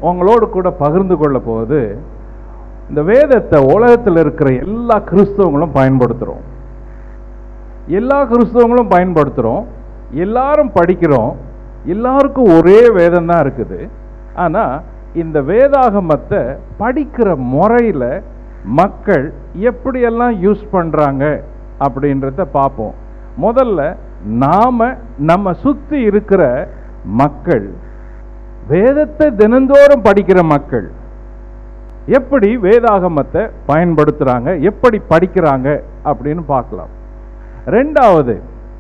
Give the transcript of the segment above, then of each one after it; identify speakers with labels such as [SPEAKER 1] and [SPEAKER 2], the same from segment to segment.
[SPEAKER 1] உங்களோடு கூட பகிர்ந்து கொள்ள போவது இந்த வேதத்தை உலகத்தில் இருக்கிற எல்லா கிறிஸ்தவங்களும் பயன்படுத்துகிறோம் எல்லா கிறிஸ்தவங்களும் பயன்படுத்துகிறோம் எல்லாரும் படிக்கிறோம் எல்லாருக்கும் ஒரே வேதம் தான் இருக்குது ஆனால் இந்த வேதாகமத்தை படிக்கிற முறையில் மக்கள் எப்படியெல்லாம் யூஸ் பண்ணுறாங்க அப்படின்றத பார்ப்போம் முதல்ல நாம நம்ம சுற்றி இருக்கிற மக்கள் வேதத்தை தினந்தோறும் படிக்கிற மக்கள் எப்படி வேதாகமத்தை பயன்படுத்துகிறாங்க எப்படி படிக்கிறாங்க அப்படின்னு பார்க்கலாம் ரெண்டாவது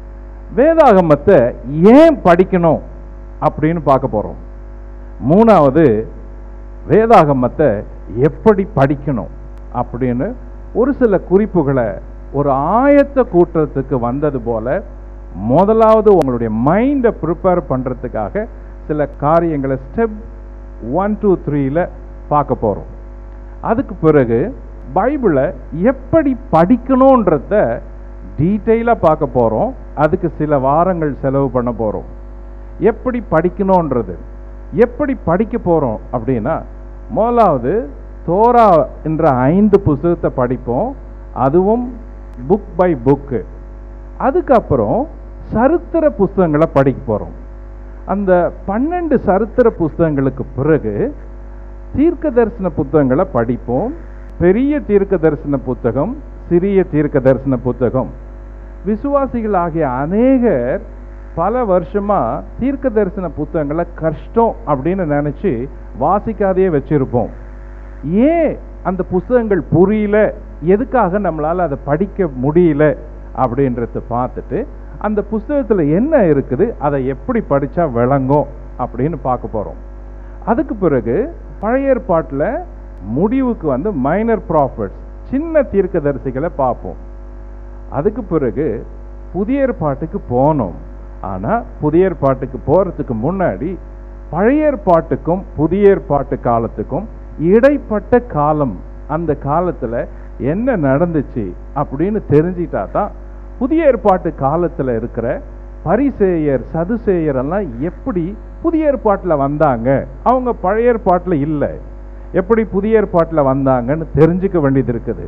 [SPEAKER 1] வேதாகமத்தை ஏன் படிக்கணும் அப்படின்னு பார்க்க போகிறோம் மூணாவது வேதாகமத்தை எப்படி படிக்கணும் அப்படின்னு ஒரு சில குறிப்புகளை ஒரு ஆயத்த கூட்டத்துக்கு வந்தது போல முதலாவது உங்களுடைய மைண்டை ப்ரிப்பேர் பண்ணுறதுக்காக சில காரியங்களை ஸ்டெப் ஒன் டூ த்ரீல பார்க்க போகிறோம் அதுக்கு பிறகு பைபிளை எப்படி படிக்கணுன்றத டீட்டெயிலாக பார்க்க போகிறோம் அதுக்கு சில வாரங்கள் செலவு பண்ண போகிறோம் எப்படி படிக்கணுன்றது எப்படி படிக்க போகிறோம் அப்படின்னா முதலாவது தோரா என்ற ஐந்து புஸ்தகத்தை படிப்போம் அதுவும் புக் பை புக்கு அதுக்கப்புறம் சரித்திர புஸ்தகங்களை படிக்க போகிறோம் அந்த பன்னெண்டு சரித்திர புஸ்தகங்களுக்கு பிறகு தீர்க்க தரிசன புத்தகங்களை படிப்போம் பெரிய தீர்க்க தரிசன புத்தகம் சிறிய தீர்க்க தரிசன புத்தகம் விசுவாசிகள் ஆகிய அநேகர் பல வருஷமா தீர்க்க தரிசன புத்தகங்களை கஷ்டம் அப்படின்னு நினைச்சு வாசிக்காதையே வச்சிருப்போம் ஏன் அந்த புஸ்தகங்கள் புரியல எதுக்காக நம்மளால அதை படிக்க முடியல அப்படின்றத பார்த்துட்டு அந்த புஸ்தகத்தில் என்ன இருக்குது அதை எப்படி படிச்சா விளங்கும் அப்படின்னு பார்க்க போறோம் அதுக்கு பிறகு பழைய ஏற்பாட்டில் முடிவுக்கு வந்து மைனர் ப்ராஃபிட்ஸ் சின்ன தீர்க்கதரிசிகளை பார்ப்போம் அதுக்கு பிறகு புதிய ஏற்பாட்டுக்கு போனோம் ஆனால் புதிய ஏற்பாட்டுக்கு போகிறதுக்கு முன்னாடி பழைய ஏற்பாட்டுக்கும் புதிய ஏற்பாட்டு காலத்துக்கும் இடைப்பட்ட காலம் அந்த காலத்தில் என்ன நடந்துச்சு அப்படின்னு தெரிஞ்சிட்டா தான் புதிய ஏற்பாட்டு காலத்தில் இருக்கிற பரிசேயர் சதுசேயர் எல்லாம் எப்படி புதிய ஏற்பாட்டில் வந்தாங்க அவங்க பழைய ஏற்பாட்டில் இல்லை எப்படி புதிய ஏற்பாட்டில் வந்தாங்கன்னு தெரிஞ்சுக்க வேண்டியது இருக்குது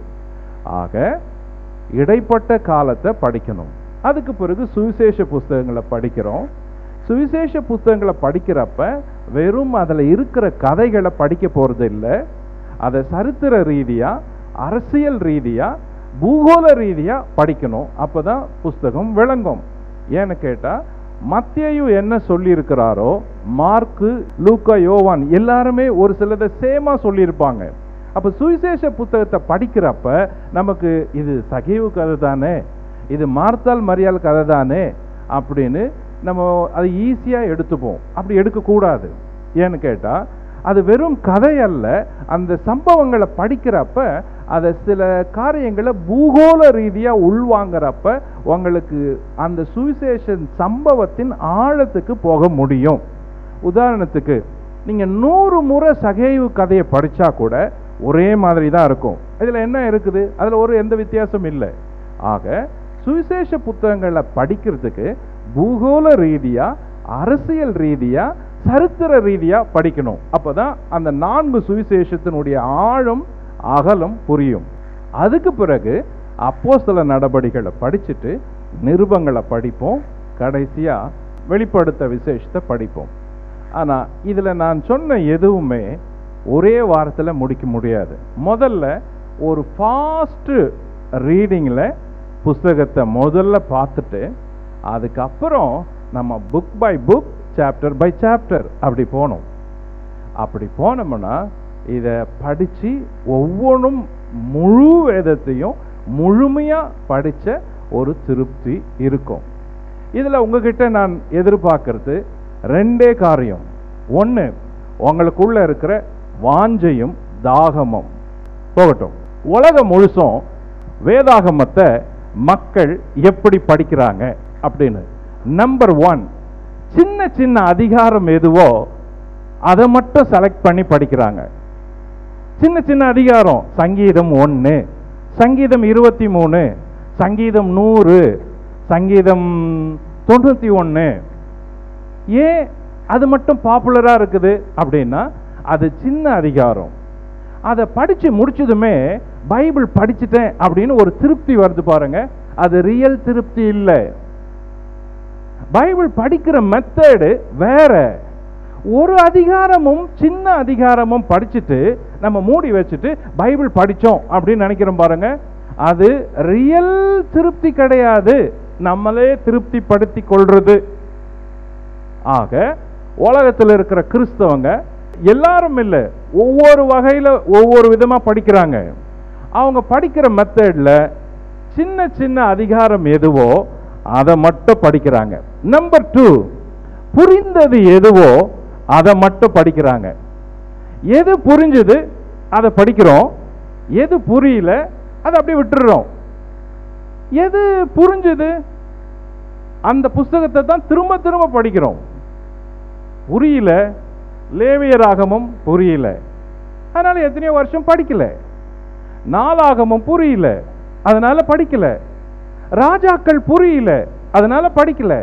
[SPEAKER 1] ஆக இடைப்பட்ட காலத்தை படிக்கணும் அதுக்கு பிறகு சுவிசேஷ புஸ்தகங்களை படிக்கிறோம் சுவிசேஷ புஸ்தகங்களை படிக்கிறப்ப வெறும் அதில் இருக்கிற கதைகளை படிக்க போகிறது இல்லை அதை சரித்திர ரீதியாக அரசியல் ரீதியாக பூகோள ரீதியாக படிக்கணும் அப்போ தான் புஸ்தகம் விளங்கும் ஏன்னு கேட்டால் மத்தியு என்ன சொல்லியிருக்கிறாரோ மார்க்கு லூக்கா யோவான் எல்லாருமே ஒரு சிலதை சேமாக சொல்லியிருப்பாங்க அப்போ சுவிசேஷ புத்தகத்தை படிக்கிறப்ப நமக்கு இது சகிவு கதை தானே இது மார்த்தால் மரியாள் கதை தானே அப்படின்னு நம்ம அதை ஈஸியாக எடுத்துப்போம் அப்படி எடுக்கக்கூடாது ஏன்னு கேட்டால் அது வெறும் கதை அல்ல அந்த சம்பவங்களை படிக்கிறப்ப அதை சில காரியங்களை பூகோள ரீதியாக உள்வாங்கிறப்ப உங்களுக்கு அந்த சுவிசேஷன் சம்பவத்தின் ஆழத்துக்கு போக முடியும் உதாரணத்துக்கு நீங்கள் நூறு முறை சகைவு கதையை படித்தா கூட ஒரே மாதிரி தான் இருக்கும் இதில் என்ன இருக்குது அதில் ஒரு எந்த வித்தியாசம் இல்லை ஆக சுவிசேஷ புத்தகங்களை படிக்கிறதுக்கு பூகோள ரீதியாக அரசியல் ரீதியாக சரித்திர ரீதியாக படிக்கணும் அப்பதான் அந்த நான்கு சுவிசேஷத்தினுடைய ஆழம் அகலம் புரியும் அதுக்கு பிறகு அப்போ சில நடபடிகளை படிச்சுட்டு நிருபங்களை படிப்போம் கடைசியாக வெளிப்படுத்த விசேஷத்தை படிப்போம் ஆனால் இதில் நான் சொன்ன எதுவுமே ஒரே வாரத்தில் முடிக்க முடியாது முதல்ல ஒரு ஃபாஸ்ட்டு ரீடிங்கில் புஸ்தகத்தை முதல்ல பார்த்துட்டு அதுக்கப்புறம் நம்ம book by book chapter by chapter அப்படி போனோம் அப்படி போனோம்னா இதை படித்து ஒவ்வொன்றும் முழு வேதத்தையும் முழுமையாக படித்த ஒரு திருப்தி இருக்கும் இதில் உங்ககிட்ட நான் எதிர்பார்க்கறது ரெண்டே காரியம் ஒன்று உங்களுக்குள்ள இருக்கிற வாஞ்சையும் தாகமும் போகட்டும் உலகம் முழுசும் வேதாகமத்தை மக்கள் எப்படி படிக்கிறாங்க அப்படின்னு நம்பர் ஒன் சின்ன சின்ன அதிகாரம் எதுவோ அதை மட்டும் செலக்ட் பண்ணி படிக்கிறாங்க சின்ன சின்ன அதிகாரம் சங்கீதம் ஒன்று சங்கீதம் இருபத்தி மூணு சங்கீதம் நூறு சங்கீதம் தொண்ணூற்றி ஒன்று ஏன் அது மட்டும் பாப்புலராக இருக்குது அப்படின்னா அது சின்ன அதிகாரம் அதை படிச்சு முடிச்சதுமே பைபிள் படிச்சுட்டேன் அப்படின்னு ஒரு திருப்தி வருது பாருங்க அது ரியல் திருப்தி இல்லை பைபிள் படிக்கிற மெத்தடு வேற ஒரு அதிகாரமும் சின்ன அதிகாரமும் படிச்சுட்டு நம்ம மூடி வச்சுட்டு பைபிள் படிச்சோம் அப்படின்னு நினைக்கிறோம் பாருங்க அது ரியல் திருப்தி கிடையாது நம்மளே திருப்தி படுத்தி கொள்றது ஆக உலகத்தில் இருக்கிற கிறிஸ்தவங்க எல்லாரும் இல்லை ஒவ்வொரு வகையில் ஒவ்வொரு விதமாக படிக்கிறாங்க அவங்க படிக்கிற மெத்தடில் சின்ன சின்ன அதிகாரம் எதுவோ அதை மட்டும் படிக்கிறாங்க நம்பர் டூ புரிந்தது எதுவோ அதை மட்டும் படிக்கிறாங்க எது புரிஞ்சுது அதை படிக்கிறோம் எது புரியல அதை அப்படியே விட்டுடுறோம் எது புரிஞ்சுது அந்த புஸ்தகத்தை தான் திரும்ப திரும்ப படிக்கிறோம் புரியல லேவியராகமும் புரியல அதனால எத்தனையோ வருஷம் படிக்கல நாளாகமும் புரியல அதனால படிக்கல ராஜாக்கள் புரியல அதனால படிக்கல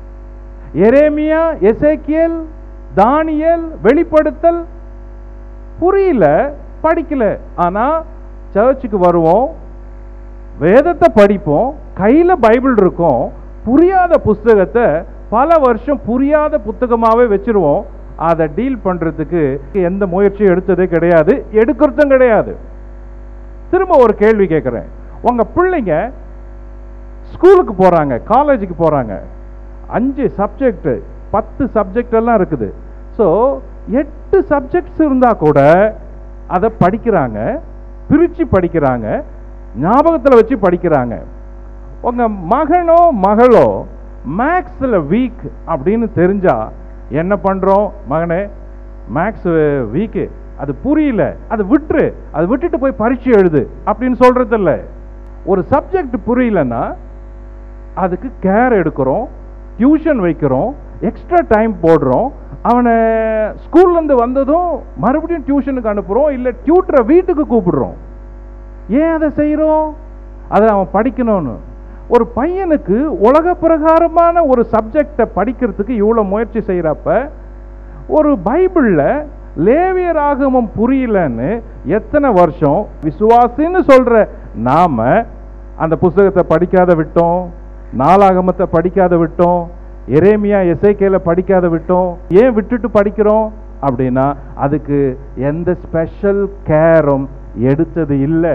[SPEAKER 1] எரேமியா எசேக்கியல் தானியல் வெளிப்படுத்தல் புரியல படிக்கல ஆனா சர்ச்சுக்கு வருவோம் வேதத்தை படிப்போம் கையில பைபிள் இருக்கும் புரியாத புஸ்தகத்தை பல வருஷம் புரியாத புத்தகமாவே வச்சிருவோம் அதை டீல் பண்றதுக்கு எந்த முயற்சியும் எடுத்ததே கிடையாது எடுக்கிறதும் கிடையாது திரும்ப ஒரு கேள்வி கேட்குறேன் உங்க பிள்ளைங்க ஸ்கூலுக்கு போறாங்க காலேஜுக்கு போறாங்க அஞ்சு சப்ஜெக்ட் பத்து சப்ஜெக்ட் எல்லாம் இருக்குது ஸோ எட்டு சப்ஜெக்ட்ஸ் இருந்தா கூட அதை படிக்கிறாங்க பிரிச்சு படிக்கிறாங்க ஞாபகத்தில் வச்சு படிக்கிறாங்க உங்க மகனோ மகளோ மேக்ஸில் வீக் அப்படின்னு தெரிஞ்சா என்ன பண்றோம் மகனே மேக்ஸ் வீக்கு அது புரியல அது விட்டுரு அது விட்டுட்டு போய் பரீட்சை எழுது அப்படின்னு சொல்றது இல்ல ஒரு சப்ஜெக்ட் புரியலன்னா அதுக்கு கேர் எடுக்கிறோம் டியூஷன் வைக்கிறோம் எக்ஸ்ட்ரா டைம் போடுறோம் அவனை ஸ்கூல்லேருந்து வந்ததும் மறுபடியும் டியூஷனுக்கு அனுப்புகிறோம் இல்லை டியூட்டரை வீட்டுக்கு கூப்பிடுறோம் ஏன் அதை செய்கிறோம் அதை அவன் படிக்கணும்னு ஒரு பையனுக்கு உலக பிரகாரமான ஒரு சப்ஜெக்டை படிக்கிறதுக்கு இவ்வளோ முயற்சி செய்கிறப்ப ஒரு பைபிளில் லேவியர் ஆகமம் புரியலன்னு எத்தனை வருஷம் விசுவாசின்னு சொல்ற நாம அந்த புஸ்தகத்தை படிக்காத விட்டோம் நாலாகமத்தை படிக்காத விட்டோம் எரேமியா எசைக்கேல படிக்காத விட்டோம் ஏன் விட்டுட்டு படிக்கிறோம் அப்படின்னா அதுக்கு எந்த ஸ்பெஷல் கேரும் எடுத்தது இல்லை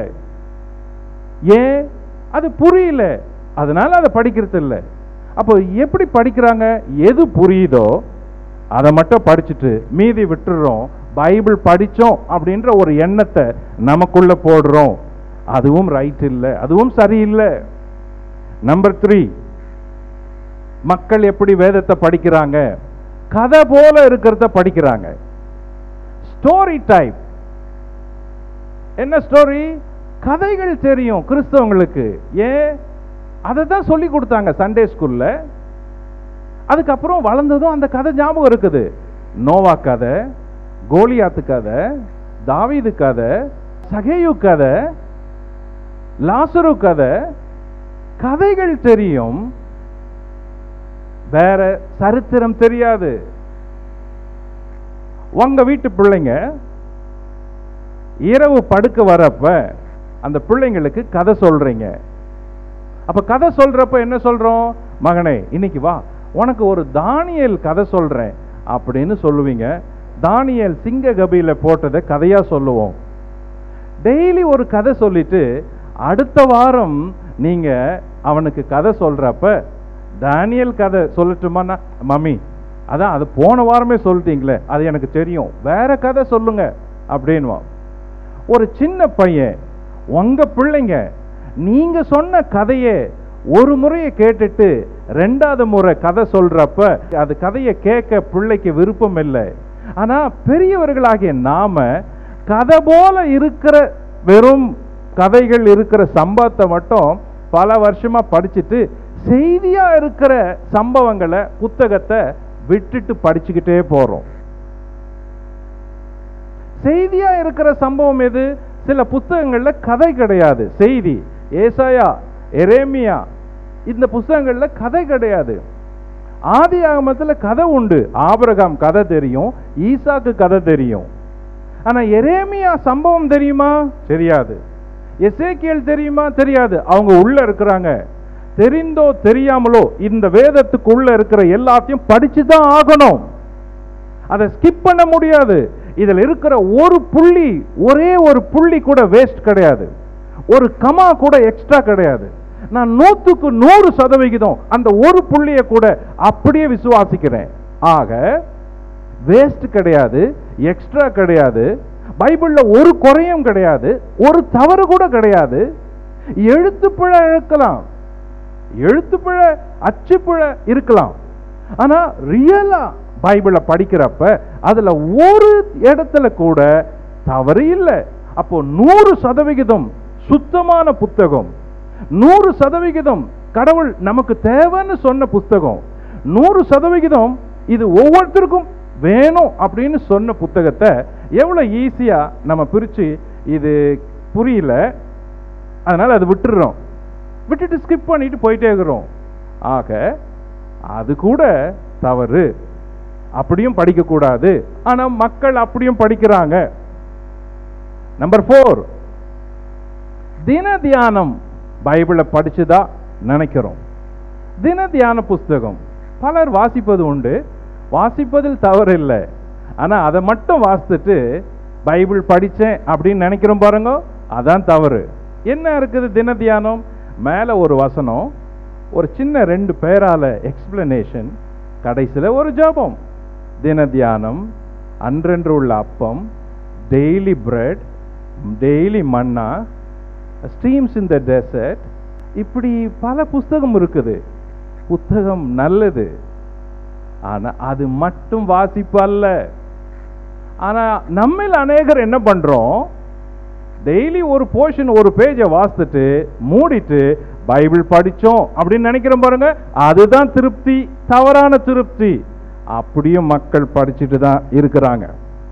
[SPEAKER 1] ஏன் அது புரியல அதனால அதை படிக்கிறது இல்லை அப்போ எப்படி படிக்கிறாங்க எது புரியுதோ அதை மட்டும் படிச்சுட்டு மீதி விட்டுடுறோம் பைபிள் படிச்சோம் அப்படின்ற ஒரு எண்ணத்தை நமக்குள்ள போடுறோம் அதுவும் ரைட் இல்லை அதுவும் சரியில்லை நம்பர் த்ரீ மக்கள் எப்படி வேதத்தை படிக்கிறாங்க கதை போல இருக்கிறத படிக்கிறாங்க ஸ்டோரி டைப் என்ன ஸ்டோரி கதைகள் தெரியும் கிறிஸ்தவங்களுக்கு ஏன் அதை தான் சொல்லி கொடுத்தாங்க சண்டே ஸ்கூல்ல அதுக்கப்புறம் வளர்ந்ததும் அந்த கதை ஞாபகம் இருக்குது நோவா கதை கோலியாத்து கதை தாவீது கதை சகேயு கதை லாசரு கதை கதைகள் தெரியும் வேற சரித்திரம் தெரியாது உங்க வீட்டு பிள்ளைங்க இரவு படுக்க வரப்ப அந்த பிள்ளைங்களுக்கு கதை சொல்றீங்க அப்ப கதை சொல்றப்ப என்ன சொல்றோம் மகனே இன்னைக்கு வா உனக்கு ஒரு தானியல் கதை சொல்றேன் அப்படின்னு சொல்லுவீங்க தானியல் சிங்க கபியில போட்டதை கதையா சொல்லுவோம் டெய்லி ஒரு கதை சொல்லிட்டு அடுத்த வாரம் நீங்க அவனுக்கு கதை சொல்றப்ப தானியல் கதை சொல்லட்டுமான்னா மம்மி அதான் அது போன வாரமே சொல்லிட்டீங்களே அது எனக்கு தெரியும் வேற கதை சொல்லுங்க அப்படின்வான் ஒரு சின்ன பையன் உங்க பிள்ளைங்க நீங்க சொன்ன கதையை ஒரு முறையை கேட்டுட்டு ரெண்டாவது முறை கதை சொல்றப்ப அது கதையை கேட்க பிள்ளைக்கு விருப்பம் இல்லை ஆனா பெரியவர்களாகிய நாம கதை போல இருக்கிற வெறும் கதைகள் இருக்கிற சம்பவத்தை மட்டும் பல வருஷமா படிச்சுட்டு செய்தியா இருக்கிற சம்பவங்களை புத்தகத்தை விட்டுட்டு படிச்சுக்கிட்டே போறோம் செய்தியா இருக்கிற சம்பவம் எது சில புத்தகங்கள்ல கதை கிடையாது செய்தி ஏசாயா எரேமியா இந்த புஸ்தகங்கள்ல கதை கிடையாது ஆதி ஆகமத்துல கதை உண்டு ஆபிரகாம் கதை தெரியும் ஈசாக்கு கதை தெரியும் ஆனா எரேமியா சம்பவம் தெரியுமா தெரியாது எசேக்கியல் தெரியுமா தெரியாது அவங்க உள்ள இருக்கிறாங்க தெரிந்தோ தெரியாமலோ இந்த வேதத்துக்குள்ள இருக்கிற எல்லாத்தையும் படிச்சு தான் ஆகணும் அதை ஸ்கிப் பண்ண முடியாது இதில் இருக்கிற ஒரு புள்ளி ஒரே ஒரு புள்ளி கூட வேஸ்ட் கிடையாது ஒரு கமா கூட எக்ஸ்ட்ரா கிடையாது நான் நூத்துக்கு நூறு சதவிகிதம் அந்த ஒரு புள்ளியை கூட அப்படியே விசுவாசிக்கிறேன் ஆக வேஸ்ட் கிடையாது எக்ஸ்ட்ரா கிடையாது பைபிள்ல ஒரு குறையும் கிடையாது ஒரு தவறு கூட கிடையாது எழுத்துப்பிழை இருக்கலாம் எழுத்துப்பிழை அச்சுப்பிழை இருக்கலாம் ஆனா ரியலா பைபிளை படிக்கிறப்ப அதுல ஒரு இடத்துல கூட தவறு இல்லை அப்போ நூறு சதவிகிதம் சுத்தமான புத்தகம் நூறு சதவிகிதம் கடவுள் நமக்கு தேவைன்னு சொன்ன புத்தகம் நூறு சதவிகிதம் இது ஒவ்வொருத்தருக்கும் வேணும் அப்படின்னு சொன்ன புத்தகத்தை எவ்வளவு ஈஸியா நம்ம பிரிச்சு இது புரியல அதனால அது விட்டுடுறோம் விட்டுட்டு ஸ்கிப் பண்ணிட்டு போயிட்டே இருக்கிறோம் ஆக அது கூட தவறு அப்படியும் படிக்கக்கூடாது ஆனா மக்கள் அப்படியும் படிக்கிறாங்க நம்பர் ஃபோர் தின தியானம் பைபிளை படிச்சுதா நினைக்கிறோம் தின தியான புஸ்தகம் பலர் வாசிப்பது உண்டு வாசிப்பதில் தவறு இல்லை ஆனா அதை மட்டும் வாசித்துட்டு பைபிள் படிச்சேன் அப்படின்னு நினைக்கிறோம் பாருங்க அதான் தவறு என்ன இருக்குது தின தியானம் மேல ஒரு வசனம் ஒரு சின்ன ரெண்டு பேரால எக்ஸ்பிளனேஷன் கடைசியில் ஒரு ஜெபம் தின தியானம் அன்றென்று உள்ள அப்பம் daily bread daily manna streams in the desert இப்படி பல புஸ்தகம் இருக்குது புத்தகம் நல்லது ஆனா அது மட்டும் வாசிப்பு அல்ல ஆனா நம்மில் அநேகர் என்ன பண்றோம் டெய்லி ஒரு போர்ஷன் ஒரு பேஜை வாசித்துட்டு மூடிட்டு பைபிள் படிச்சோம் அப்படின்னு நினைக்கிறோம் பாருங்க அதுதான் திருப்தி தவறான திருப்தி அப்படியும் மக்கள் படிச்சுட்டு தான் இருக்கிறாங்க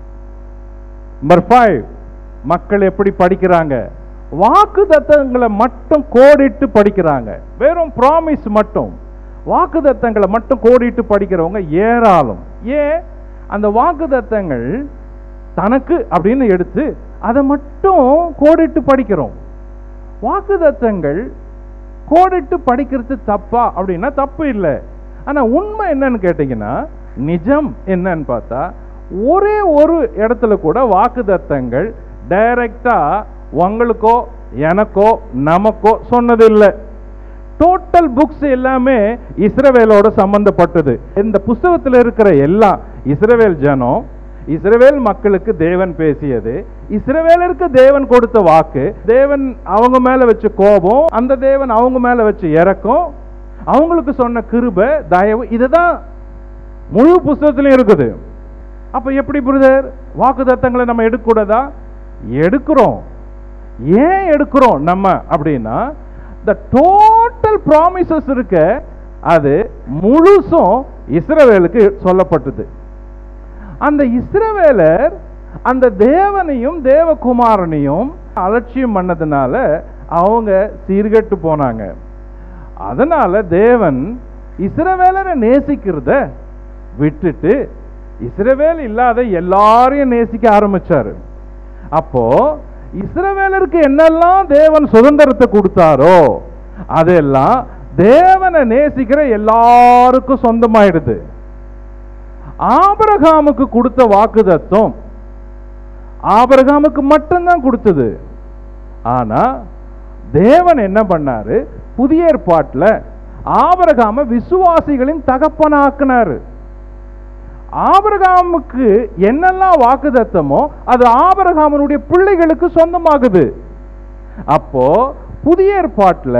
[SPEAKER 1] நம்பர் ஃபைவ் மக்கள் எப்படி படிக்கிறாங்க வாக்கு தத்தங்களை மட்டும் கோடிட்டு படிக்கிறாங்க வெறும் ப்ராமிஸ் மட்டும் வாக்கு தத்தங்களை மட்டும் கோடிட்டு படிக்கிறவங்க ஏராளம் ஏன் அந்த வாக்கு தத்தங்கள் தனக்கு அப்படின்னு எடுத்து அதை மட்டும் கோடிட்டு படிக்கிறோம் வாக்கு தத்தங்கள் கோடிட்டு படிக்கிறது தப்பா அப்படின்னா தப்பு இல்லை ஆனா உண்மை என்னன்னு கேட்டீங்கன்னா நிஜம் என்னன்னு பார்த்தா ஒரே ஒரு இடத்துல கூட வாக்கு தத்தங்கள் டைரக்டா உங்களுக்கோ எனக்கோ நமக்கோ சொன்னதில்லை டோட்டல் புக்ஸ் எல்லாமே இஸ்ரவேலோட சம்பந்தப்பட்டது இந்த புஸ்தகத்தில் இருக்கிற எல்லாம் இஸ்ரவேல் ஜனம் இஸ்ரவேல் மக்களுக்கு தேவன் பேசியது இஸ்ரவேலருக்கு தேவன் கொடுத்த வாக்கு தேவன் அவங்க மேல வச்ச கோபம் அந்த தேவன் அவங்க மேல வச்ச இறக்கம் அவங்களுக்கு சொன்ன கிருபை தயவு இதுதான் முழு புஸ்தகத்திலும் இருக்குது அப்ப எப்படி பிரதர் வாக்கு தத்தங்களை நம்ம எடுக்கக்கூடாதா எடுக்கிறோம் ஏன் எடுக்கிறோம் நம்ம அப்படின்னா த டோட்டல் ப்ராமிசஸ் இருக்க அது முழுசும் இஸ்ரவேலுக்கு சொல்லப்பட்டது அந்த இஸ்ரவேலர் அந்த தேவனையும் தேவகுமாரனையும் அலட்சியம் பண்ணதுனால அவங்க சீர்கெட்டு போனாங்க அதனால தேவன் இஸ்ரவேலரை நேசிக்கிறத விட்டுட்டு இஸ்ரவேல் இல்லாத எல்லாரையும் நேசிக்க ஆரம்பிச்சாரு அப்போ இஸ்ரவேலருக்கு என்னெல்லாம் தேவன் சுதந்திரத்தை கொடுத்தாரோ அதெல்லாம் தேவனை நேசிக்கிற எல்லாருக்கும் சொந்தமாயிடுது ஆபரகாமுக்கு கொடுத்த வாக்குதத்தம் ஆபரகாமுக்கு மட்டும்தான் கொடுத்தது ஆனா தேவன் என்ன பண்ணாரு புதிய ஏற்பாட்டுல ஆபரகாம விசுவாசிகளின் தகப்பனாக்குனாரு ஆபரகாமுக்கு என்னெல்லாம் வாக்குதத்தமோ அது ஆபரகாமனுடைய பிள்ளைகளுக்கு சொந்தமாகுது அப்போ புதிய ஏற்பாட்டுல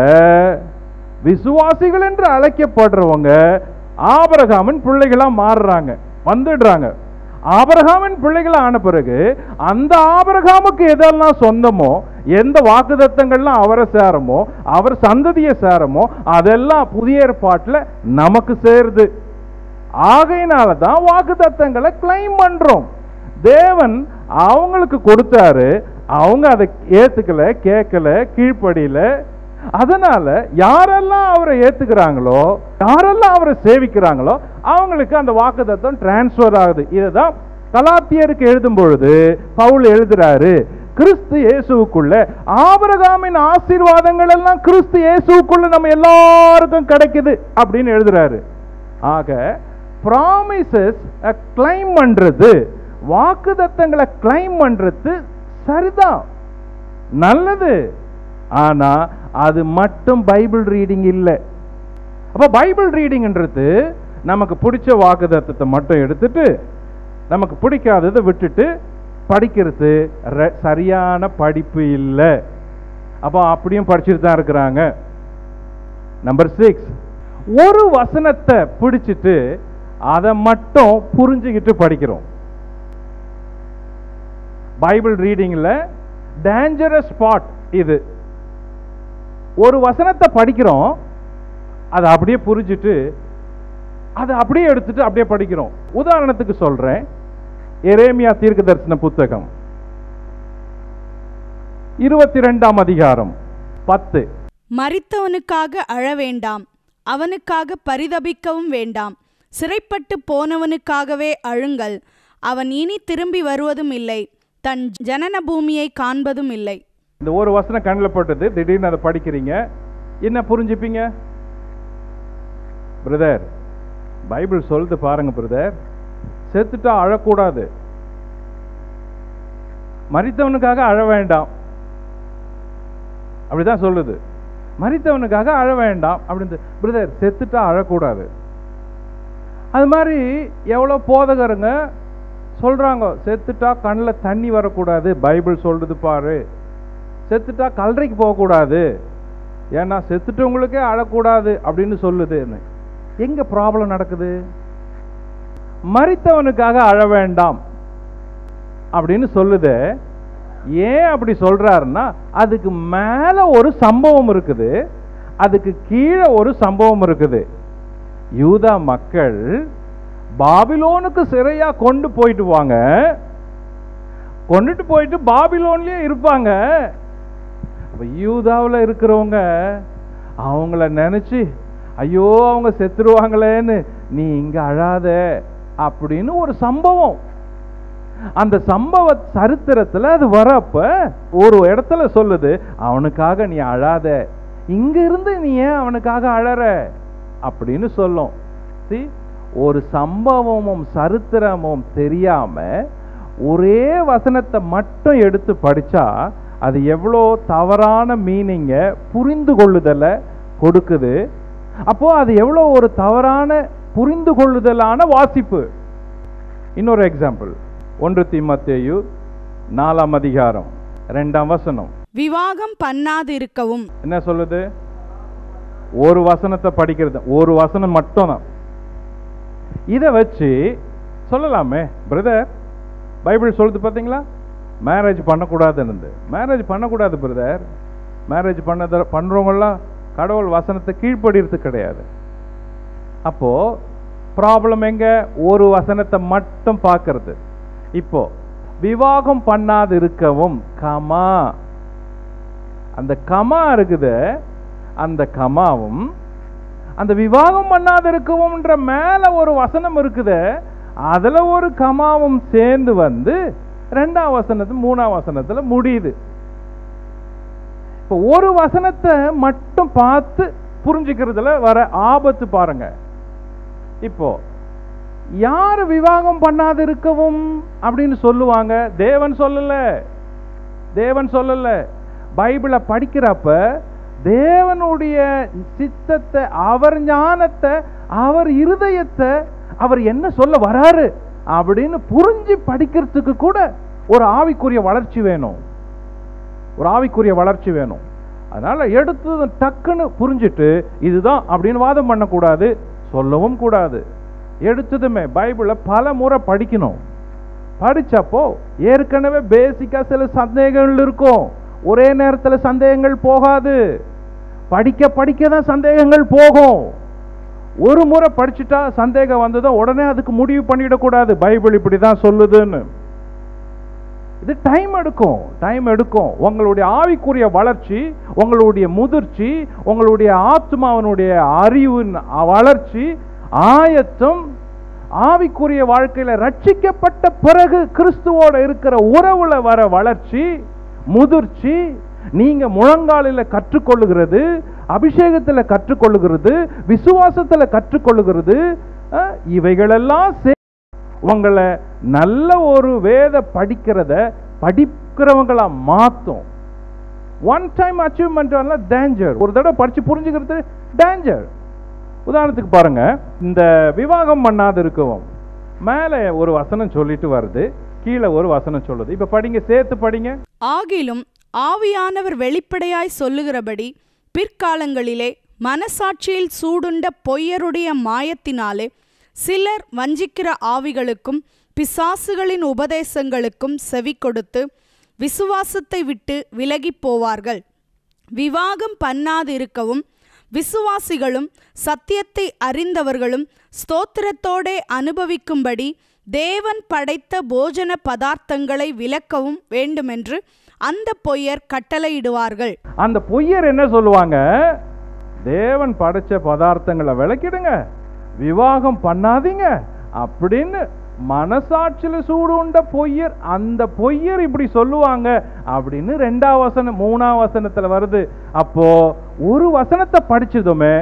[SPEAKER 1] விசுவாசிகள் என்று அழைக்கப்படுறவங்க ஆபரகாமன் பிள்ளைகளா மாறுறாங்க வந்துடுறாங்க ஆபரகாமின் பிள்ளைகள் ஆன பிறகு அந்த ஆபரகாமுக்கு எதெல்லாம் சொந்தமோ எந்த வாக்குதத்தங்கள்லாம் அவரை சேரமோ அவர் சந்ததியை சேரமோ அதெல்லாம் புதிய ஏற்பாட்டுல நமக்கு சேருது ஆகையினால தான் வாக்குத்தத்தங்களை கிளைம் பண்றோம் தேவன் அவங்களுக்கு கொடுத்தாரு அவங்க அதை ஏத்துக்கல கேட்கல கீழ்ப்படியில அதனால யாரெல்லாம் அவரை ஏத்துக்கிறாங்களோ யாரெல்லாம் அவரை சேவிக்கிறாங்களோ அவங்களுக்கு அந்த வாக்குத்தத்தம் டிரான்ஸ்ஃபர் ஆகுது இதுதான் கலாத்தியருக்கு எழுதும் பொழுது பவுல் எழுதுறாரு கிறிஸ்து இயேசுவுக்குள்ள ஆபிரகாமின் ஆசீர்வாதங்கள் எல்லாம் கிறிஸ்து இயேசுவுக்குள்ள நம்ம எல்லாருக்கும் கிடைக்குது அப்படின்னு எழுதுறாரு ஆக ப்ராமிசஸ் கிளைம் பண்றது வாக்குதத்தங்களை கிளைம் பண்றது சரிதான் நல்லது ஆனா அது மட்டும் பைபிள் ரீடிங் இல்லை அப்ப பைபிள் ரீடிங்ன்றது நமக்கு பிடிச்ச வாக்குதத்தத்தை மட்டும் எடுத்துட்டு நமக்கு பிடிக்காததை விட்டுட்டு படிக்கிறது ர- சரியான படிப்பு இல்லை அப்போ அப்படியும் படிச்சுட்டு தான் இருக்கிறாங்க நம்பர் சிக்ஸ் ஒரு வசனத்தை பிடிச்சிட்டு அதை மட்டும் புரிஞ்சுக்கிட்டு படிக்கிறோம் பைபிள் ரீடிங்கில் டேஞ்சரஸ் ஸ்பாட் இது ஒரு வசனத்தை படிக்கிறோம் அதை அப்படியே புரிஞ்சிட்டு அதை அப்படியே எடுத்துட்டு அப்படியே படிக்கிறோம் உதாரணத்துக்கு சொல்றேன் எரேமியா தீர்க்க தரிசன புத்தகம் இருபத்தி ரெண்டாம் அதிகாரம் பத்து
[SPEAKER 2] மரித்தவனுக்காக அழ வேண்டாம் அவனுக்காக பரிதபிக்கவும் வேண்டாம் சிறைப்பட்டு போனவனுக்காகவே அழுங்கள் அவன் இனி திரும்பி வருவதும் இல்லை தன் ஜனன பூமியை காண்பதும் இல்லை
[SPEAKER 1] இந்த ஒரு வசனம் கண்ணில் பட்டது திடீர்னு அதை படிக்கிறீங்க என்ன புரிஞ்சுப்பீங்க பிரதர் பைபிள் சொல்லுது பாருங்க பிரதர் செத்துட்டா அழக்கூடாது மரித்தவனுக்காக அழ வேண்டாம் அப்படிதான் சொல்லுது மரித்தவனுக்காக அழ வேண்டாம் அப்படின்னு பிரதர் செத்துட்டா அழக்கூடாது அது மாதிரி எவ்வளோ போதகருங்க சொல்றாங்க செத்துட்டா கண்ணில் தண்ணி வரக்கூடாது பைபிள் சொல்றது பாரு செத்துட்டா கல்லறைக்கு போகக்கூடாது ஏன்னா செத்துட்டவங்களுக்கே அழக்கூடாது அப்படின்னு சொல்லுது எங்க ப்ராப்ளம் நடக்குது மரித்தவனுக்காக அழ வேண்டாம் அப்படின்னு சொல்லுது ஏன் அப்படி சொல்றாருன்னா அதுக்கு மேல ஒரு சம்பவம் இருக்குது அதுக்கு கீழே ஒரு சம்பவம் இருக்குது யூதா மக்கள் பாபிலோனுக்கு சிறையா கொண்டு போயிட்டு வாங்க கொண்டுட்டு போயிட்டு பாபிலோன்லயே இருப்பாங்க அப்ப யூதாவில் இருக்கிறவங்க அவங்கள நினைச்சு ஐயோ அவங்க செத்துருவாங்களேன்னு நீ இங்க அழாத அப்படின்னு ஒரு சம்பவம் அந்த சம்பவ சரித்திரத்துல அது வரப்ப ஒரு இடத்துல சொல்லுது அவனுக்காக நீ அழாத இங்க இருந்து நீ ஏன் அவனுக்காக அழற அப்படின்னு சொல்லும் See, ஒரு சம்பவமும் சரித்திரமும் தெரியாம ஒரே வசனத்தை மட்டும் எடுத்து படிச்சா அது எவ்வளோ தவறான மீனிங்க புரிந்து கொள்ளுதலை கொடுக்குது அப்போ அது எவ்வளோ ஒரு தவறான புரிந்து கொள்ளுதலான வாசிப்பு இன்னொரு எக்ஸாம்பிள் ஒன்று தீமத்தேயு நாலாம் அதிகாரம் ரெண்டாம் வசனம்
[SPEAKER 2] விவாகம் பண்ணாதிருக்கவும்
[SPEAKER 1] என்ன சொல்லுது ஒரு வசனத்தை படிக்கிறது ஒரு வசனம் மட்டும் தான் இதை வச்சு சொல்லலாமே பிரதர் பைபிள் சொல்லுது பார்த்தீங்களா மேரேஜ் பண்ணக்கூடாதுன்னு மேரேஜ் பண்ணக்கூடாது பிரதர் மேரேஜ் பண்ணத பண்ணுறவங்களாம் கடவுள் வசனத்தை கீழ்ப்படுறது கிடையாது அப்போ ப்ராப்ளம் எங்க ஒரு வசனத்தை மட்டும் பார்க்கறது இப்போ விவாகம் பண்ணாது இருக்கவும் கமா அந்த கமா இருக்குது அந்த கமாவும் அந்த விவாகம் பண்ணாது இருக்கவும்ன்ற மேல ஒரு வசனம் இருக்குது அதுல ஒரு கமாவும் சேர்ந்து வந்து ரெண்டாம் வசனத்து மூணாம் வசனத்துல முடியுது இப்போ ஒரு வசனத்தை மட்டும் பார்த்து புரிஞ்சுக்கிறதுல வர ஆபத்து பாருங்க இப்போ யார் விவாகம் பண்ணாது இருக்கவும் அப்படின்னு சொல்லுவாங்க தேவன் சொல்லல தேவன் சொல்லல பைபிளை படிக்கிறப்ப தேவனுடைய சித்தத்தை அவர் ஞானத்தை அவர் இருதயத்தை அவர் என்ன சொல்ல வராரு அப்படின்னு புரிஞ்சு படிக்கிறதுக்கு கூட ஒரு ஆவிக்குரிய வளர்ச்சி வேணும் ஒரு ஆவிக்குரிய வளர்ச்சி வேணும் அதனால எடுத்து டக்குன்னு புரிஞ்சிட்டு இதுதான் அப்படின்னு வாதம் பண்ணக்கூடாது சொல்லவும் கூடாது எடுத்ததுமே பைபிளை பல முறை படிக்கணும் படிச்சப்போ ஏற்கனவே பேசிக்கா சில சந்தேகங்கள் இருக்கும் ஒரே நேரத்தில் சந்தேகங்கள் போகாது படிக்க படிக்க தான் சந்தேகங்கள் போகும் ஒரு முறை படிச்சுட்டா சந்தேகம் வந்ததும் உடனே அதுக்கு முடிவு பண்ணிடக்கூடாது பைபிள் இப்படி தான் சொல்லுதுன்னு இது டைம் எடுக்கும் டைம் எடுக்கும் உங்களுடைய ஆவிக்குரிய வளர்ச்சி உங்களுடைய முதிர்ச்சி உங்களுடைய ஆத்மாவினுடைய அறிவின் வளர்ச்சி ஆயத்தம் ஆவிக்குரிய வாழ்க்கையில ரட்சிக்கப்பட்ட பிறகு கிறிஸ்துவோட இருக்கிற உறவுல வர வளர்ச்சி முதிர்ச்சி நீங்க முழங்காலில கற்றுக்கொள்ளுகிறது அபிஷேகத்துல கற்றுக்கொள்ளுகிறது விசுவாசத்துல கற்றுக்கொள்ளுகிறது அஹ், இவைகளெல்லாம் சே உங்களை நல்ல ஒரு வேத படிக்கிறத படிக்கிறவங்களா மாத்தும் ஒன் டைம் அச்சீவ்மெண்ட் டேஞ்சர் ஒரு தடவை படிச்சு புரிஞ்சுக்கிறது டேஞ்சர் உதாரணத்துக்கு பாருங்க இந்த விவாகம் பண்ணாத இருக்கவும் மேலே ஒரு வசனம் சொல்லிட்டு வருது கீழே ஒரு வசனம் சொல்லுது இப்ப படிங்க சேர்த்து படிங்க
[SPEAKER 2] ஆகிலும் ஆவியானவர் வெளிப்படையாய் சொல்லுகிறபடி பிற்காலங்களிலே மனசாட்சியில் சூடுண்ட பொய்யருடைய மாயத்தினாலே சிலர் வஞ்சிக்கிற ஆவிகளுக்கும் பிசாசுகளின் உபதேசங்களுக்கும் செவி கொடுத்து விசுவாசத்தை விட்டு விலகிப் போவார்கள் விவாகம் பண்ணாதிருக்கவும் விசுவாசிகளும் சத்தியத்தை அறிந்தவர்களும் ஸ்தோத்திரத்தோடே அனுபவிக்கும்படி தேவன் படைத்த போஜன பதார்த்தங்களை விலக்கவும் வேண்டுமென்று அந்த பொய்யர் கட்டளையிடுவார்கள்
[SPEAKER 1] அந்த பொய்யர் என்ன சொல்லுவாங்க தேவன் படைச்ச பதார்த்தங்களை விளக்கிடுங்க விவாகம் பண்ணாதீங்க அப்படின்னு மனசாட்சியில சூடு உண்ட பொய்யர் அந்த பொய்யர் இப்படி சொல்லுவாங்க அப்படின்னு ரெண்டாம் வசனம் மூணாம் வசனத்துல வருது அப்போ ஒரு வசனத்தை படிச்சதுமே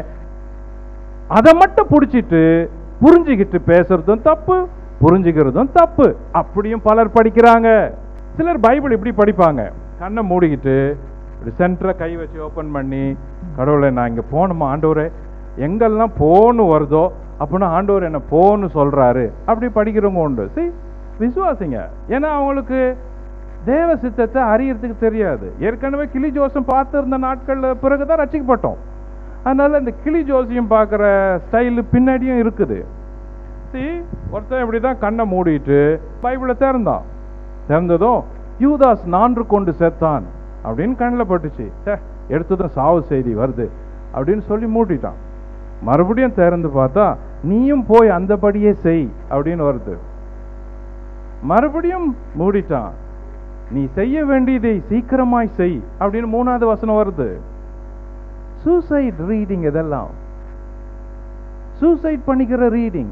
[SPEAKER 1] அதை மட்டும் பிடிச்சிட்டு புரிஞ்சுக்கிட்டு பேசுறதும் தப்பு புரிஞ்சுக்கிறதும் தப்பு அப்படியும் பலர் படிக்கிறாங்க சிலர் பைபிள் இப்படி படிப்பாங்க கண்ணை மூடிக்கிட்டு இப்படி சென்டரை கை வச்சு ஓப்பன் பண்ணி கடவுளை நான் இங்கே போகணுமா ஆண்டவரே எங்கெல்லாம் போன்னு வருதோ அப்படின்னா ஆண்டவர் என்ன போன்னு சொல்றாரு அப்படி படிக்கிறவங்க உண்டு சி விசுவாசிங்க ஏன்னா அவங்களுக்கு தேவ சித்தத்தை அறியறதுக்கு தெரியாது ஏற்கனவே கிளி ஜோசம் பார்த்திருந்த நாட்கள்ல பிறகுதான் ரசிக்கப்பட்டோம் அதனால இந்த கிளி ஜோசியம் பார்க்குற ஸ்டைலு பின்னாடியும் இருக்குது சி ஒருத்தன் இப்படி தான் கண்ணை மூடிட்டு பைபிளை திறந்தான் திறந்ததும் யூதாஸ் நான்கு கொண்டு செத்தான் அப்படின்னு கண்ணில் பட்டுச்சு சே எடுத்ததும் சாவு செய்தி வருது அப்படின்னு சொல்லி மூடிட்டான் மறுபடியும் திறந்து பார்த்தா நீயும் போய் அந்தபடியே செய் அப்படின்னு வருது மறுபடியும் மூடிட்டான் நீ செய்ய வேண்டியதை சீக்கிரமாய் செய் அப்படின்னு மூணாவது வசனம் வருது சூசைட் ரீடிங் இதெல்லாம் சூசைட் பண்ணிக்கிற ரீடிங்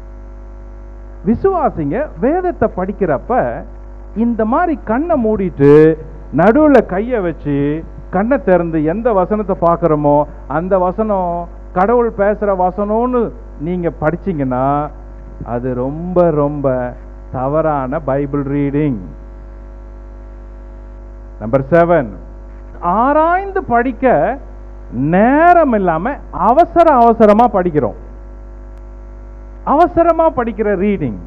[SPEAKER 1] விசுவாசிங்க வேதத்தை படிக்கிறப்ப இந்த மாதிரி கண்ணை மூடிட்டு நடுவுல கையை வச்சு கண்ணை திறந்து எந்த வசனத்தை பார்க்குறோமோ அந்த வசனம் கடவுள் பேசுற வசனம்னு நீங்க படிச்சீங்கன்னா அது ரொம்ப ரொம்ப தவறான பைபிள் ரீடிங் நம்பர் செவன் ஆராய்ந்து படிக்க நேரம் இல்லாம அவசர அவசரமா படிக்கிறோம் அவசரமா படிக்கிற ரீடிங்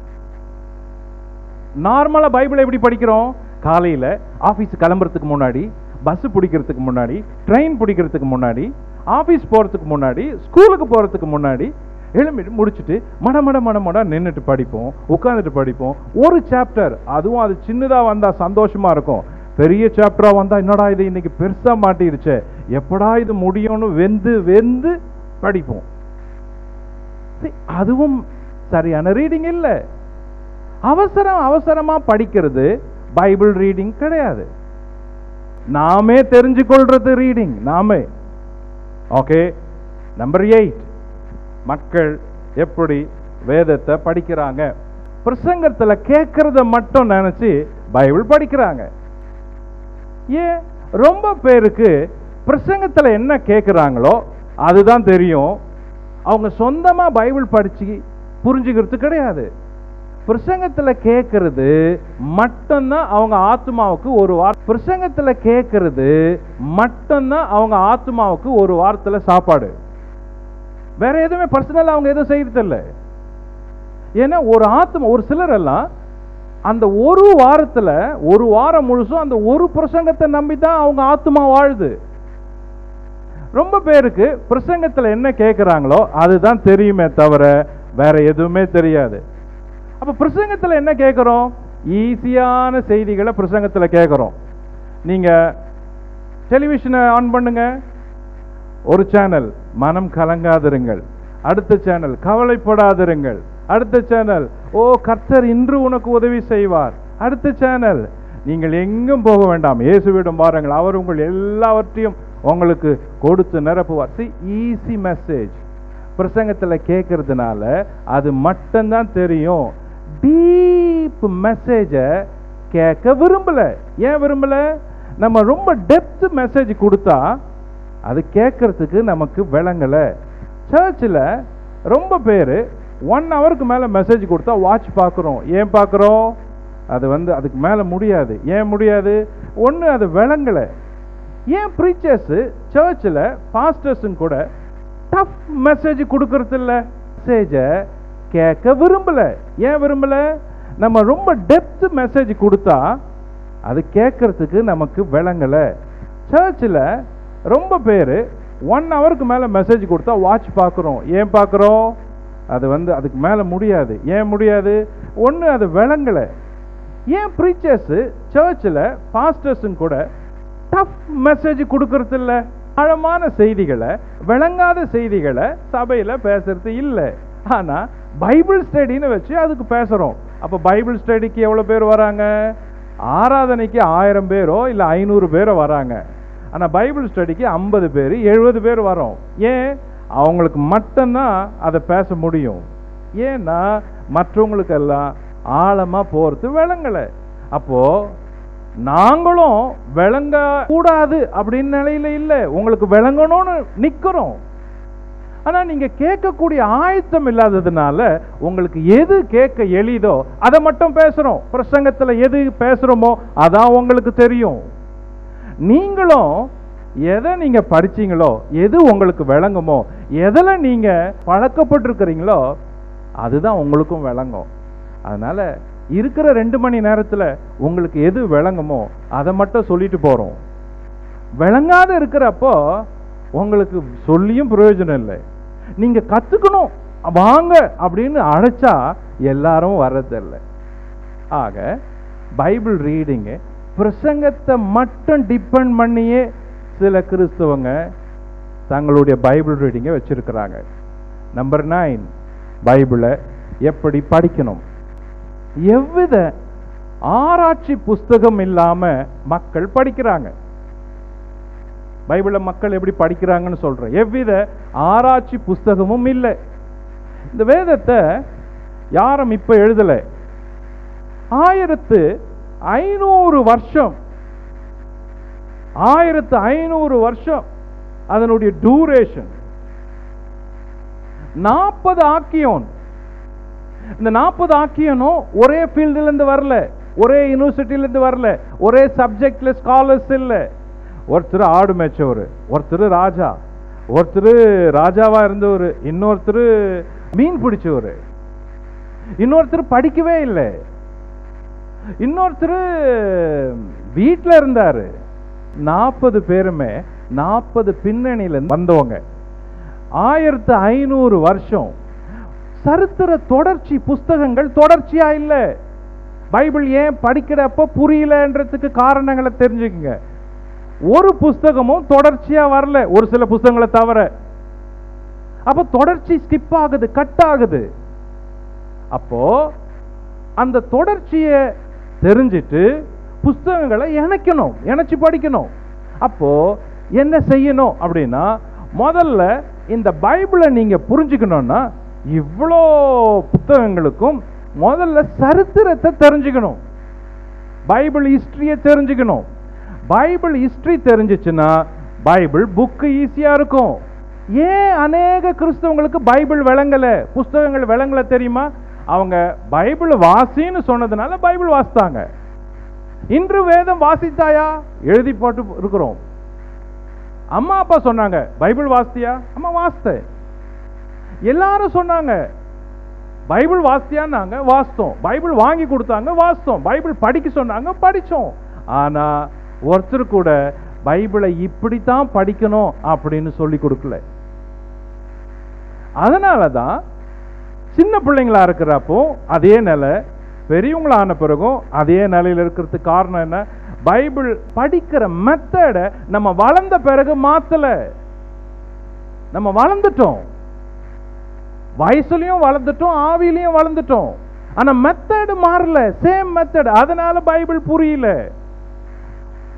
[SPEAKER 1] நார்மலா பைபிளை எப்படி படிக்கிறோம் காலையில ஆபீஸ் கிளம்புறதுக்கு முன்னாடி பஸ் பிடிக்கிறதுக்கு முன்னாடி ட்ரெயின் பிடிக்கிறதுக்கு முன்னாடி ஆபீஸ் போறதுக்கு முன்னாடி ஸ்கூலுக்கு போறதுக்கு முன்னாடி எழும்பிட்டு முடிச்சுட்டு மட மட மட மட நின்றுட்டு படிப்போம் உட்காந்துட்டு படிப்போம் ஒரு சாப்டர் அதுவும் அது சின்னதா வந்தா சந்தோஷமா இருக்கும் பெரிய சாப்டரா வந்தா என்னடா இது இன்னைக்கு பெருசா மாட்டிருச்சே எப்படா இது முடியும்னு வெந்து வெந்து படிப்போம் See, அதுவும் சரியான ரீடிங் இல்ல அவசரம் அவசரமா படிக்கிறது பைபிள் ரீடிங் கிடையாது நாமே தெரிஞ்சு கொள்றது ரீடிங் நாமே ஓகே நம்பர் எயிட் மக்கள் எப்படி வேதத்தை படிக்கிறாங்க பிரசங்கத்துல கேட்கறத மட்டும் நினைச்சு பைபிள் படிக்கிறாங்க ஏன் ரொம்ப பேருக்கு பிரசங்கத்துல என்ன கேட்குறாங்களோ அதுதான் தெரியும் அவங்க சொந்தமா பைபிள் படிச்சு புரிஞ்சுக்கிறது கிடையாது பிரசங்கத்துல கேட்கறது மட்டும்தான் அவங்க ஆத்மாவுக்கு ஒரு வார் பிரசங்கத்துல கேட்கறது மட்டும்தான் அவங்க ஆத்மாவுக்கு ஒரு வாரத்துல சாப்பாடு வேற எதுவுமே பர்சனலா அவங்க எதுவும் செய்யறது இல்லை ஏன்னா ஒரு ஆத்மா ஒரு சிலர் எல்லாம் அந்த ஒரு வாரத்துல ஒரு வாரம் முழுசும் அந்த ஒரு பிரசங்கத்தை நம்பி தான் அவங்க ஆத்மா வாழுது ரொம்ப பேருக்கு பிரசங்கத்துல என்ன கேட்குறாங்களோ அதுதான் தெரியுமே தவிர வேற எதுவுமே தெரியாது அப்ப பிரசங்கத்துல என்ன கேட்குறோம் ஈஸியான செய்திகளை பிரசங்கத்துல கேட்குறோம் நீங்க டெலிவிஷனை ஆன் பண்ணுங்க ஒரு சேனல் மனம் கலங்காதிருங்கள் அடுத்த சேனல் கவலைப்படாதிருங்கள் அடுத்த சேனல் ஓ கர்த்தர் இன்று உனக்கு உதவி செய்வார் அடுத்த சேனல் நீங்கள் எங்கும் போக வேண்டாம் இயேசுவிடம் வாருங்கள் அவர் உங்கள் எல்லாவற்றையும் உங்களுக்கு கொடுத்து நிரப்புவார் சி ஈஸி மெசேஜ் பிரசங்கத்தில் கேட்கறதுனால அது மட்டும்தான் தெரியும் டீப் மெசேஜை கேட்க விரும்பல ஏன் விரும்பல நம்ம ரொம்ப டெப்த் மெசேஜ் கொடுத்தா அது கேட்கறதுக்கு நமக்கு விளங்கலை சர்ச்சில் ரொம்ப பேர் ஒன் ஹவருக்கு மேலே மெசேஜ் கொடுத்தா வாட்ச் பார்க்குறோம் ஏன் பார்க்குறோம் அது வந்து அதுக்கு மேலே முடியாது ஏன் முடியாது ஒன்று அது விளங்கலை ஏன் ப்ரீச்சர்ஸு சர்ச்சில் பாஸ்டர்ஸும் கூட டஃப் மெசேஜ் கொடுக்கறது இல்லை மெசேஜை கேட்க விரும்பலை ஏன் விரும்பலை நம்ம ரொம்ப டெப்த் மெசேஜ் கொடுத்தா அது கேட்கறதுக்கு நமக்கு விளங்கலை சர்ச்சில் ரொம்ப பேர் ஒன் ஹவருக்கு மேலே மெசேஜ் கொடுத்தா வாட்ச் பார்க்குறோம் ஏன் பார்க்குறோம் அது வந்து அதுக்கு மேலே முடியாது ஏன் முடியாது ஒன்று அது விளங்கலை ஏன் ப்ரீச்சர்ஸு சர்ச்சில் பாஸ்டர்ஸும் கூட டஃப் மெசேஜ் கொடுக்கறது இல்லை ஆழமான செய்திகளை விளங்காத செய்திகளை சபையில் பேசுறது இல்லை ஆனால் பைபிள் ஸ்டடின்னு வச்சு அதுக்கு பேசுகிறோம் அப்போ பைபிள் ஸ்டடிக்கு எவ்வளோ பேர் வராங்க ஆராதனைக்கு ஆயிரம் பேரோ இல்லை ஐநூறு பேரோ வராங்க ஆனால் பைபிள் ஸ்டடிக்கு ஐம்பது பேர் எழுபது பேர் வரோம் ஏன் அவங்களுக்கு மட்டும்தான் அதை பேச முடியும் ஏன்னா மற்றவங்களுக்கெல்லாம் ஆழமாக போகிறது விளங்கலை அப்போது நாங்களும் விளங்க கூடாது அப்படின்னு நிலையில இல்லை உங்களுக்கு விளங்கணும்னு நிற்கிறோம் ஆனால் நீங்கள் கேட்கக்கூடிய ஆயத்தம் இல்லாததுனால உங்களுக்கு எது கேட்க எளிதோ அதை மட்டும் பேசுகிறோம் பிரசங்கத்தில் எது பேசுகிறோமோ அதான் உங்களுக்கு தெரியும் நீங்களும் எதை நீங்கள் படிச்சீங்களோ எது உங்களுக்கு விளங்குமோ எதில் நீங்கள் பழக்கப்பட்டிருக்கிறீங்களோ அதுதான் உங்களுக்கும் விளங்கும் அதனால் இருக்கிற ரெண்டு மணி நேரத்தில் உங்களுக்கு எது விளங்குமோ அதை மட்டும் சொல்லிட்டு போகிறோம் விளங்காத இருக்கிறப்போ உங்களுக்கு சொல்லியும் பிரயோஜனம் இல்லை நீங்கள் கற்றுக்கணும் வாங்க அப்படின்னு அழைச்சா எல்லாரும் வர்றதில்லை ஆக பைபிள் ரீடிங்கு பிரசங்கத்தை மட்டும் டிபெண்ட் பண்ணியே சில கிறிஸ்தவங்க தங்களுடைய பைபிள் ரீடிங்கை வச்சிருக்கிறாங்க நம்பர் நைன் பைபிளை எப்படி படிக்கணும் எவ்வித ஆராய்ச்சி புஸ்தகம் இல்லாம மக்கள் படிக்கிறாங்க பைபிளை மக்கள் எப்படி படிக்கிறாங்கன்னு சொல்றேன் எவ்வித ஆராய்ச்சி புஸ்தகமும் இல்லை இந்த வேதத்தை யாரும் இப்ப எழுதல ஆயிரத்து ஐநூறு வருஷம் ஆயிரத்து ஐநூறு வருஷம் அதனுடைய டூரேஷன் நாற்பது ஆக்கியோன் இந்த நாற்பது ஆக்கியனும் ஒரே ஃபீல்டுல இருந்து வரல ஒரே யூனிவர்சிட்டில இருந்து வரல ஒரே சப்ஜெக்ட்ல ஸ்காலர்ஸ் இல்லை ஒருத்தர் ஆடு மேய்ச்சவர் ஒருத்தர் ராஜா ஒருத்தர் ராஜாவா இருந்தவர் இன்னொருத்தர் மீன் பிடிச்சவர் இன்னொருத்தர் படிக்கவே இல்லை இன்னொருத்தர் வீட்டில் இருந்தாரு நாற்பது பேருமே நாற்பது பின்னணியில வந்தவங்க ஆயிரத்து ஐநூறு வருஷம் சரித்திர தொடர்ச்சி புஸ்தகங்கள் தொடர்ச்சியா இல்லை பைபிள் ஏன் படிக்கிறப்ப புரியலன்றதுக்கு காரணங்களை தெரிஞ்சுக்கங்க ஒரு புஸ்தகமும் தொடர்ச்சியா வரல ஒரு சில புஸ்தகங்களை தவிர அப்ப தொடர்ச்சி ஸ்கிப் ஆகுது கட் ஆகுது அப்போ அந்த தொடர்ச்சியை தெரிஞ்சிட்டு புஸ்தகங்களை இணைக்கணும் இணைச்சு படிக்கணும் அப்போ என்ன செய்யணும் அப்படின்னா முதல்ல இந்த பைபிளை நீங்க புரிஞ்சுக்கணும்னா இவ்வளோ புத்தகங்களுக்கும் முதல்ல சரித்திரத்தை தெரிஞ்சுக்கணும் பைபிள் ஹிஸ்டரியை தெரிஞ்சுக்கணும் பைபிள் ஹிஸ்டரி தெரிஞ்சிச்சுன்னா பைபிள் புக்கு ஈஸியா இருக்கும் ஏன் அநேக கிறிஸ்தவங்களுக்கு பைபிள் விளங்கல புஸ்தகங்கள் விளங்கல தெரியுமா அவங்க பைபிள் வாசின்னு சொன்னதுனால பைபிள் வாசித்தாங்க இன்று வேதம் வாசித்தாயா எழுதி போட்டு இருக்கிறோம் அம்மா அப்பா சொன்னாங்க பைபிள் வாசித்தியா அம்மா வாசித்தேன் எல்லாரும் சொன்னாங்க பைபிள் வாசித்தியான்னாங்க வாசித்தோம் பைபிள் வாங்கி கொடுத்தாங்க வாசித்தோம் பைபிள் படிக்க சொன்னாங்க படிச்சோம் ஆனா ஒருத்தர் கூட பைபிளை இப்படித்தான் படிக்கணும் அப்படின்னு சொல்லி கொடுக்கல அதனால தான் சின்ன பிள்ளைங்களா இருக்கிறப்போ அதே நிலை பெரியவங்களான பிறகும் அதே நிலையில் இருக்கிறதுக்கு காரணம் என்ன பைபிள் படிக்கிற மெத்தடை நம்ம வளர்ந்த பிறகு மாத்தல நம்ம வளர்ந்துட்டோம் வயசுலயும் வளர்ந்துட்டோம் ஆவிலையும் வளர்ந்துட்டோம் ஆனா மெத்தடு மாறல சேம் மெத்தட் அதனால பைபிள் புரியல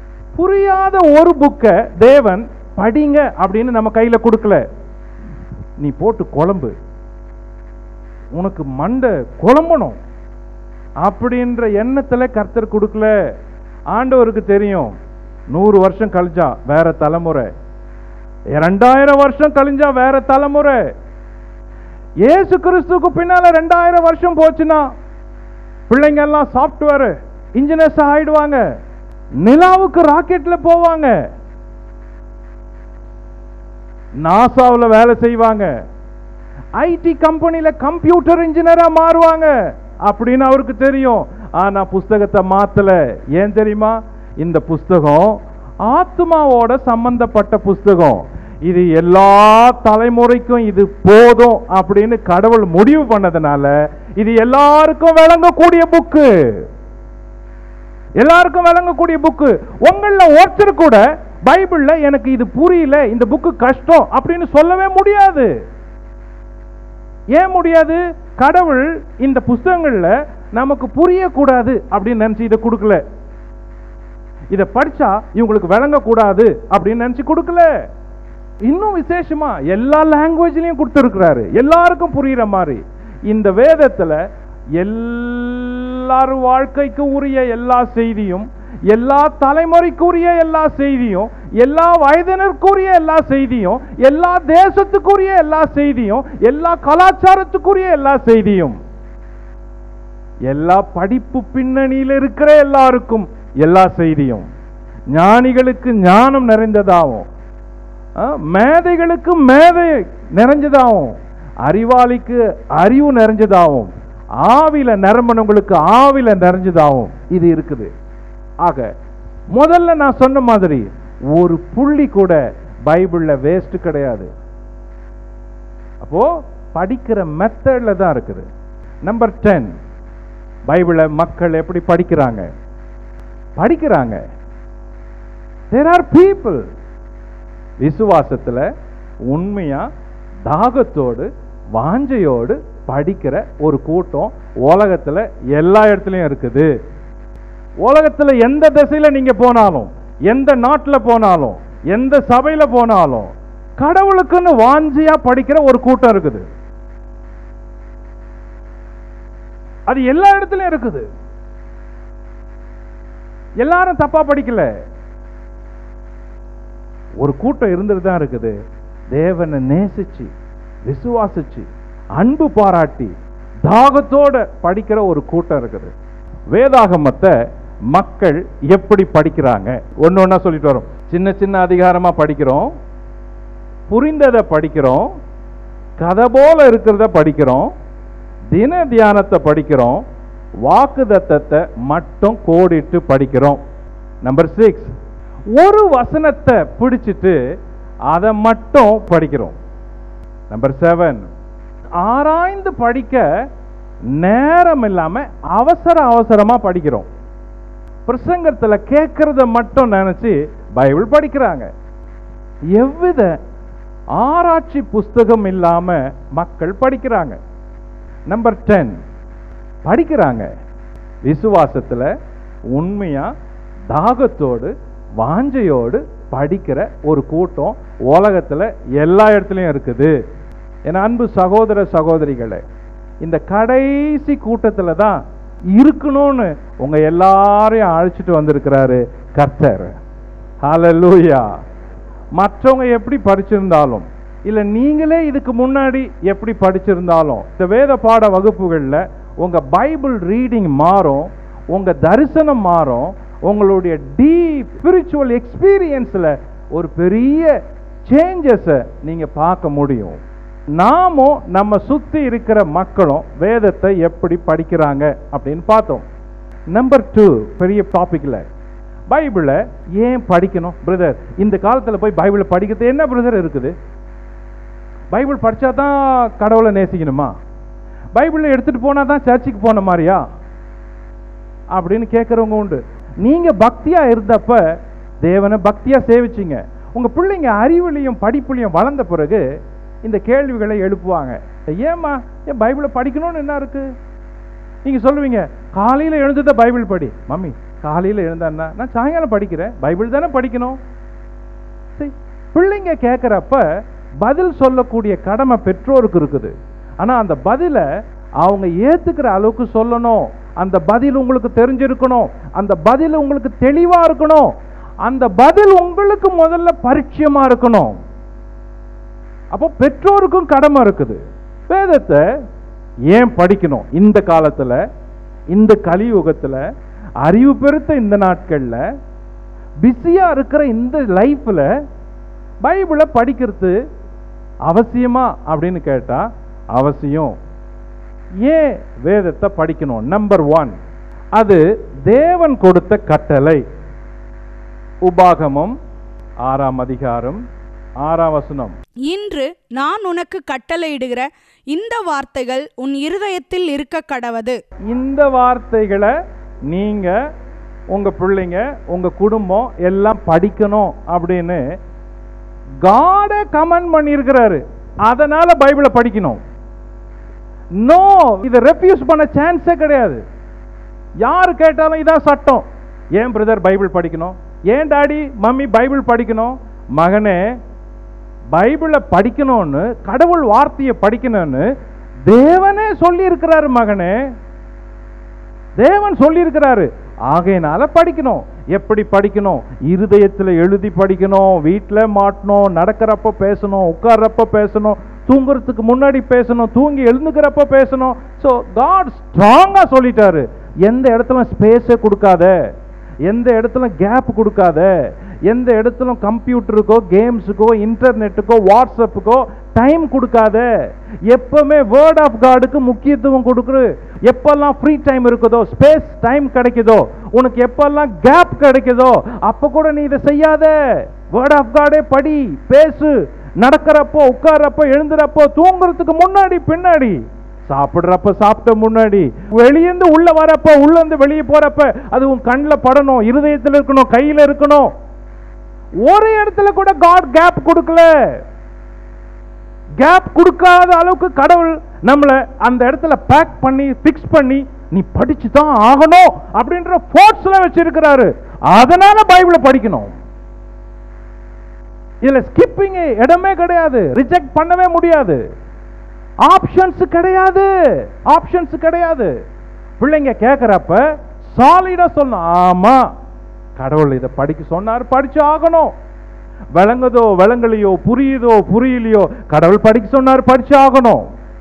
[SPEAKER 1] புரியாத ஒரு புக்கை தேவன் படிங்க அப்படின்னு நம்ம கையில கொடுக்கல நீ போட்டு குழம்பு உனக்கு மண்டை குழம்பணும் அப்படின்ற எண்ணத்துல கர்த்தர் கொடுக்கல ஆண்டவருக்கு தெரியும் நூறு வருஷம் கழிஞ்சா வேற தலைமுறை ரெண்டாயிரம் வருஷம் கழிஞ்சா வேற தலைமுறை இயேசு கிறிஸ்துக்கு பின்னால ரெண்டாயிரம் வருஷம் போச்சுன்னா பிள்ளைங்க எல்லாம் சாஃப்ட்வேர் இன்ஜினியர்ஸ் ஆயிடுவாங்க நிலாவுக்கு ராக்கெட்ல போவாங்க நாசாவில் வேலை செய்வாங்க ஐடி கம்பெனில கம்ப்யூட்டர் இன்ஜினியரா மாறுவாங்க அப்படின்னு அவருக்கு தெரியும் ஆனா புஸ்தகத்தை மாத்தல ஏன் தெரியுமா இந்த புஸ்தகம் ஆத்மாவோட சம்பந்தப்பட்ட புஸ்தகம் இது எல்லா தலைமுறைக்கும் இது போதும் அப்படின்னு கடவுள் முடிவு பண்ணதுனால இது எல்லாருக்கும் விளங்கக்கூடிய புக்கு எல்லாருக்கும் விளங்கக்கூடிய புக்கு உங்கள ஒருத்தர் கூட பைபிள்ல எனக்கு இது புரியல இந்த புக்கு கஷ்டம் அப்படின்னு சொல்லவே முடியாது ஏன் முடியாது கடவுள் இந்த புஸ்தகங்கள்ல நமக்கு புரியக்கூடாது அப்படின்னு நினைச்சு இதை கொடுக்கல இதை படிச்சா இவங்களுக்கு விளங்கக்கூடாது அப்படின்னு நினைச்சு கொடுக்கல இன்னும் விசேஷமா எல்லா லாங்குவேஜ்லயும் கொடுத்துருக்கிறாரு எல்லாருக்கும் புரியுற மாதிரி இந்த வேதத்துல எல்லாரும் வாழ்க்கைக்கு உரிய எல்லா செய்தியும் எல்லா தலைமுறைக்குரிய எல்லா செய்தியும் எல்லா வயதினருக்குரிய எல்லா செய்தியும் எல்லா தேசத்துக்குரிய எல்லா செய்தியும் எல்லா கலாச்சாரத்துக்குரிய எல்லா செய்தியும் எல்லா படிப்பு பின்னணியில் இருக்கிற எல்லாருக்கும் எல்லா செய்தியும் ஞானிகளுக்கு ஞானம் நிறைந்ததாகும் ஆ, மேதைகளுக்கு மேதை நிறைஞ்சதாகும் அறிவாளிக்கு அறிவு நிறைஞ்சதாகும் ஆவில நிரம்பினவங்களுக்கு ஆவில நிறைஞ்சதாகும் இது இருக்குது ஆக முதல்ல நான் சொன்ன மாதிரி ஒரு புள்ளி கூட பைபிள்ல வேஸ்ட் கிடையாது அப்போ படிக்கிற மெத்தட்ல தான் இருக்குது நம்பர் டென் பைபிளை மக்கள் எப்படி படிக்கிறாங்க படிக்கிறாங்க தேர் ஆர் பீப்புள் விசுவாசத்துல உண்மையா தாகத்தோடு வாஞ்சையோடு படிக்கிற ஒரு கூட்டம் உலகத்துல எல்லா இடத்துலயும் இருக்குது உலகத்துல எந்த திசையில நீங்க போனாலும் எந்த நாட்டுல போனாலும் எந்த சபையில போனாலும் கடவுளுக்குன்னு வாஞ்சியா படிக்கிற ஒரு கூட்டம் இருக்குது அது எல்லா இடத்துலயும் இருக்குது எல்லாரும் தப்பா படிக்கல ஒரு கூட்டம் இருந்துட்டு தான் இருக்குது தேவனை நேசிச்சு விசுவாசிச்சு அன்பு பாராட்டி தாகத்தோட படிக்கிற ஒரு கூட்டம் இருக்குது வேதாகமத்தை மக்கள் எப்படி படிக்கிறாங்க ஒன்று ஒன்றா சொல்லிட்டு வரோம் சின்ன சின்ன அதிகாரமா படிக்கிறோம் புரிந்ததை படிக்கிறோம் கதை போல இருக்கிறத படிக்கிறோம் தின தியானத்தை படிக்கிறோம் வாக்குதத்தத்தை மட்டும் கோடிட்டு படிக்கிறோம் நம்பர் சிக்ஸ் ஒரு வசனத்தை பிடிச்சிட்டு அதை மட்டும் படிக்கிறோம் நம்பர் செவன் ஆராய்ந்து படிக்க நேரம் இல்லாம அவசர அவசரமா படிக்கிறோம் பிரசங்கத்துல கேட்கறத மட்டும் நினைச்சு பைபிள் படிக்கிறாங்க எவ்வித ஆராய்ச்சி புஸ்தகம் இல்லாம மக்கள் படிக்கிறாங்க நம்பர் டென் படிக்கிறாங்க விசுவாசத்துல உண்மையா தாகத்தோடு வாஞ்சையோடு படிக்கிற ஒரு கூட்டம் உலகத்துல எல்லா இடத்துலயும் இருக்குது என் அன்பு சகோதர சகோதரிகளே இந்த கடைசி கூட்டத்துல தான் இருக்கணும்னு உங்க எல்லாரையும் அழைச்சிட்டு வந்திருக்கிறாரு கர்த்தர் ஹalleluya மற்றவங்க எப்படி படிச்சிருந்தாலும் இல்ல நீங்களே இதுக்கு முன்னாடி எப்படி படிச்சிருந்தாலும் இந்த வேத பாட வகுப்புகள்ல உங்க பைபிள் ரீடிங் மாறும் உங்க தரிசனம் மாறும் உங்களுடைய டீப் ஸ்பிரிச்சுவல் எக்ஸ்பீரியன்ஸ்ல ஒரு பெரிய சேஞ்சஸை நீங்க பார்க்க முடியும் நாமும் நம்ம சுத்தி இருக்கிற மக்களும் வேதத்தை எப்படி படிக்கிறாங்க அப்படின்னு பார்த்தோம் நம்பர் டூ பெரிய டாபிக்ல பைபிளை ஏன் படிக்கணும் பிரதர் இந்த காலத்துல போய் பைபிளை படிக்கிறது என்ன பிரதர் இருக்குது பைபிள் படிச்சா தான் கடவுளை நேசிக்கணுமா பைபிளை எடுத்துட்டு போனா தான் சர்ச்சுக்கு போன மாதிரியா அப்படின்னு கேட்குறவங்க உண்டு நீங்க பக்தியா இருந்தப்ப தேவனை பக்தியா சேவிச்சீங்க உங்க பிள்ளைங்க அறிவுலையும் படிப்புலையும் வளர்ந்த பிறகு இந்த கேள்விகளை எழுப்புவாங்க ஏம்மா ஏன் பைபிளை படிக்கணும்னு என்ன இருக்கு நீங்க சொல்லுவீங்க காலையில எழுந்தத பைபிள் படி மம்மி காலையில எழுந்தா நான் சாயங்காலம் படிக்கிறேன் பைபிள் தானே படிக்கணும் சரி பிள்ளைங்க கேட்குறப்ப பதில் சொல்லக்கூடிய கடமை பெற்றோருக்கு இருக்குது ஆனா அந்த பதிலை அவங்க ஏத்துக்கிற அளவுக்கு சொல்லணும் அந்த பதில் உங்களுக்கு தெரிஞ்சிருக்கணும் அந்த பதில் உங்களுக்கு தெளிவா இருக்கணும் அந்த பதில் உங்களுக்கு முதல்ல பரிச்சயமா இருக்கணும் அப்போ பெற்றோருக்கும் கடமை இருக்குது வேதத்தை ஏன் படிக்கணும் இந்த காலத்துல இந்த கலியுகத்துல அறிவு பெருத்த இந்த நாட்கள்ல பிஸியா இருக்கிற இந்த லைஃப்ல பைபிளை படிக்கிறது அவசியமா அப்படின்னு கேட்டா அவசியம் ஏன் வேதத்தை படிக்கணும் நம்பர் ஒன் அது தேவன் கொடுத்த கட்டளை உபாகமம் ஆறாம் அதிகாரம் ஆறாம் வசனம்
[SPEAKER 2] இன்று நான் உனக்கு கட்டளையிடுகிற இந்த வார்த்தைகள் உன் இருதயத்தில் இருக்க கடவது
[SPEAKER 1] இந்த வார்த்தைகளை நீங்க உங்க பிள்ளைங்க உங்க குடும்பம் எல்லாம் படிக்கணும் அப்படின்னு காடே கமெண்ட் பண்ணியிருக்கிறாரு அதனால பைபிளை படிக்கணும் நோ இதை ரெஃப்யூஸ் பண்ண சான்ஸே கிடையாது யார் கேட்டாலும் இதான் சட்டம் ஏன் பிரதர் பைபிள் படிக்கணும் ஏன் டாடி மம்மி பைபிள் படிக்கணும் மகனே பைபிளை படிக்கணும்னு கடவுள் வார்த்தையை படிக்கணும்னு தேவனே சொல்லி இருக்கிறாரு மகனே தேவன் சொல்லியிருக்கிறாரு ஆகையினால படிக்கணும் எப்படி படிக்கணும் இருதயத்தில் எழுதி படிக்கணும் வீட்டில் மாட்டணும் நடக்கிறப்ப பேசணும் உட்கார்றப்ப பேசணும் தூங்குறதுக்கு முன்னாடி பேசணும் தூங்கி எழுந்துக்கிறப்ப பேசணும் ஸோ காட் ஸ்ட்ராங்காக சொல்லிட்டாரு எந்த இடத்துல ஸ்பேஸே கொடுக்காத எந்த இடத்துல கேப் கொடுக்காத எந்த இடத்துல கம்ப்யூட்டருக்கோ கேம்ஸுக்கோ இன்டர்நெட்டுக்கோ வாட்ஸ்அப்புக்கோ டைம் கொடுக்காத எப்பவுமே வேர்ட் ஆஃப் காடுக்கு முக்கியத்துவம் கொடுக்குறு எப்பெல்லாம் ஃப்ரீ டைம் இருக்குதோ ஸ்பேஸ் டைம் கிடைக்குதோ உனக்கு எப்பெல்லாம் கேப் கிடைக்குதோ அப்ப கூட நீ இதை செய்யாத வேர்ட் ஆஃப் காடே படி பேசு நடக்கிறப்போ உட்கார்றப்போ எழுந்துறப்போ தூங்குறதுக்கு முன்னாடி பின்னாடி சாப்பிடுறப்ப சாப்பிட்ட முன்னாடி வெளியேந்து உள்ள வரப்ப உள்ள இருந்து வெளியே போறப்ப அது உன் கண்ணில் படணும் இருதயத்தில் இருக்கணும் கையில இருக்கணும் ஒரு இடத்துல கூட காட் கேப் கொடுக்கல கேப் கொடுக்காத அளவுக்கு கடவுள் நம்மளை அந்த இடத்துல பேக் பண்ணி ஃபிக்ஸ் பண்ணி நீ படிச்சு தான் ஆகணும் அப்படின்ற ஃபோர்ஸ்ல வச்சிருக்கிறாரு அதனால பைபிளை படிக்கணும் இதுல ஸ்கிப்பிங் இடமே கிடையாது ரிஜெக்ட் பண்ணவே முடியாது ஆப்ஷன்ஸ் கிடையாது ஆப்ஷன்ஸ் கிடையாது பிள்ளைங்க கேட்குறப்ப சாலிடா சொல்லணும் ஆமா கடவுள் இதை படிக்க சொன்னார் படிச்சு ஆகணும் விளங்குதோ விளங்கலையோ புரியுதோ புரியலையோ கடவுள் படிக்க சொன்னார் படிச்சு ஆகணும்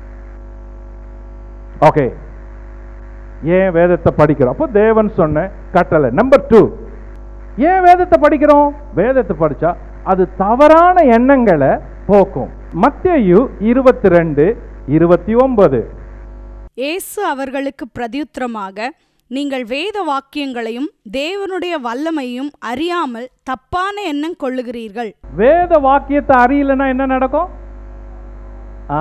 [SPEAKER 1] ஓகே ஏன் வேதத்தை படிக்கிறோம் அப்போ தேவன் சொன்ன கட்டளை நம்பர் டூ ஏன் வேதத்தை படிக்கிறோம் வேதத்தை படிச்சா அது தவறான எண்ணங்களை போக்கும் மத்தேயு இருபத்தி ரெண்டு இருபத்தி ஒன்பது
[SPEAKER 2] இயேசு அவர்களுக்கு பிரதியுத்தரமாக நீங்கள் வேத வாக்கியங்களையும் தேவனுடைய வல்லமையும் அறியாமல் தப்பான எண்ணம் கொள்ளுகிறீர்கள்
[SPEAKER 1] வேத வாக்கியத்தை அறியலைன்னா என்ன நடக்கும் ஆ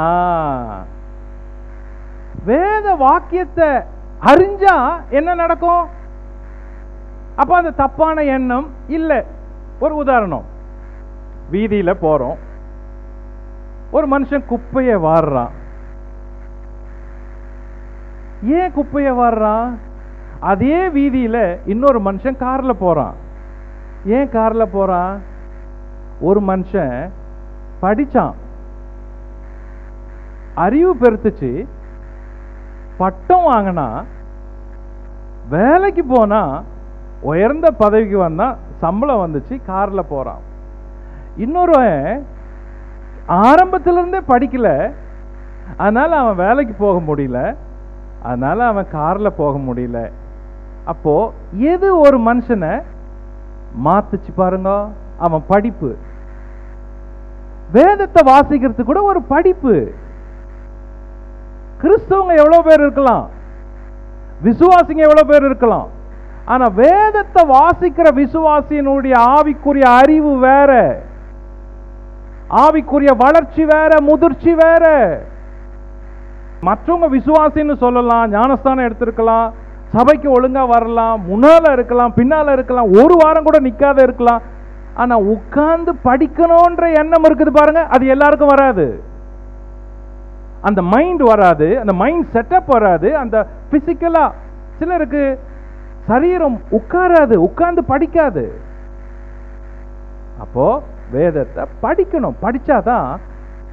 [SPEAKER 1] வேத வாக்கியத்தை அறிஞ்சா என்ன நடக்கும் அப்ப அந்த தப்பான எண்ணம் இல்லை ஒரு உதாரணம் வீதியில போறோம் ஒரு மனுஷன் குப்பையை வாடுறான் ஏன் குப்பையை வாடுறான் அதே வீதியில இன்னொரு மனுஷன் கார்ல போறான் ஏன் கார்ல போறான் ஒரு மனுஷன் படிச்சான் அறிவு பெருத்துச்சு பட்டம் வாங்கினா வேலைக்கு போனா உயர்ந்த பதவிக்கு வந்தா சம்பளம் வந்துச்சு கார்ல போறான் இன்னொருவன் ஆரம்பத்துல இருந்தே படிக்கல அதனால அவன் வேலைக்கு போக முடியல அதனால அவன் கார்ல போக முடியல அப்போ எது ஒரு மனுஷனை மாத்துச்சு பாருங்க அவன் படிப்பு வேதத்தை வாசிக்கிறது கூட ஒரு படிப்பு கிறிஸ்தவங்க எவ்வளவு பேர் இருக்கலாம் விசுவாசிங்க எவ்வளவு பேர் இருக்கலாம் ஆனா வேதத்தை வாசிக்கிற விசுவாசியினுடைய ஆவிக்குரிய அறிவு வேற ஆவிக்குரிய வளர்ச்சி வேற முதிர்ச்சி வேற மற்றவங்க விசுவாசின்னு சொல்லலாம் ஞானஸ்தானம் எடுத்திருக்கலாம் சபைக்கு ஒழுங்கா வரலாம் முன்னால இருக்கலாம் பின்னால இருக்கலாம் ஒரு வாரம் கூட நிக்காத இருக்கலாம் ஆனா உட்கார்ந்து படிக்கணும்ன்ற எண்ணம் இருக்குது பாருங்க அது எல்லாருக்கும் வராது அந்த மைண்ட் வராது அந்த மைண்ட் செட்டப் வராது அந்த பிசிக்கலா சிலருக்கு சரீரம் உட்காராது உட்கார்ந்து படிக்காது அப்போ வேதத்தை படிக்கணும் படிச்சாதான்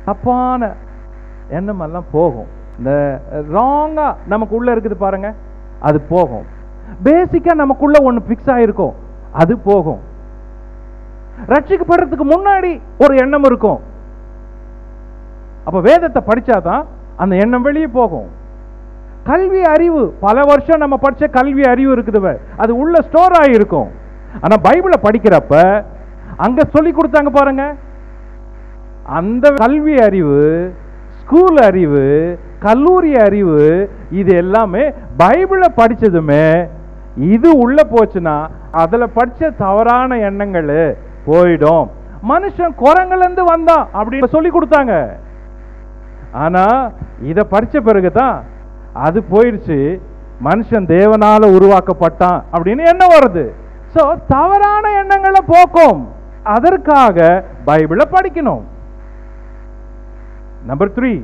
[SPEAKER 1] தப்பான எண்ணம் எல்லாம் போகும் இந்த ராங்கா நமக்குள்ள இருக்குது பாருங்க அது போகும் பேசிக்கா நமக்குள்ள ஒன்று ஃபிக்ஸ் ஆயிருக்கும் அது போகும் ரட்சிக்கப்படுறதுக்கு முன்னாடி ஒரு எண்ணம் இருக்கும் அப்ப வேதத்தை படிச்சாதான் அந்த எண்ணம் வெளியே போகும் கல்வி அறிவு பல வருஷம் நம்ம படிச்ச கல்வி அறிவு இருக்குது பாரு. அது உள்ள ஸ்டோர் ஆகிருக்கும் ஆனா பைபிளை படிக்கிறப்ப அங்க சொல்லி கொடுத்தாங்க பாருங்க அந்த கல்வி அறிவு ஸ்கூல் அறிவு கல்லூரி அறிவு இது எல்லாமே பைபிளை படிச்சதுமே இது உள்ள போச்சுன்னா அதுல படிச்ச தவறான எண்ணங்கள் போயிடும் மனுஷன் குரங்குல இருந்து வந்தான் அப்படின்னு சொல்லி கொடுத்தாங்க ஆனா இத படிச்ச பிறகுதான் அது போயிடுச்சு மனுஷன் தேவனால உருவாக்கப்பட்டான் அப்படின்னு எண்ணம் வருது சோ தவறான எண்ணங்களை போக்கும் அதற்காக பைபிளை படிக்கணும் நம்பர் த்ரீ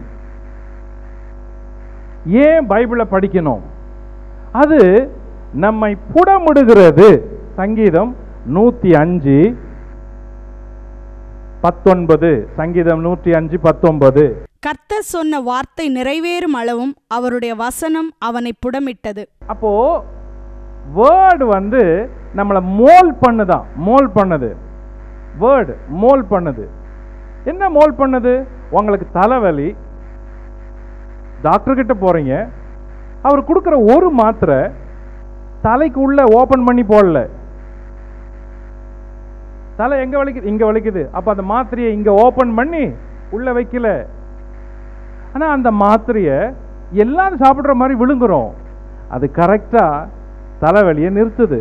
[SPEAKER 1] ஏன் பைபிளை படிக்கணும் அது நம்மை புடமுடுகிறது சங்கீதம் நூத்தி அஞ்சு பத்தொன்பது சங்கீதம் நூற்றி அஞ்சு பத்தொன்பது
[SPEAKER 2] கர்த்தர் சொன்ன வார்த்தை நிறைவேறும் அளவும் அவருடைய வசனம் அவனை புடமிட்டது
[SPEAKER 1] அப்போ வேர்டு வந்து நம்மளை மோல் பண்ணுதான் மோல் பண்ணுது வேர்டு மோல் பண்ணுது என்ன மோல் பண்ணுது உங்களுக்கு தலைவலி டாக்டர் கிட்ட போறீங்க அவர் கொடுக்குற ஒரு மாத்திரை தலைக்கு உள்ள ஓபன் பண்ணி போடல தலை எங்க வலிக்குது இங்க வலிக்குது அப்ப அந்த மாத்திரையை இங்க ஓபன் பண்ணி உள்ள வைக்கல ஆனா அந்த மாத்திரையை எல்லாரும் சாப்பிடுற மாதிரி விழுங்குறோம் அது கரெக்டா தலைவலியை நிறுத்துது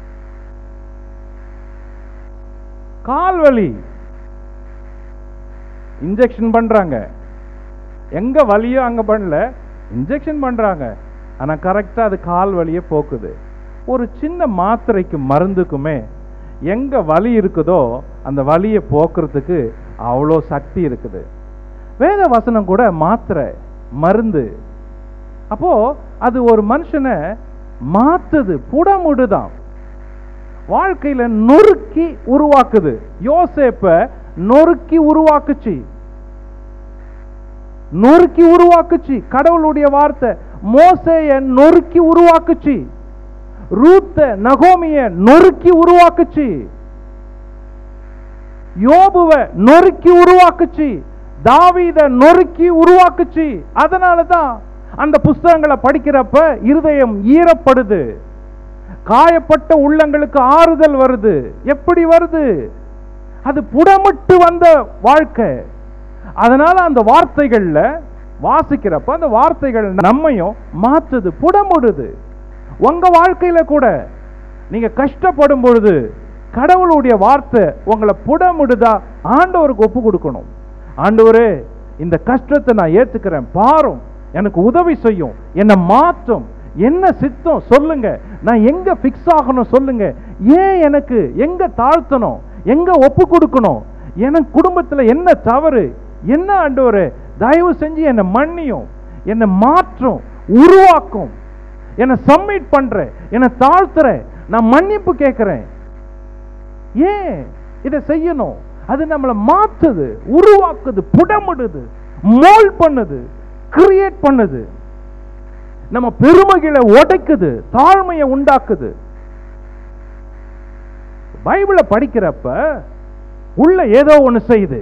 [SPEAKER 1] கால் வலி இன்ஜெக்ஷன் பண்றாங்க எங்க வலியோ அங்க பண்ணல இன்ஜெக்ஷன் பண்றாங்க ஆனா கரெக்டா அது கால் வலியை போக்குது ஒரு சின்ன மாத்திரைக்கு மருந்துக்குமே எங்க வலி இருக்குதோ அந்த வலியை போக்குறதுக்கு அவ்வளோ சக்தி இருக்குது வேத வசனம் கூட மாத்திரை மருந்து அப்போ அது ஒரு மனுஷனை மாத்துது புடமுடுதான் வாழ்க்கையில நொறுக்கி உருவாக்குது யோசேப்ப நொறுக்கி உருவாக்குச்சு நொறுக்கி உருவாக்குச்சு கடவுளுடைய வார்த்தை மோசைய நொறுக்கி உருவாக்குச்சு ரூத்த நகோமிய நொறுக்கி உருவாக்குச்சு யோபுவ நொறுக்கி உருவாக்குச்சு தாவீத நொறுக்கி உருவாக்குச்சு அதனால தான் அந்த புஸ்தகங்களை படிக்கிறப்ப இருதயம் ஈரப்படுது காயப்பட்ட உள்ளங்களுக்கு ஆறுதல் வருது எப்படி வருது அது புடமிட்டு வந்த வாழ்க்கை அதனால அந்த வார்த்தைகள்ல வாசிக்கிறப்ப அந்த வார்த்தைகள் நம்மையும் மாற்றுது புடமுடுது உங்க வாழ்க்கையில கூட நீங்க கஷ்டப்படும் பொழுது கடவுளுடைய வார்த்தை உங்களை புடமுடுதா ஆண்டவருக்கு ஒப்பு கொடுக்கணும் ஆண்டவரே இந்த கஷ்டத்தை நான் ஏத்துக்கிறேன் பாரும் எனக்கு உதவி செய்யும் என்னை மாற்றும் என்ன சித்தம் சொல்லுங்க நான் எங்க ஃபிக்ஸ் ஆகணும் சொல்லுங்க ஏன் எனக்கு எங்க தாழ்த்தணும் எங்க ஒப்பு கொடுக்கணும் எனக்கு குடும்பத்துல என்ன தவறு என்ன ஆண்டவரே தயவு செஞ்சு என்னை மன்னியும் என்னை மாற்றும் உருவாக்கும் என்னை சப்மிட் பண்றேன் என்னை தாழ்த்துறேன் நான் மன்னிப்பு கேட்கிறேன் ஏன் இதை செய்யணும் அது நம்மளை மாத்துது உருவாக்குது புடமிடுது மோல் பண்ணுது கிரியேட் பண்ணுது நம்ம பெருமைகளை உடைக்குது தாழ்மையை உண்டாக்குது பைபிளை படிக்கிறப்ப உள்ள ஏதோ ஒண்ணு செய்யுது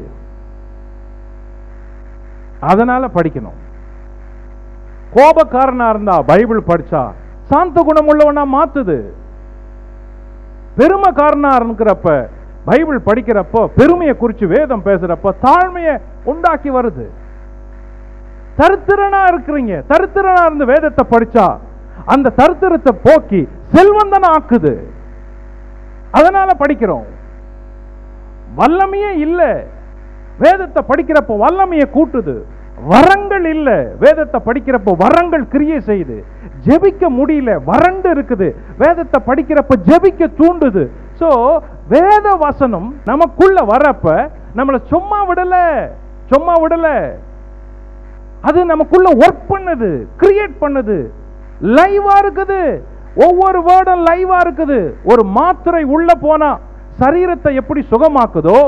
[SPEAKER 1] அதனால படிக்கணும் கோபக்காரனா இருந்தா பைபிள் படிச்சா சாந்த குணம் உள்ளவனா மாத்துது பெருமைக்காரனா இருக்கிறப்ப பைபிள் படிக்கிறப்போ பெருமையை குறித்து வேதம் பேசுறப்ப தாழ்மையை உண்டாக்கி வருது தரித்திரனா இருக்கிறீங்க தரித்திரனா இருந்து வேதத்தை படிச்சா அந்த தரித்திரத்தை போக்கி செல்வந்தன ஆக்குது அதனால படிக்கிறோம் வல்லமையே இல்ல வேதத்தை படிக்கிறப்ப வல்லமையை கூட்டுது வரங்கள் இல்ல வேதத்தை படிக்கிறப்ப வரங்கள் கிரியை செய்யுது ஜெபிக்க முடியல வறண்டு இருக்குது வேதத்தை படிக்கிறப்ப ஜெபிக்க தூண்டுது சோ வேத வசனம் நமக்குள்ள வரப்ப நம்மளை சும்மா விடல சும்மா விடல அது நமக்குள்ள ஒர்க் பண்ணுது கிரியேட் பண்ணுது லைவா இருக்குது ஒவ்வொரு வேர்டும் லைவா இருக்குது ஒரு மாத்திரை உள்ள போனா சரீரத்தை எப்படி சுகமாக்குதோ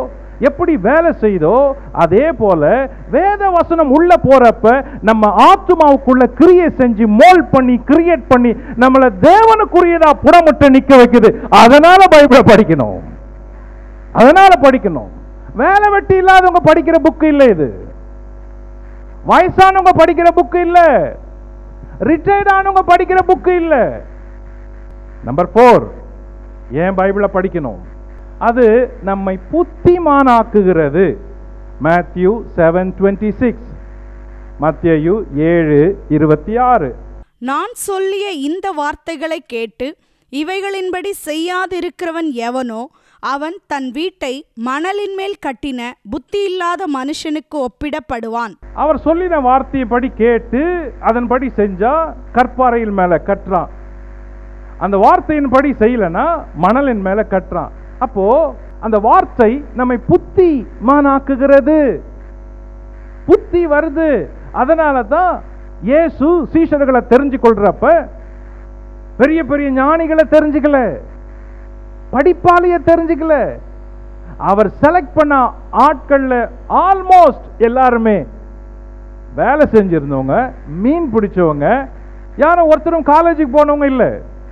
[SPEAKER 1] எப்படி வேலை செய்தோ அதே போல வேத வசனம் உள்ள போறப்ப நம்ம ஆத்மாவுக்குள்ள கிரியை செஞ்சு மோல்ட் பண்ணி கிரியேட் பண்ணி நம்மள தேவனுக்குரியதா புடமிட்டு நிக்க வைக்குது அதனால பைபிளை படிக்கணும் அதனால படிக்கணும் வேலை வெட்டி இல்லாதவங்க படிக்கிற புக்கு இல்லை இது வயசானவங்க படிக்கிற புக்கு இல்ல ரிட்டையர்ட் ஆனவங்க படிக்கிற புக்கு இல்ல நம்பர் ஃபோர் ஏன் பைபிளை படிக்கணும் அது நம்மை புத்திமானாக்குகிறது மேத்யூ செவன் டுவெண்ட்டி சிக்ஸ் மத்தியு ஏழு இருபத்தி ஆறு
[SPEAKER 2] நான் சொல்லிய இந்த வார்த்தைகளை கேட்டு இவைகளின்படி செய்யாதிருக்கிறவன் எவனோ அவன் தன் வீட்டை மணலின் மேல் கட்டின புத்தியில்லாத மனுஷனுக்கு ஒப்பிடப்படுவான்
[SPEAKER 1] அவர் சொல்லின வார்த்தையைப்படி கேட்டு அதன்படி செஞ்சா கற்பாறையில் மேல கட்டுறான் அந்த வார்த்தையின்படி செய்யலனா மணலின் மேல கட்டுறான் அப்போ அந்த வார்த்தை நம்மை புத்தி மானாக்குகிறது புத்தி வருது அதனால தான் இயேசு சீஷர்களை தெரிஞ்சு கொள்றப்ப பெரிய பெரிய ஞானிகளை தெரிஞ்சுக்கல படிப்பாளிய தெரிஞ்சுக்கல அவர் செலக்ட் பண்ண ஆட்கள்ல ஆல்மோஸ்ட் எல்லாருமே வேலை செஞ்சிருந்தவங்க மீன் பிடிச்சவங்க யாரும் ஒருத்தரும் காலேஜுக்கு போனவங்க இல்லை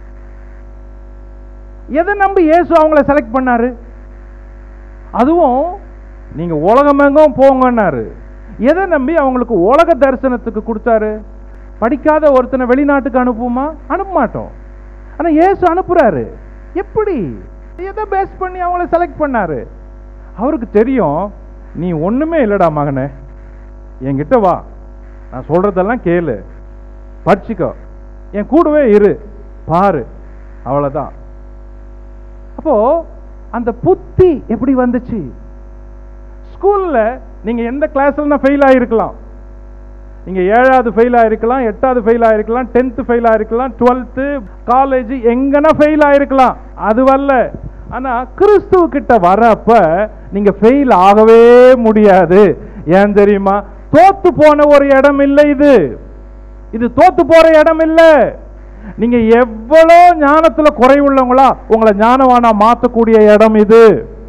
[SPEAKER 1] எதை நம்பி இயேசு அவங்கள செலக்ட் பண்ணாரு அதுவும் நீங்க உலகமெங்கும் போங்கன்னாரு எதை நம்பி அவங்களுக்கு உலக தரிசனத்துக்கு கொடுத்தாரு படிக்காத ஒருத்தனை வெளிநாட்டுக்கு அனுப்புமா அனுப்ப மாட்டோம் ஆனா இயேசு அனுப்புறாரு எப்படி எதை பேஸ் பண்ணி அவங்கள செலக்ட் பண்ணாரு அவருக்கு தெரியும் நீ ஒண்ணுமே இல்லடா மகனே என்கிட்ட வா நான் சொல்றதெல்லாம் கேளு படிச்சுக்கோ என் கூடவே இரு பாரு அவ்வளவுதான் அப்போ அந்த புத்தி எப்படி வந்துச்சு ஸ்கூல்ல நீங்க எந்த கிளாஸ்ல ஃபெயில் ஆயிருக்கலாம் நீங்க ஏழாவது ஃபெயில் ஆயிருக்கலாம் எட்டாவது ஃபெயில் ஆயிருக்கலாம் டென்த் ஃபெயில் ஆயிருக்கலாம் டுவெல்த்து காலேஜ் எங்கன்னா ஃபெயில் ஆயிருக்கலாம் அது வரல ஆனா கிறிஸ்துவ கிட்ட வரப்ப நீங்க ஃபெயில் ஆகவே முடியாது ஏன் தெரியுமா தோத்து போன ஒரு இடம் இல்லை இது இது தோத்து போற இடம் இல்ல நீங்க எவ்வளோ ஞானத்துல குறைவுள்ளவங்களா உங்களை ஞானவானா மாத்தக்கூடிய இடம் இது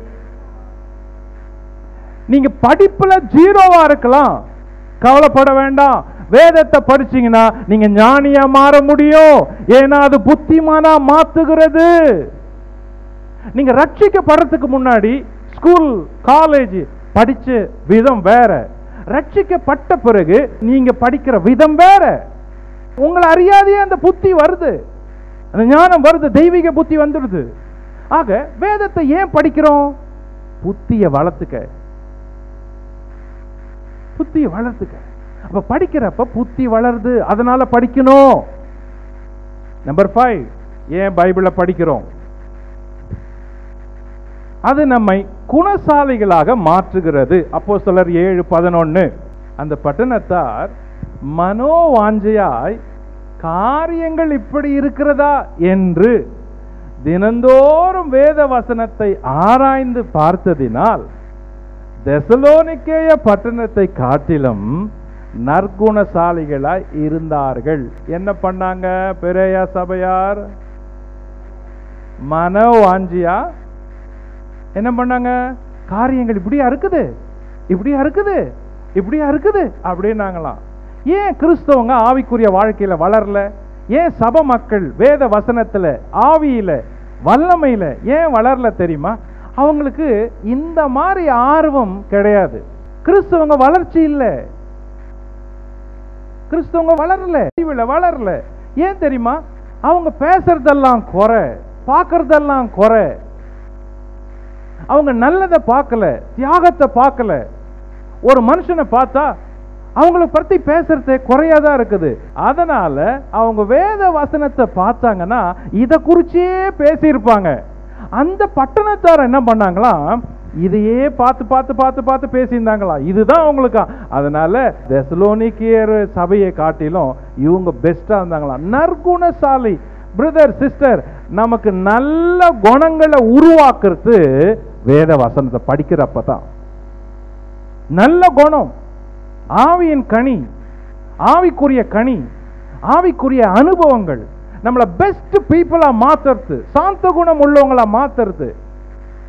[SPEAKER 1] நீங்க படிப்புல ஜீரோவா இருக்கலாம் கவலைப்பட வேண்டாம் வேதத்தை படிச்சீங்கன்னா நீங்க ஞானியா மாற முடியும் ஏன்னா அது புத்திமானா மாத்துகிறது நீங்க ரட்சிக்கப்படுறதுக்கு முன்னாடி ஸ்கூல் காலேஜ் படிச்ச விதம் வேற ரட்சிக்கப்பட்ட பிறகு நீங்க படிக்கிற விதம் வேற உங்களை அறியாதையே அந்த புத்தி வருது அந்த ஞானம் வருது தெய்வீக புத்தி வந்துடுது ஆக வேதத்தை ஏன் படிக்கிறோம் புத்திய வளர்த்துக்க புத்திய வளர்த்துக்க அப்ப படிக்கிறப்ப புத்தி வளருது அதனால படிக்கணும் நம்பர் ஃபைவ் ஏன் பைபிளை படிக்கிறோம் அது நம்மை குணசாலிகளாக மாற்றுகிறது அப்போ சிலர் ஏழு பதினொன்னு அந்த பட்டணத்தார் மனோவாஞ்சையாய் காரியங்கள் இப்படி இருக்கிறதா என்று தினந்தோறும் வேத வசனத்தை ஆராய்ந்து பார்த்ததினால் தெசலோனிக்கேய பட்டணத்தை காட்டிலும் நற்குணசாலிகளாய் இருந்தார்கள் என்ன பண்ணாங்க பெரிய சபையார் மனோவாஞ்சியா என்ன பண்ணாங்க காரியங்கள் இப்படியா இருக்குது இப்படியா இருக்குது இப்படியா இருக்குது அப்படின்னாங்களாம் ஏன் கிறிஸ்தவங்க ஆவிக்குரிய வாழ்க்கையில வளரல ஏன் சபை மக்கள் வேத வசனத்துல ஆவியில வல்லமையில ஏன் வளரல தெரியுமா அவங்களுக்கு இந்த மாதிரி ஆர்வம் கிடையாது கிறிஸ்தவங்க வளர்ச்சி இல்லை கிறிஸ்தவங்க வளரல அறிவுல வளரல ஏன் தெரியுமா அவங்க பேசுறதெல்லாம் குறை பார்க்கறதெல்லாம் குறை அவங்க நல்லதை பார்க்கல தியாகத்தை பார்க்கல ஒரு மனுஷனை பார்த்தா அவங்கள பத்தி பேசுறதே குறையாதான் இருக்குது அதனால அவங்க வேத வசனத்தை பார்த்தாங்கன்னா இத குறிச்சே பேசியிருப்பாங்க அந்த பட்டணத்தார் என்ன பண்ணாங்களாம் இதையே பார்த்து பார்த்து பார்த்து பார்த்து பேசியிருந்தாங்களாம் இதுதான் அவங்களுக்கு அதனால தெசலோனிக்கியர் சபையை காட்டிலும் இவங்க பெஸ்டா இருந்தாங்களாம் நற்குணசாலி பிரதர் சிஸ்டர் நமக்கு நல்ல குணங்களை உருவாக்குறது வேத வசனத்தை படிக்கிறப்ப தான் நல்ல குணம் ஆவியின் கனி ஆவிக்குரிய கனி ஆவிக்குரிய அனுபவங்கள் நம்மளை பெஸ்ட் பீப்புளா மாத்துறது சாந்த குணம் உள்ளவங்களா மாத்துறது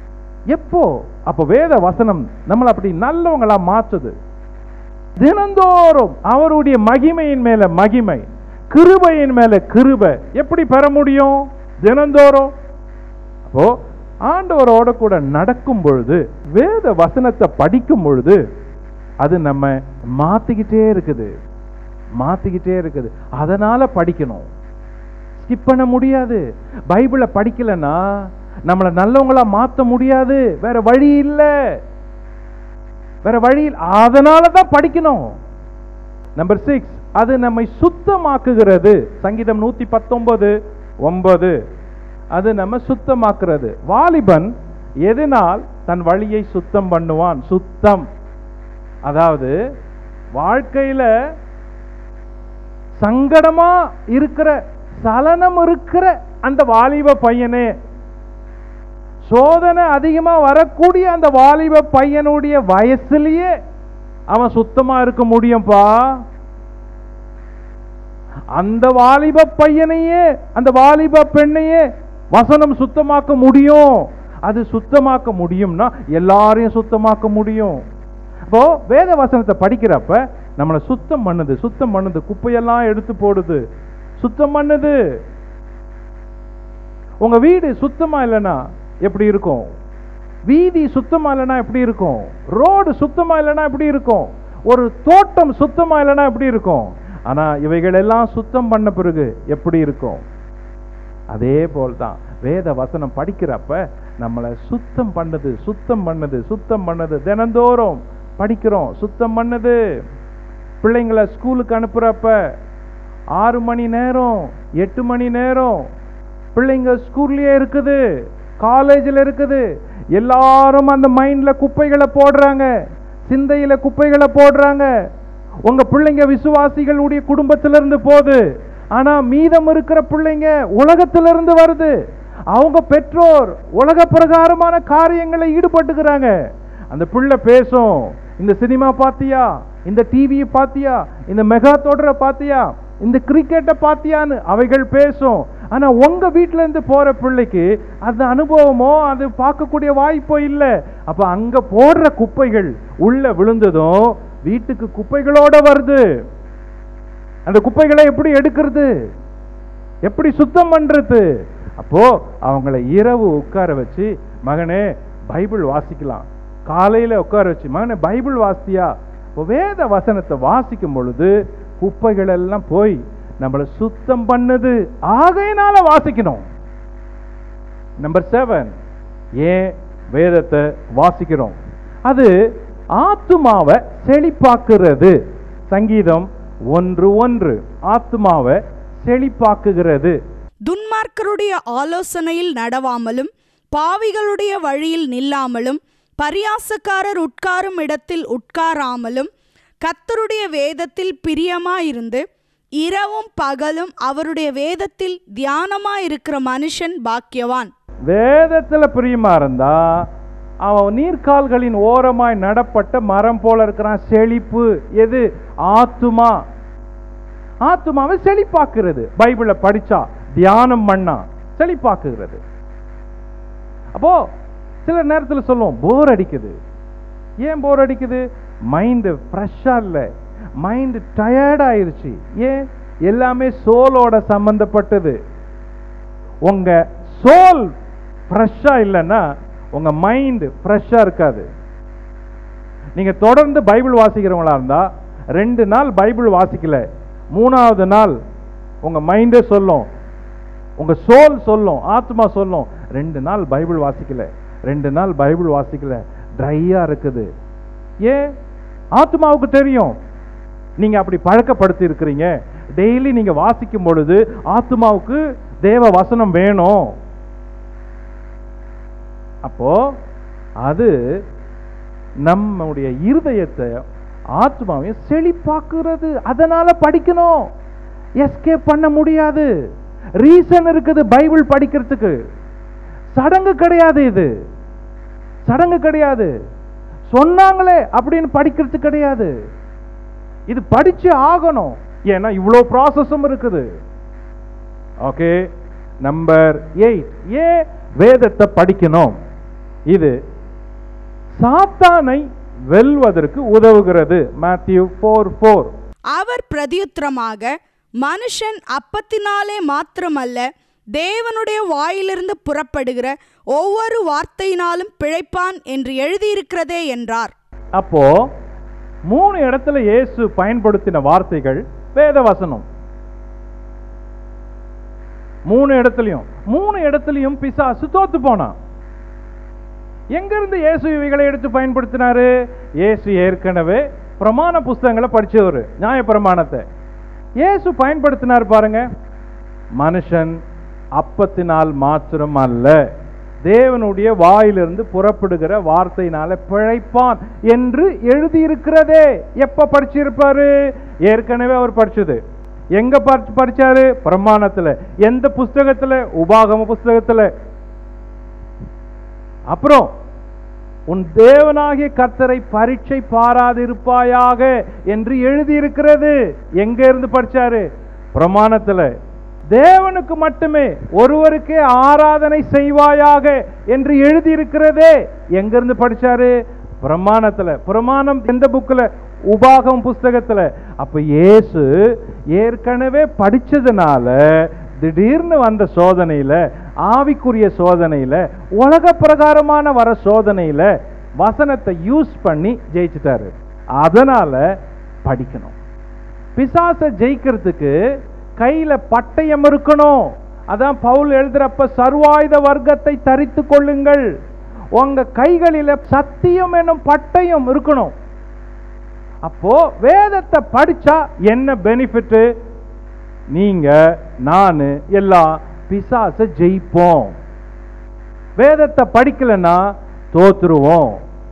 [SPEAKER 1] எப்போ அப்போ வேத வசனம் நம்மளை அப்படி நல்லவங்களா மாற்றுது தினந்தோறும் அவருடைய மகிமையின் மேல மகிமை கிருபையின் மேல கிருபை எப்படி பெற முடியும் தினந்தோறும் அப்போ ஆண்டவரோட கூட நடக்கும் பொழுது வேத வசனத்தை படிக்கும் பொழுது அது நம்ம மாத்திக்கிட்டே இருக்குது மாத்திக்கிட்டே இருக்குது அதனால படிக்கணும் ஸ்கிப் பண்ண முடியாது பைபிளை படிக்கலன்னா நம்மளை நல்லவங்களா மாத்த முடியாது வேற வழி இல்லை வேற வழி இல்ல. அதனால தான் படிக்கணும் நம்பர் சிக்ஸ் அது நம்மை சுத்தமாக்குகிறது சங்கீதம் நூத்தி பத்தொன்பது ஒன்பது அது நம்ம சுத்தமாக்குறது வாலிபன் எதனால் தன் வழியை சுத்தம் பண்ணுவான் சுத்தம் அதாவது வாழ்க்கையில சங்கடமா இருக்கிற சலனம் இருக்கிற அந்த வாலிப பையனே சோதனை அதிகமா வரக்கூடிய அந்த வாலிப பையனுடைய வயசுலயே அவன் சுத்தமா இருக்க முடியும்பா அந்த வாலிப பையனையே அந்த வாலிப பெண்ணையே வசனம் சுத்தமாக்க முடியும் அது சுத்தமாக்க முடியும்னா எல்லாரையும் சுத்தமாக்க முடியும் அப்போ வேத வசனத்தை படிக்கிறப்ப நம்மளை சுத்தம் பண்ணுது சுத்தம் பண்ணுது குப்பையெல்லாம் எடுத்து போடுது சுத்தம் பண்ணுது உங்க வீடு சுத்தமா இல்லைன்னா எப்படி இருக்கும் வீதி சுத்தமா இல்லைன்னா எப்படி இருக்கும் ரோடு சுத்தமா இல்லைன்னா எப்படி இருக்கும் ஒரு தோட்டம் சுத்தமா இல்லைன்னா எப்படி இருக்கும் ஆனா இவைகள் எல்லாம் சுத்தம் பண்ண பிறகு எப்படி இருக்கும் அதே போல்தான் வேத வசனம் படிக்கிறப்ப நம்மளை சுத்தம் பண்ணுது சுத்தம் பண்ணுது சுத்தம் பண்ணுது தினந்தோறும் படிக்கிறோம் சுத்தம் பண்ணுது பிள்ளைங்களை ஸ்கூலுக்கு அனுப்புறப்ப ஆறு மணி நேரம் எட்டு மணி நேரம் பிள்ளைங்க ஸ்கூல்லயே இருக்குது காலேஜில் இருக்குது எல்லாரும் அந்த மைண்ட்ல குப்பைகளை போடுறாங்க சிந்தையில குப்பைகளை போடுறாங்க உங்க பிள்ளைங்க விசுவாசிகளுடைய குடும்பத்திலிருந்து போகுது ஆனா மீதம் இருக்கிற பிள்ளைங்க உலகத்திலிருந்து வருது அவங்க பெற்றோர் உலக பிரகாரமான காரியங்களை ஈடுபட்டுக்கிறாங்க அந்த பிள்ளை பேசும் இந்த சினிமா பாத்தியா இந்த டிவியை பாத்தியா இந்த மெகா தொடரை பாத்தியா இந்த கிரிக்கெட்டை பாத்தியான்னு அவைகள் பேசும் ஆனா உங்க வீட்ல இருந்து போற பிள்ளைக்கு அந்த அனுபவமோ அது பார்க்கக்கூடிய வாய்ப்போ இல்லை அப்ப அங்க போடுற குப்பைகள் உள்ள விழுந்ததும் வீட்டுக்கு குப்பைகளோட வருது அந்த குப்பைகளை எப்படி எடுக்கிறது எப்படி சுத்தம் பண்றது அப்போ அவங்கள இரவு உட்கார வச்சு மகனே பைபிள் வாசிக்கலாம் காலையில உட்கார வச்சு மகனே பைபிள் வாசியா இப்போ வேத வசனத்தை வாசிக்கும் பொழுது குப்பைகள் எல்லாம் போய் நம்மளை சுத்தம் பண்ணுது ஆகையினால வாசிக்கணும் நம்பர் செவன் ஏன் வேதத்தை வாசிக்கிறோம் அது ஆத்துமாவை செழிப்பாக்குறது சங்கீதம் ஒன்று ஒன்று ஆத்துமாவை செழிப்பாக்குகிறது
[SPEAKER 2] துன்மார்க்கருடைய ஆலோசனையில் நடவாமலும் பாவிகளுடைய வழியில் நில்லாமலும் பரியாசக்காரர் உட்காரும் இடத்தில் உட்காராமலும் கர்த்தருடைய வேதத்தில் பிரியமாயிருந்து இரவும் பகலும் அவருடைய வேதத்தில் தியானமாயிருக்கிற மனுஷன் பாக்கியவான்
[SPEAKER 1] வேதத்துல பிரியமா இருந்தா அவன் நீர்க்கால்களின் ஓரமாய் நடப்பட்ட மரம் போல இருக்கிறான் செழிப்பு எது ஆத்துமா ஆத்துமாவை செழிப்பாக்குறது பைபிளை படிச்சா தியானம் பண்ணா செழிப்பாக்குகிறது அப்போ சில நேரத்தில் சொல்லுவோம் போர் அடிக்குது ஏன் போர் அடிக்குது மைண்டு ஃப்ரெஷ்ஷாக இல்லை மைண்டு டயர்ட் ஆயிருச்சு ஏன் எல்லாமே சோலோட சம்பந்தப்பட்டது உங்க சோல் ஃப்ரெஷ்ஷாக இல்லைன்னா உங்க மைண்ட் ஃப்ரெஷ்ஷாக இருக்காது நீங்க தொடர்ந்து பைபிள் வாசிக்கிறவங்களா இருந்தா ரெண்டு நாள் பைபிள் வாசிக்கல மூணாவது நாள் உங்க மைண்டே சொல்லும் உங்க சோல் சொல்லும் ஆத்மா சொல்லும் ரெண்டு நாள் பைபிள் வாசிக்கல ரெண்டு நாள் பைபிள் வாசிக்கல ட்ரையா இருக்குது ஏன் ஆத்மாவுக்கு தெரியும் நீங்க அப்படி பழக்கப்படுத்தி இருக்கிறீங்க டெய்லி நீங்க வாசிக்கும் பொழுது ஆத்மாவுக்கு தேவ வசனம் வேணும் அப்போ அது நம்முடைய இருதயத்தை ஆத்மாவையும் செழிப்பாக்குறது அதனால படிக்கணும் எஸ்கேப் பண்ண முடியாது ரீசன் இருக்குது பைபிள் படிக்கிறதுக்கு சடங்கு கிடையாது இது சடங்கு கிடையாது சொன்னாங்களே அப்படின்னு படிக்கிறது கிடையாது இது படிச்சு ஆகணும் ஏன்னா இவ்வளோ ப்ராசஸும் இருக்குது ஓகே நம்பர் எயிட் ஏன் வேதத்தை படிக்கணும் இது சாத்தானை வெல்வதற்கு உதவுகிறது மேத்யூ ஃபோர் ஃபோர்
[SPEAKER 2] அவர் பிரதியுத்தரமாக மனுஷன் அப்பத்தினாலே மாத்திரமல்ல தேவனுடைய வாயிலிருந்து புறப்படுகிற ஒவ்வொரு வார்த்தையினாலும் பிழைப்பான் என்று எழுதியிருக்கிறதே என்றார்
[SPEAKER 1] அப்போ மூணு இடத்துல இயேசு பயன்படுத்தின வார்த்தைகள் வேத வசனம் மூணு இடத்துலயும் மூணு இடத்துலயும் பிசாசு தோத்து போனான் எங்க இருந்து இயேசு இவைகளை எடுத்து பயன்படுத்தினாரு இயேசு ஏற்கனவே பிரமாண புஸ்தகங்களை படிச்சவர் நியாய பிரமாணத்தை இயேசு பயன்படுத்தினார் பாருங்க மனுஷன் அப்பத்தினால் மாத்திரம் அல்ல தேவனுடைய வாயிலிருந்து புறப்படுகிற வார்த்தையினால பிழைப்பான் என்று எழுதியிருக்கிறதே எப்ப படிச்சிருப்பாரு ஏற்கனவே அவர் படிச்சது எங்க படி- படிச்சாரு பிரமாணத்துல எந்த புஸ்தகத்துல உபாகம புஸ்தகத்துல அப்புறம் உன் தேவனாகிய கர்த்தரை பரீட்சை பாராதிருப்பாயாக என்று எழுதியிருக்கிறது எங்க இருந்து படிச்சாரு பிரமாணத்துல தேவனுக்கு மட்டுமே ஒருவருக்கே ஆராதனை செய்வாயாக என்று எழுதியிருக்கிறதே எங்க இருந்து படிச்சாரு பிரமாணத்துல பிரமாணம் எந்த புக்ல உபாகம் புஸ்தகத்துல அப்ப இயேசு ஏற்கனவே படிச்சதுனால திடீர்னு வந்த சோதனையில ஆவிக்குரிய சோதனையில உலக பிரகாரமான வர சோதனையில வசனத்தை யூஸ் பண்ணி ஜெயிச்சிட்டாரு அதனால படிக்கணும் பிசாசை ஜெயிக்கிறதுக்கு கையில பட்டயம் இருக்கணும் அதான் பவுல் எழுதுறப்ப சர்வாயுத வர்க்கத்தை தரித்து கொள்ளுங்கள் உங்க கைகளில சத்தியம் என்னும் பட்டயம் இருக்கணும் அப்போ வேதத்தை படிச்சா என்ன பெனிஃபிட் நீங்க நானு எல்லாம் பிசாச ஜெயிப்போம் வேதத்தை படிக்கலைன்னா தோத்துருவோம்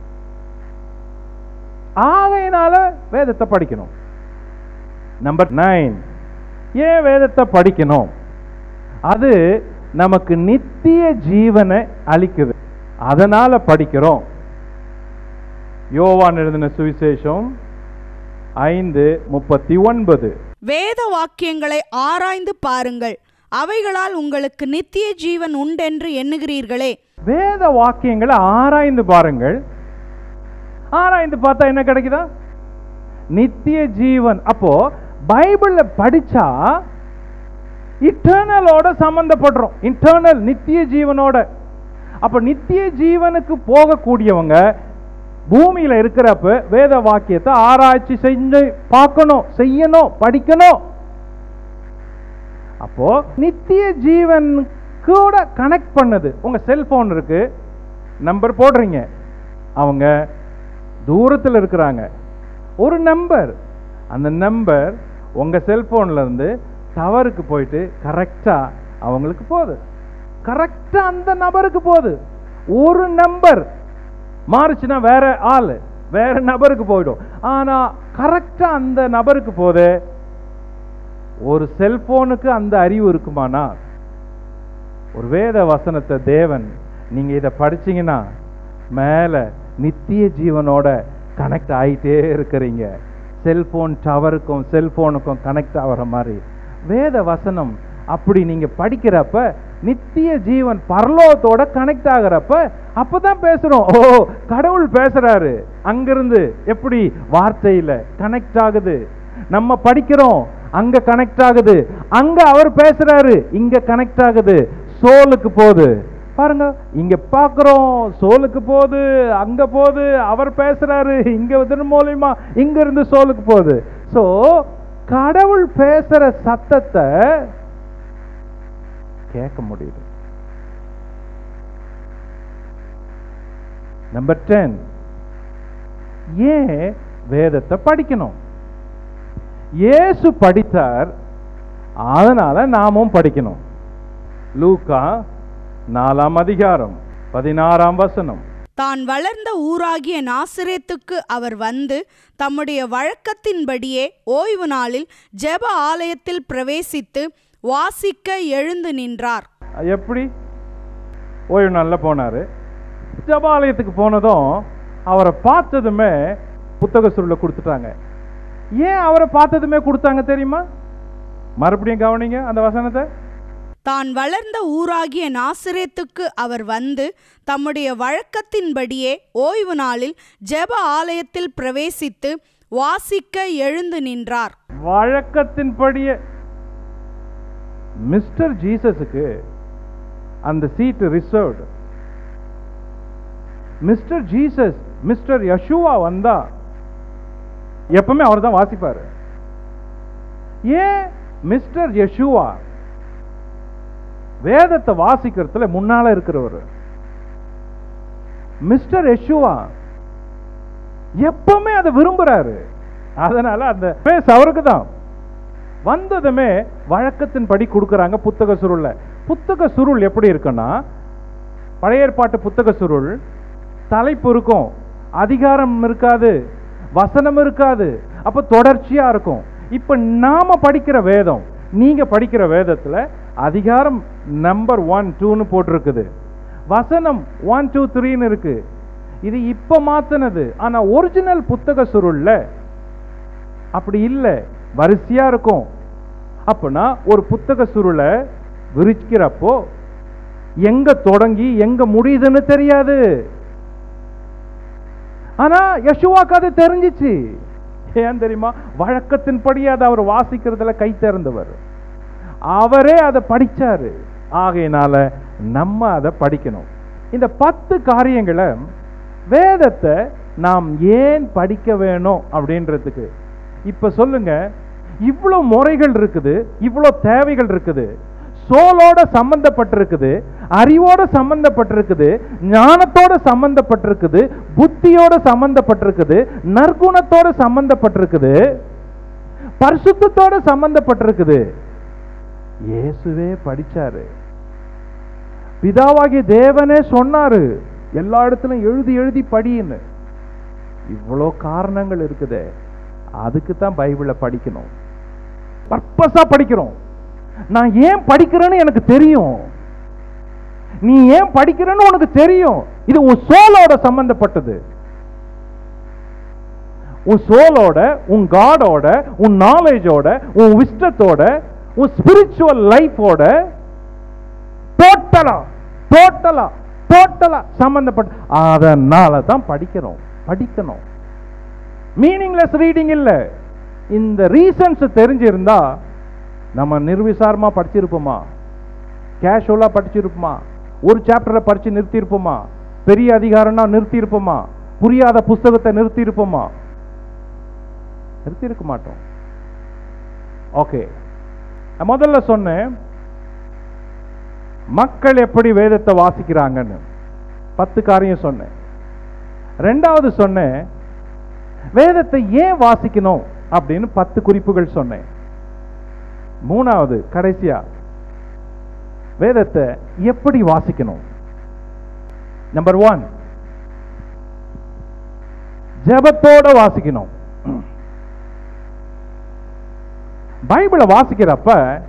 [SPEAKER 1] ஆகையினால வேதத்தை படிக்கணும் நம்பர் நைன் ஏன் வேதத்தை படிக்கணும் அது நமக்கு நித்திய ஜீவனை அளிக்குது அதனால படிக்கிறோம் யோவான் எழுதின சுவிசேஷம் ஐந்து முப்பத்தி ஒன்பது
[SPEAKER 2] வேத வாக்கியங்களை ஆராய்ந்து பாருங்கள் அவைகளால் உங்களுக்கு நித்திய ஜீவன் உண்டென்று எண்ணுகிறீர்களே
[SPEAKER 1] வேத வாக்கியங்களை ஆராய்ந்து பாருங்கள் ஆராய்ந்து பார்த்தா என்ன கிடைக்குதா நித்திய ஜீவன் அப்போ பைபிள்ல படிச்சா இட்டர்னலோட சம்பந்தப்படுறோம் இன்டர்னல் நித்திய ஜீவனோட அப்ப நித்திய ஜீவனுக்கு போகக்கூடியவங்க பூமியில இருக்கிறப்ப வேத வாக்கியத்தை ஆராய்ச்சி செஞ்சு பார்க்கணும் செய்யணும் படிக்கணும் அப்போ நித்திய ஜீவன் கூட கனெக்ட் பண்ணுது உங்க செல்போன் இருக்கு நம்பர் போடுறீங்க அவங்க தூரத்தில் இருக்கிறாங்க ஒரு நம்பர் அந்த நம்பர் உங்க செல்போன்ல இருந்து டவருக்கு போயிட்டு கரெக்டா அவங்களுக்கு போகுது கரெக்டா அந்த நபருக்கு போகுது ஒரு நம்பர் மாறுச்சுன்னா வேற ஆள் வேற நபருக்கு போயிடும் ஆனா கரெக்டா அந்த நபருக்கு போதே ஒரு செல்போனுக்கு அந்த அறிவு இருக்குமானா ஒரு வேத வசனத்தை தேவன் நீங்க இதை படிச்சீங்கன்னா மேல நித்திய ஜீவனோட கனெக்ட் ஆயிட்டே இருக்கிறீங்க செல்போன் டவருக்கும் செல்போனுக்கும் கனெக்ட் ஆகிற மாதிரி வேத வசனம் அப்படி நீங்க படிக்கிறப்ப நித்திய ஜீவன் பரலோகத்தோட கனெக்ட் ஆகுறப்ப அப்பதான் பேசுறோம் ஓ கடவுள் பேசுறாரு அங்கிருந்து எப்படி வார்த்தையில கனெக்ட் ஆகுது நம்ம படிக்கிறோம் அங்க கனெக்ட் ஆகுது அங்க அவர் பேசுறாரு இங்க கனெக்ட் ஆகுது சோலுக்கு போகுது பாருங்க இங்க பாக்குறோம் சோலுக்கு போகுது அங்க போகுது அவர் பேசுறாரு இங்க இதன் மூலியமா இங்க இருந்து சோலுக்கு போகுது சோ கடவுள் பேசுற சத்தத்தை கேட்க முடியுது நம்பர் டென் ஏன் வேதத்தை படிக்கணும் இயேசு படித்தார் அதனால நாமும் படிக்கணும் லூக்கா நாலாம் அதிகாரம் பதினாறாம் வசனம்
[SPEAKER 2] தான் வளர்ந்த ஊராகிய நாசிரேத்துக்கு அவர் வந்து தம்முடைய வழக்கத்தின்படியே ஓய்வு நாளில் ஜெப ஆலயத்தில் பிரவேசித்து வாசிக்க எழுந்து நின்றார்
[SPEAKER 1] எப்படி ஓய்வு நாளில் போனார் ஜபாலயத்துக்கு போனதும் அவரை பார்த்ததுமே புத்தக சுருளை கொடுத்துட்டாங்க ஏன் அவரை பார்த்ததுமே கொடுத்தாங்க தெரியுமா மறுபடியும் கவனிங்க அந்த வசனத்தை
[SPEAKER 2] தான் வளர்ந்த ஊராகிய நாசிரேத்துக்கு அவர் வந்து தம்முடைய வழக்கத்தின்படியே ஓய்வு நாளில் ஜெப ஆலயத்தில் பிரவேசித்து வாசிக்க எழுந்து நின்றார்
[SPEAKER 1] வழக்கத்தின்படியே மிஸ்டர் ஜீசஸுக்கு அந்த seat reserved mister Jesus mister Yeshua வந்தா எப்பவுமே அவர் தான் வாசிப்பாரு ஏன் மிஸ்டர் யஷுவா வேதத்தை வாசிக்கிறதுல முன்னால இருக்கிறவர் மிஸ்டர் யஷுவா எப்பவுமே அதை விரும்புறாரு அதனால அந்த பேஸ் அவருக்கு தான் வந்ததுமே வழக்கத்தின்படி கொடுக்கறாங்க புத்தக சுருள்ல புத்தக சுருள் எப்படி இருக்குன்னா பழைய ஏற்பாட்டு புத்தக சுருள் தலைப்பு இருக்கும் அதிகாரம் இருக்காது வசனம் இருக்காது அப்ப தொடர்ச்சியா இருக்கும் இப்ப நாம படிக்கிற வேதம் நீங்க படிக்கிற வேதத்துல அதிகாரம் நம்பர் ஒன் டூன்னு போட்டிருக்குது வசனம் ஒன் டூ த்ரீன்னு இருக்கு இது இப்ப மாத்தினது ஆனா ஒரிஜினல் புத்தக சுருள்ல அப்படி இல்லை வரிசையா இருக்கும் அப்பனா ஒரு புத்தக சுருளை விரிக்கிறப்போ எங்க தொடங்கி எங்க முடியுதுன்னு தெரியாது ஆனா யசுவாக்கு அது தெரிஞ்சிச்சு ஏன் தெரியுமா வழக்கத்தின்படி அதை அவர் வாசிக்கிறதுல கை தேர்ந்தவர் அவரே அதை படிச்சாரு ஆகையினால நம்ம அதை படிக்கணும் இந்த பத்து காரியங்களை வேதத்தை நாம் ஏன் படிக்க வேணும் அப்படின்றதுக்கு இப்ப சொல்லுங்க இவ்வளோ முறைகள் இருக்குது இவ்வளோ தேவைகள் இருக்குது சோலோட சம்பந்தப்பட்டிருக்குது அறிவோட சம்பந்தப்பட்டிருக்குது ஞானத்தோட சம்பந்தப்பட்டிருக்குது புத்தியோட சம்பந்தப்பட்டிருக்குது நற்குணத்தோட சம்பந்தப்பட்டிருக்குது பரிசுத்தத்தோட சம்பந்தப்பட்டிருக்குது இயேசுவே படிச்சாரு பிதாவாகிய தேவனே சொன்னாரு எல்லா இடத்துலயும் எழுதி எழுதி படின்னு இவ்வளோ காரணங்கள் இருக்குதே அதுக்கு தான் பைபிளை படிக்கணும் பர்பஸா படிக்கிறோம் நான் ஏன் படிக்கிறேன்னு எனக்கு தெரியும் நீ ஏன் படிக்கிறேன்னு உனக்கு தெரியும் இது உன் சோலோட சம்பந்தப்பட்டது உன் சோலோட உன் காடோட உன் நாலேஜோட உன் விஸ்டத்தோட உன் ஸ்பிரிச்சுவல் லைஃபோட டோட்டலா டோட்டலா டோட்டலா சம்பந்தப்பட்ட அதனால தான் படிக்கிறோம் படிக்கணும் மீனிங்லெஸ் ரீடிங் இல்ல இந்த ரீசன்ஸ் தெரிஞ்சிருந்தா நம்ம நிர்விசாரமா படிச்சிருப்போமா கேஷுவலா படிச்சிருப்போமா ஒரு சாப்டரை படிச்சு நிறுத்தியிருப்போமா பெரிய அதிகாரம்னா நிறுத்தியிருப்போமா புரியாத புஸ்தகத்தை நிறுத்தியிருப்போமா நிறுத்தியிருக்க மாட்டோம் ஓகே முதல்ல சொன்னேன் மக்கள் எப்படி வேதத்தை வாசிக்கிறாங்கன்னு பத்து காரியம் சொன்னேன் ரெண்டாவது சொன்னேன் வேதத்தை ஏன் வாசிக்கணும் அப்படின்னு பத்து குறிப்புகள் சொன்னேன் மூணாவது கடைசியா வேதத்தை எப்படி வாசிக்கணும் நம்பர் ஒன் ஜெபத்தோட வாசிக்கணும் பைபிளை வாசிக்கிறப்ப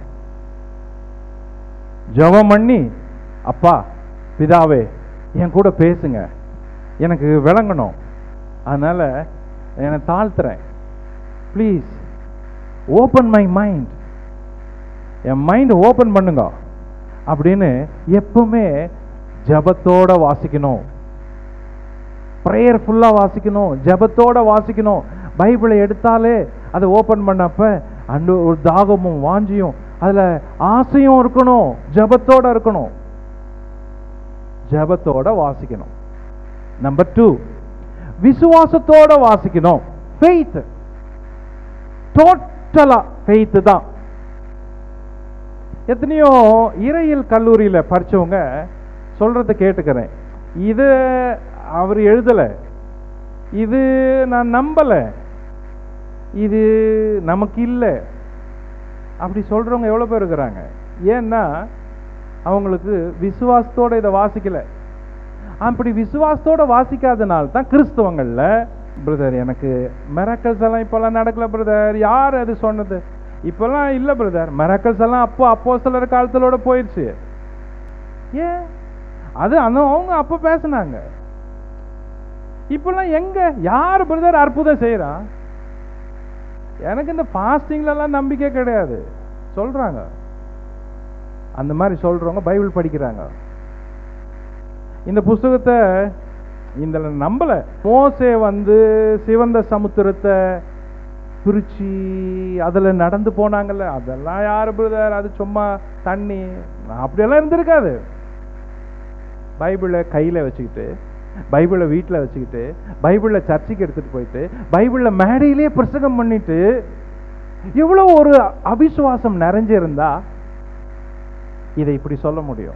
[SPEAKER 1] ஜெபம் பண்ணி அப்பா பிதாவே என் கூட பேசுங்க எனக்கு விளங்கணும் அதனால என்னை தாழ்த்துறேன் ப்ளீஸ் ஓப்பன் மை மைண்ட் என் மைண்ட் ஓப்பன் பண்ணுங்க அப்படின்னு எப்பவுமே ஜபத்தோட வாசிக்கணும் ப்ரேயர்ஃபுல்லாக வாசிக்கணும் ஜபத்தோட வாசிக்கணும் பைபிளை எடுத்தாலே அதை ஓப்பன் பண்ணப்ப அண்டு ஒரு தாகமும் வாஞ்சியும் அதில் ஆசையும் இருக்கணும் ஜபத்தோட இருக்கணும் ஜபத்தோட வாசிக்கணும் நம்பர் டூ விசுவாசத்தோட வாசிக்கணும் ஃபெய்த் டோட்டலா ஃபெய்த் தான் எத்தனையோ இறையியல் கல்லூரியில் படிச்சவங்க சொல்றத கேட்டுக்கிறேன் இது அவர் எழுதலை இது நான் நம்பலை இது நமக்கு இல்லை அப்படி சொல்றவங்க எவ்வளோ பேர் இருக்கிறாங்க ஏன்னா அவங்களுக்கு விசுவாசத்தோட இதை வாசிக்கல அப்படி விசுவாசத்தோட வாசிக்காதனால தான் கிறிஸ்தவங்கள்ல பிரதர் எனக்கு மெரக்கல்ஸ் எல்லாம் இப்போல்லாம் நடக்கல பிரதர் யார் அது சொன்னது இப்போல்லாம் இல்லை பிரதர் மெரக்கல்ஸ் எல்லாம் அப்போ அப்போ சிலர் காலத்திலோட போயிடுச்சு ஏன் அது அந்த அவங்க அப்போ பேசுனாங்க இப்போல்லாம் எங்க யார் பிரதர் அற்புதம் செய்யறான் எனக்கு இந்த ஃபாஸ்டிங்லலாம் நம்பிக்கை கிடையாது சொல்றாங்க அந்த மாதிரி சொல்றவங்க பைபிள் படிக்கிறாங்க இந்த புஸ்தகத்தை இந்த நம்பல மோசே வந்து சிவந்த சமுத்திரத்தை பிரிச்சு அதுல நடந்து போனாங்கல்ல அதெல்லாம் யாரு பிரதர் அது சும்மா தண்ணி அப்படியெல்லாம் இருந்திருக்காது பைபிளை கையில வச்சுக்கிட்டு பைபிளை வீட்டில் வச்சுக்கிட்டு பைபிளை சர்ச்சுக்கு எடுத்துட்டு போயிட்டு பைபிளை மேடையிலே பிரசங்கம் பண்ணிட்டு எவ்வளோ ஒரு அவிசுவாசம் நிறைஞ்சிருந்தா இதை இப்படி சொல்ல முடியும்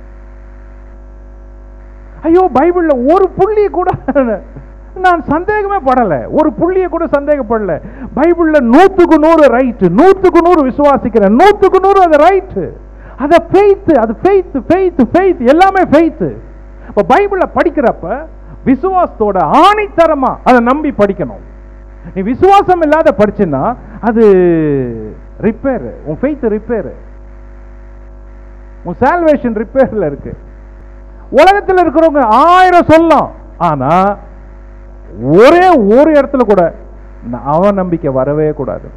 [SPEAKER 1] ஐயோ பைபிள்ல ஒரு புள்ளி கூட நான் சந்தேகமே படல ஒரு புள்ளியை கூட சந்தேகப்படல பைபிள்ல நூத்துக்கு நூறு ரைட் நூத்துக்கு நூறு விசுவாசிக்கிறேன் நூத்துக்கு நூறு அது ரைட் அத ஃபெய்த் அது ஃபெய்த் ஃபெய்த் ஃபெய்த் எல்லாமே ஃபெய்த் இப்ப பைபிளை படிக்கிறப்ப விசுவாசத்தோட ஆணித்தரமா அதை நம்பி படிக்கணும் நீ விசுவாசம் இல்லாத படிச்சுன்னா அது ரிப்பேர் உன் ஃபெய்த் ரிப்பேர் உன் சால்வேஷன் ரிப்பேர்ல இருக்கு உலகத்தில் இருக்கிறவங்க ஆயிரம் சொல்லலாம் ஆனா ஒரே ஒரு இடத்துல கூட ந- அவ நம்பிக்கை வரவே கூடாது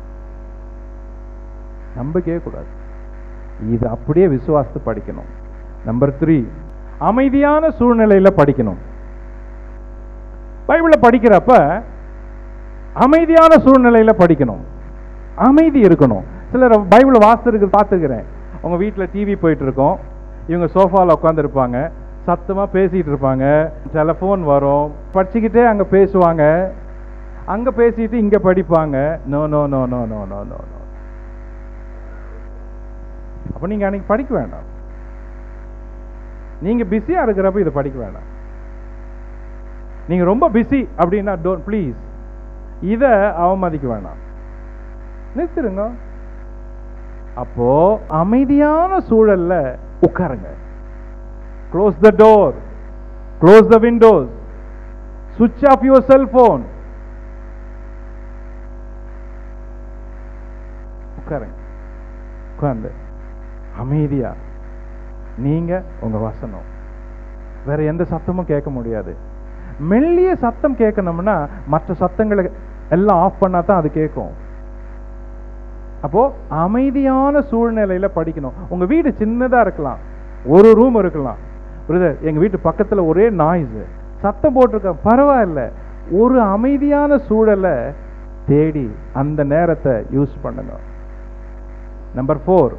[SPEAKER 1] நம்பிக்கையே கூடாது இது அப்படியே விசுவாசத்தை படிக்கணும் நம்பர் த்ரீ அமைதியான சூழ்நிலையில படிக்கணும் பைபிளை படிக்கிறப்ப அமைதியான சூழ்நிலையில படிக்கணும் அமைதி இருக்கணும் சிலர் பைபிளை வாசித்திருக்கு பார்த்துருக்கிறேன் அவங்க வீட்டில் டிவி போயிட்டு இருக்கோம் இவங்க சோஃபாவில் உட்காந்துருப்பாங்க சத்தமா பேசிட்டு இருப்பாங்க டெலஃபோன் வரும் படிச்சுக்கிட்டே அங்க பேசுவாங்க அங்க பேசிட்டு இங்க படிப்பாங்க no no no no no no no no அப்ப நீங்க அன்னைக்கு படிக்க வேண்டாம் நீங்க பிஸியா இருக்கிறப்ப இதை படிக்க வேண்டாம் நீங்க ரொம்ப பிஸி அப்படின்னா டோன்ட் ப்ளீஸ் இத அவமதிக்க வேண்டாம் நிறுத்திருங்க அப்போ அமைதியான சூழல்ல உட்காருங்க close the door close the windows சுவிட்ச் ஆஃப் யுவர் செல்போன் உட்காருங்க உட்கார்ந்து அமைதியா நீங்க உங்க வசனம் வேற எந்த சத்தமும் கேட்க முடியாது மெல்லிய சத்தம் கேட்கணும்னா மற்ற சத்தங்களை எல்லாம் ஆஃப் பண்ணா தான் அது கேட்கும் அப்போ அமைதியான சூழ்நிலையில படிக்கணும் உங்க வீடு சின்னதா இருக்கலாம் ஒரு ரூம் இருக்கலாம் பிரதர் எங்க வீட்டு பக்கத்துல ஒரே நாய்ஸ் சத்தம் போட்டிருக்க பரவாயில்ல ஒரு அமைதியான சூழலை தேடி அந்த நேரத்தை யூஸ் பண்ணுங்க நம்பர் ஃபோர்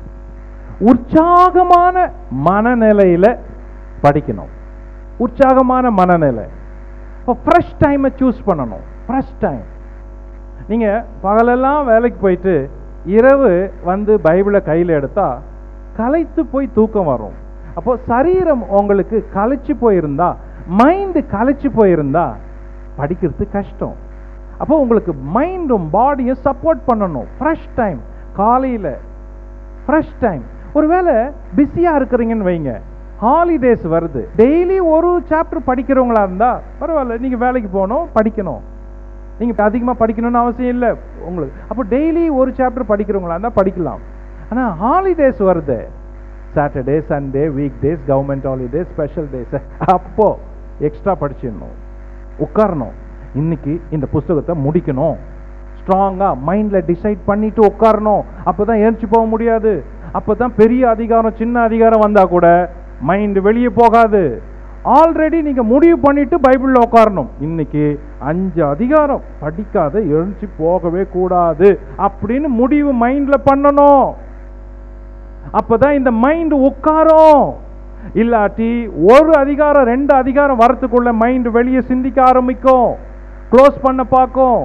[SPEAKER 1] உற்சாகமான மனநிலையில படிக்கணும் உற்சாகமான மனநிலை இப்போ ஃப்ரெஷ் டைமை சூஸ் பண்ணணும் ஃப்ரெஷ் டைம் நீங்க பகலெல்லாம் வேலைக்கு போயிட்டு இரவு வந்து பைபிளை கையில் எடுத்தா களைத்து போய் தூக்கம் வரும் அப்போ சரீரம் உங்களுக்கு களைச்சு போயிருந்தா மைண்டு களைச்சு போயிருந்தா படிக்கிறது கஷ்டம் அப்போ உங்களுக்கு மைண்டும் பாடியும் சப்போர்ட் பண்ணணும் ஃப்ரெஷ் டைம் காலையில் ஃப்ரெஷ் டைம் ஒருவேளை பிஸியாக இருக்கிறீங்கன்னு வைங்க ஹாலிடேஸ் வருது டெய்லி ஒரு சாப்டர் படிக்கிறவங்களா இருந்தா பரவாயில்ல நீங்க வேலைக்கு போகணும் படிக்கணும் நீங்க அதிகமாக படிக்கணும்னு அவசியம் இல்லை உங்களுக்கு அப்போ டெய்லி ஒரு சாப்டர் படிக்கிறவங்களா இருந்தா படிக்கலாம் ஆனா ஹாலிடேஸ் வருது Saturday Sunday week days government holiday special days அப்போ எக்ஸ்ட்ரா படிச்சிடணும் உட்காரணும் இன்னைக்கு இந்த புஸ்தகத்தை முடிக்கணும் ஸ்ட்ராங்கா மைண்ட்ல டிசைட் பண்ணிட்டு உட்காரணும் அப்பதான் ஏஞ்சி போக முடியாது அப்பதான் பெரிய அதிகாரம் சின்ன அதிகாரம் வந்தா கூட மைண்ட் வெளியே போகாது ஆல்ரெடி நீங்க முடிவு பண்ணிட்டு பைபிள்ல உட்காரணும் இன்னைக்கு அஞ்சு அதிகாரம் படிக்காத எழுந்துச்சு போகவே கூடாது அப்படின்னு முடிவு மைண்ட்ல பண்ணணும் அப்பதான் இந்த மைண்ட் உட்காரும் இல்லாட்டி ஒரு அதிகாரம் ரெண்டு அதிகாரம் வரத்துக்குள்ள மைண்ட் வெளியே சிந்திக்க ஆரம்பிக்கும் க்ளோஸ் பண்ண பார்க்கும்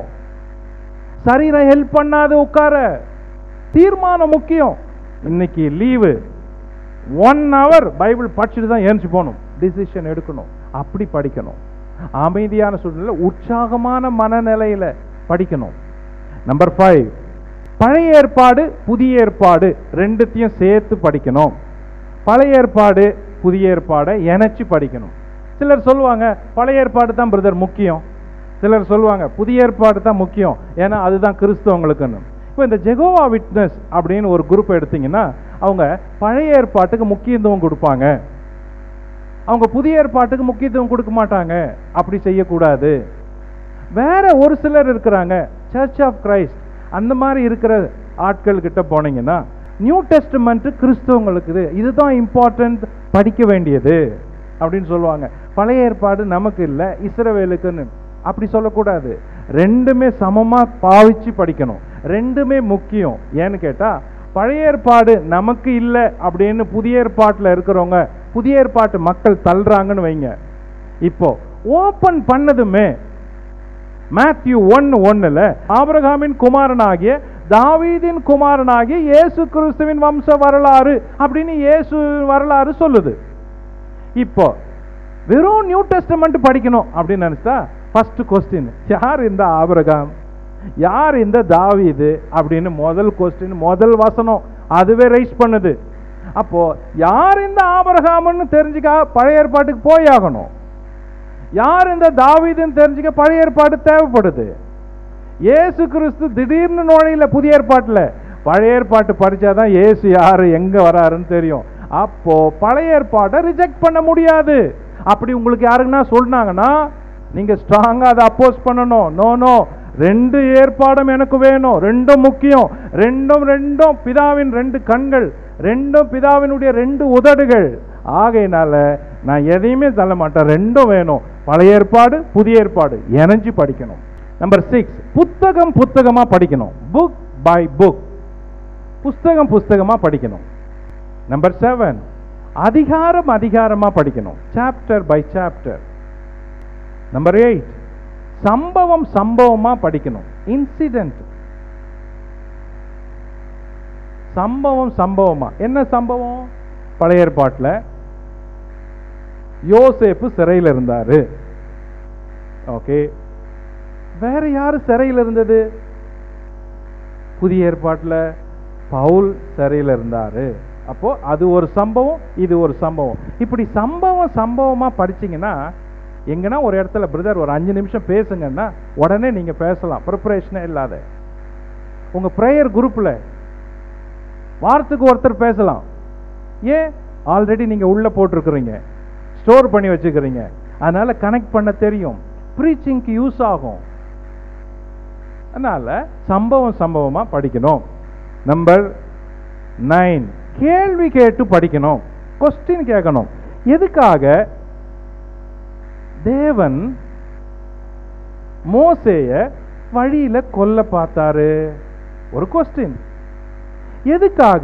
[SPEAKER 1] சரீரம் ஹெல்ப் பண்ணாது உட்கார தீர்மானம் முக்கியம் இன்னைக்கு லீவு ஒன் ஹவர் பைபிள் படிச்சுட்டு தான் ஏஞ்சி போகணும் டிசிஷன் எடுக்கணும் அப்படி படிக்கணும் அமைதியான சூழ்நிலை உற்சாகமான மனநிலையில படிக்கணும் நம்பர் ஃபைவ் பழைய ஏற்பாடு புதிய ஏற்பாடு ரெண்டுத்தையும் சேர்த்து படிக்கணும் பழைய ஏற்பாடு புதிய ஏற்பாடை இணைச்சு படிக்கணும் சிலர் சொல்லுவாங்க பழைய ஏற்பாடு தான் பிரதர் முக்கியம் சிலர் சொல்லுவாங்க புதிய ஏற்பாடு தான் முக்கியம் ஏன்னா அதுதான் கிறிஸ்தவங்களுக்குன்னு இப்போ இந்த ஜெகோவா விட்னஸ் அப்படின்னு ஒரு குரூப் எடுத்தீங்கன்னா அவங்க பழைய ஏற்பாட்டுக்கு முக்கியத்துவம் கொடுப்பாங்க அவங்க புதிய ஏற்பாட்டுக்கு முக்கியத்துவம் கொடுக்க மாட்டாங்க அப்படி செய்யக்கூடாது வேற ஒரு சிலர் இருக்கிறாங்க சர்ச் ஆஃப் கிரைஸ்ட் அந்த மாதிரி இருக்கிற ஆட்கள் கிட்ட போனீங்கன்னா நியூ டெஸ்ட்மெண்ட் கிறிஸ்தவங்களுக்கு இது இதுதான் இம்பார்ட்டன்ட் படிக்க வேண்டியது அப்படின்னு சொல்லுவாங்க பழைய ஏற்பாடு நமக்கு இல்லை இஸ்ரவேலுக்குன்னு அப்படி சொல்லக்கூடாது ரெண்டுமே சமமா பாவிச்சு படிக்கணும் ரெண்டுமே முக்கியம் ஏன்னு கேட்டா பழைய ஏற்பாடு நமக்கு இல்லை அப்படின்னு புதிய ஏற்பாட்டில் இருக்கிறவங்க புதிய ஏற்பாட்டு மக்கள் தள்ளுறாங்கன்னு வைங்க இப்போ ஓபன் பண்ணதுமே மேத்யூ ஒன்னு ஒன்னுல ஆபிரகாமின் குமாரனாகிய தாவீதின் குமாரனாகிய இயேசு கிறிஸ்துவின் வம்ச வரலாறு அப்படின்னு இயேசு வரலாறு சொல்லுது இப்போ வெறும் நியூ டெஸ்டமெண்ட் படிக்கணும் அப்படின்னு நினைச்சா ஃபர்ஸ்ட் கொஸ்டின் யார் இந்த ஆபிரகாம் யார் இந்த தாவீது அப்படின்னு முதல் கொஸ்டின் முதல் வசனம் அதுவே ரைஸ் பண்ணுது அப்போ யார் இந்த ஆபிரகாம்னு தெரிஞ்சுக்க பழைய ஏற்பாட்டுக்கு போய் ஆகணும் யார் இந்த தாவீதுன்னு தெரிஞ்சுக்க பழைய ஏற்பாடு தேவைப்படுது இயேசு கிறிஸ்து திடீர்னு நுழையில புதிய ஏற்பாட்டில் பழைய ஏற்பாட்டு படிச்சாதான் இயேசு யாரு எங்க வராருன்னு தெரியும் அப்போ பழைய ஏற்பாட்டை ரிஜெக்ட் பண்ண முடியாது அப்படி உங்களுக்கு யாருக்குன்னா சொன்னாங்கன்னா நீங்க ஸ்ட்ராங்கா அதை அப்போஸ் பண்ணணும் நோ நோ ரெண்டு ஏற்பாடும் எனக்கு வேணும் ரெண்டும் முக்கியம் ரெண்டும் ரெண்டும் பிதாவின் ரெண்டு கண்கள் ரெண்டும் பிதாவினுடைய ரெண்டு உதடுகள் ஆகையினால நான் எதையுமே தள்ள மாட்டேன் ரெண்டும் வேணும் பழைய ஏற்பாடு புதிய ஏற்பாடு இணைஞ்சு படிக்கணும் நம்பர் சிக்ஸ் புத்தகம் புத்தகமா படிக்கணும் புக் பை புக் புஸ்தகம் புஸ்தகமா படிக்கணும் நம்பர் செவன் அதிகாரம் அதிகாரமா படிக்கணும் chapter by chapter number eight சம்பவம் சம்பவமா படிக்கணும் இன்சிடென்ட் சம்பவம் சம்பவமா என்ன சம்பவம் பழைய ஏற்பாட்டில் யோசேப்பு சிறையில் இருந்தாரு ஓகே வேற யாரு சிறையில் இருந்தது புதிய ஏற்பாட்டில் பவுல் சிறையில் இருந்தாரு அப்போ அது ஒரு சம்பவம் இது ஒரு சம்பவம் இப்படி சம்பவம் சம்பவமா படிச்சீங்கன்னா எங்கன்னா ஒரு இடத்துல பிரதர் ஒரு அஞ்சு நிமிஷம் பேசுங்கன்னா உடனே நீங்க பேசலாம் ப்ரிப்பரேஷனே இல்லாத உங்க ப்ரேயர் குரூப்ல வாரத்துக்கு ஒருத்தர் பேசலாம் ஏன் ஆல்ரெடி நீங்க உள்ள போட்டிருக்கிறீங்க ஸ்டோர் பண்ணி வச்சுக்கிறீங்க அதனால கனெக்ட் பண்ண தெரியும் ப்ரீச்சிங்க்கு யூஸ் ஆகும் அதனால சம்பவம் சம்பவமா படிக்கணும் நம்பர் நைன் கேள்வி கேட்டு படிக்கணும் கொஸ்டின் கேட்கணும் எதுக்காக தேவன் மோசேய வழியில கொல்ல பார்த்தாரு ஒரு கொஸ்டின் எதுக்காக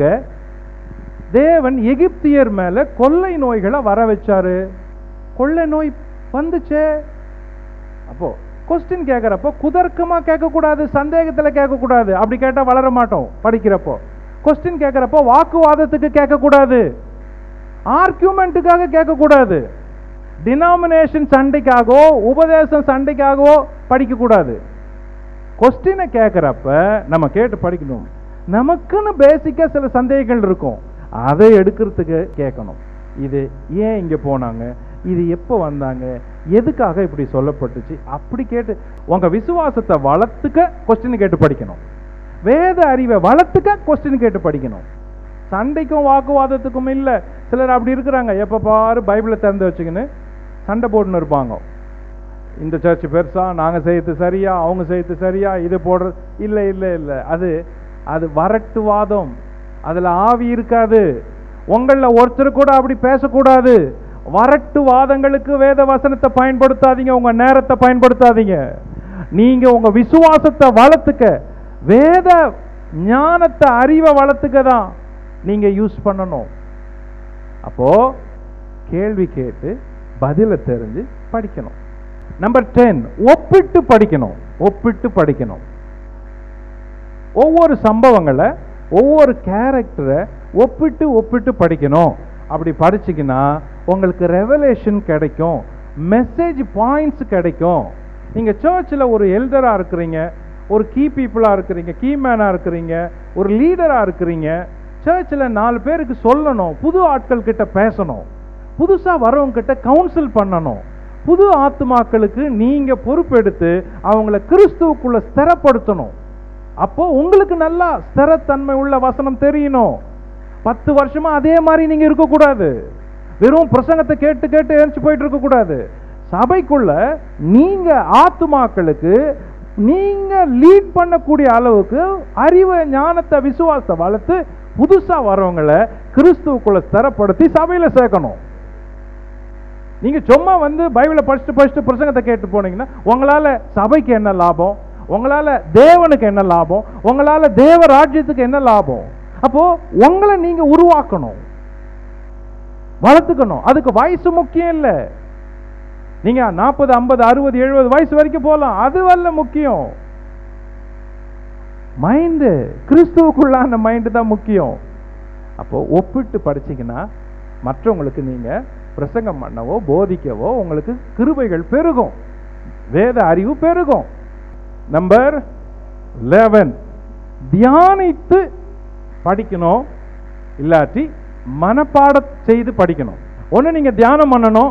[SPEAKER 1] தேவன் எகிப்தியர் மேல கொள்ளை நோய்களை வர வச்சாரு கொள்ளை நோய் வந்துச்சே அப்போ கொஸ்டின் கேட்கறப்போ குதர்க்கமா கேட்கக்கூடாது சந்தேகத்துல கேட்கக்கூடாது அப்படி கேட்டா வளர மாட்டோம் படிக்கிறப்போ கொஸ்டின் கேட்கறப்போ வாக்குவாதத்துக்கு கேட்கக்கூடாது ஆர்கியூமெண்ட்டுக்காக கேட்கக்கூடாது டினாமினேஷன் சண்டைக்காகவோ உபதேசம் சண்டைக்காகவோ படிக்கக்கூடாது கொஸ்டினை கேட்குறப்ப நம்ம கேட்டு படிக்கணும் நமக்குன்னு பேசிக்காக சில சந்தேகங்கள் இருக்கும் அதை எடுக்கிறதுக்கு கேட்கணும் இது ஏன் இங்கே போனாங்க இது எப்போ வந்தாங்க எதுக்காக இப்படி சொல்லப்பட்டுச்சு அப்படி கேட்டு உங்க விசுவாசத்தை வளர்த்துக்க கொஸ்டின் கேட்டு படிக்கணும் வேத அறிவை வளர்த்துக்க கொஸ்டின் கேட்டு படிக்கணும் சண்டைக்கும் வாக்குவாதத்துக்கும் இல்லை சிலர் அப்படி இருக்கிறாங்க எப்போ பாரு பைபிளை திறந்து வச்சுக்கின்னு சண்டை போட்டுன்னு இருப்பாங்க இந்த சர்ச் பெருசா நாங்க செய்யறது சரியா அவங்க செய்யறது சரியா இது போடுறது இல்லை இல்லை இல்லை அது அது வரட்டுவாதம் அதுல ஆவி இருக்காது உங்கள ஒருத்தர் கூட அப்படி பேசக்கூடாது வரட்டு வாதங்களுக்கு வேத வசனத்தை பயன்படுத்தாதீங்க உங்க நேரத்தை பயன்படுத்தாதீங்க நீங்க உங்க விசுவாசத்தை வளர்த்துக்க வேத ஞானத்தை அறிவை வளர்த்துக்க தான் நீங்க யூஸ் பண்ணணும் அப்போ கேள்வி கேட்டு பதிலை தெரிஞ்சு படிக்கணும் நம்பர் டென் ஒப்பிட்டு படிக்கணும் ஒப்பிட்டு படிக்கணும் ஒவ்வொரு சம்பவங்களை ஒவ்வொரு கேரக்டரை ஒப்பிட்டு ஒப்பிட்டு படிக்கணும் அப்படி படிச்சீங்கன்னா உங்களுக்கு ரெவலேஷன் கிடைக்கும் மெசேஜ் பாயிண்ட்ஸ் கிடைக்கும் நீங்க சர்ச்சில் ஒரு எல்டராக இருக்கிறீங்க ஒரு கீ பீப்புளாக இருக்கிறீங்க கீ மேனாக இருக்கிறீங்க ஒரு லீடராக இருக்கிறீங்க சர்ச்சில் நாலு பேருக்கு சொல்லணும் புது ஆட்கள் கிட்ட பேசணும் புதுசாக வரவங்க கிட்ட கவுன்சில் பண்ணணும் புது ஆத்துமாக்களுக்கு நீங்க பொறுப்பெடுத்து அவங்கள கிறிஸ்துவுக்குள்ள ஸ்திரப்படுத்தணும் அப்போ உங்களுக்கு நல்லா ஸ்திரத்தன்மை உள்ள வசனம் தெரியணும் பத்து வருஷமா அதே மாதிரி நீங்க இருக்கக்கூடாது வெறும் பிரசங்கத்தை கேட்டு கேட்டு எழுந்து போயிட்டு இருக்கக்கூடாது சபைக்குள்ள நீங்க ஆத்துமாக்களுக்கு நீங்க லீட் பண்ணக்கூடிய அளவுக்கு அறிவை ஞானத்தை விசுவாசத்தை வளர்த்து புதுசா வரவங்களை கிறிஸ்துவுக்குள்ள ஸ்திரப்படுத்தி சபையில சேர்க்கணும் நீங்க சும்மா வந்து பைபிளை படிச்சுட்டு படிச்சுட்டு பிரசங்கத்தை கேட்டு போனீங்கன்னா உங்களால சபைக்கு என்ன லாபம் உங்களால தேவனுக்கு என்ன லாபம் உங்களால தேவ ராஜ்யத்துக்கு என்ன லாபம் அப்போ உங்களை நீங்க உருவாக்கணும் வளர்த்துக்கணும் அதுக்கு வயசு முக்கியம் இல்லை நீங்க நாற்பது ஐம்பது அறுபது எழுபது வயசு வரைக்கும் போகலாம் அது வல்ல முக்கியம் மைண்டு கிறிஸ்துவுக்குள்ளான மைண்டு தான் முக்கியம் அப்போ ஒப்பிட்டு படிச்சீங்கன்னா மற்றவங்களுக்கு நீங்க பிரசங்கம் பண்ணவோ போதிக்கவோ உங்களுக்கு கிருபைகள் பெருகும் வேத அறிவு பெருகும் நம்பர் லெவன் தியானித்து படிக்கணும் இல்லாட்டி மனப்பாட செய்து படிக்கணும் ஒன்று நீங்க தியானம் பண்ணணும்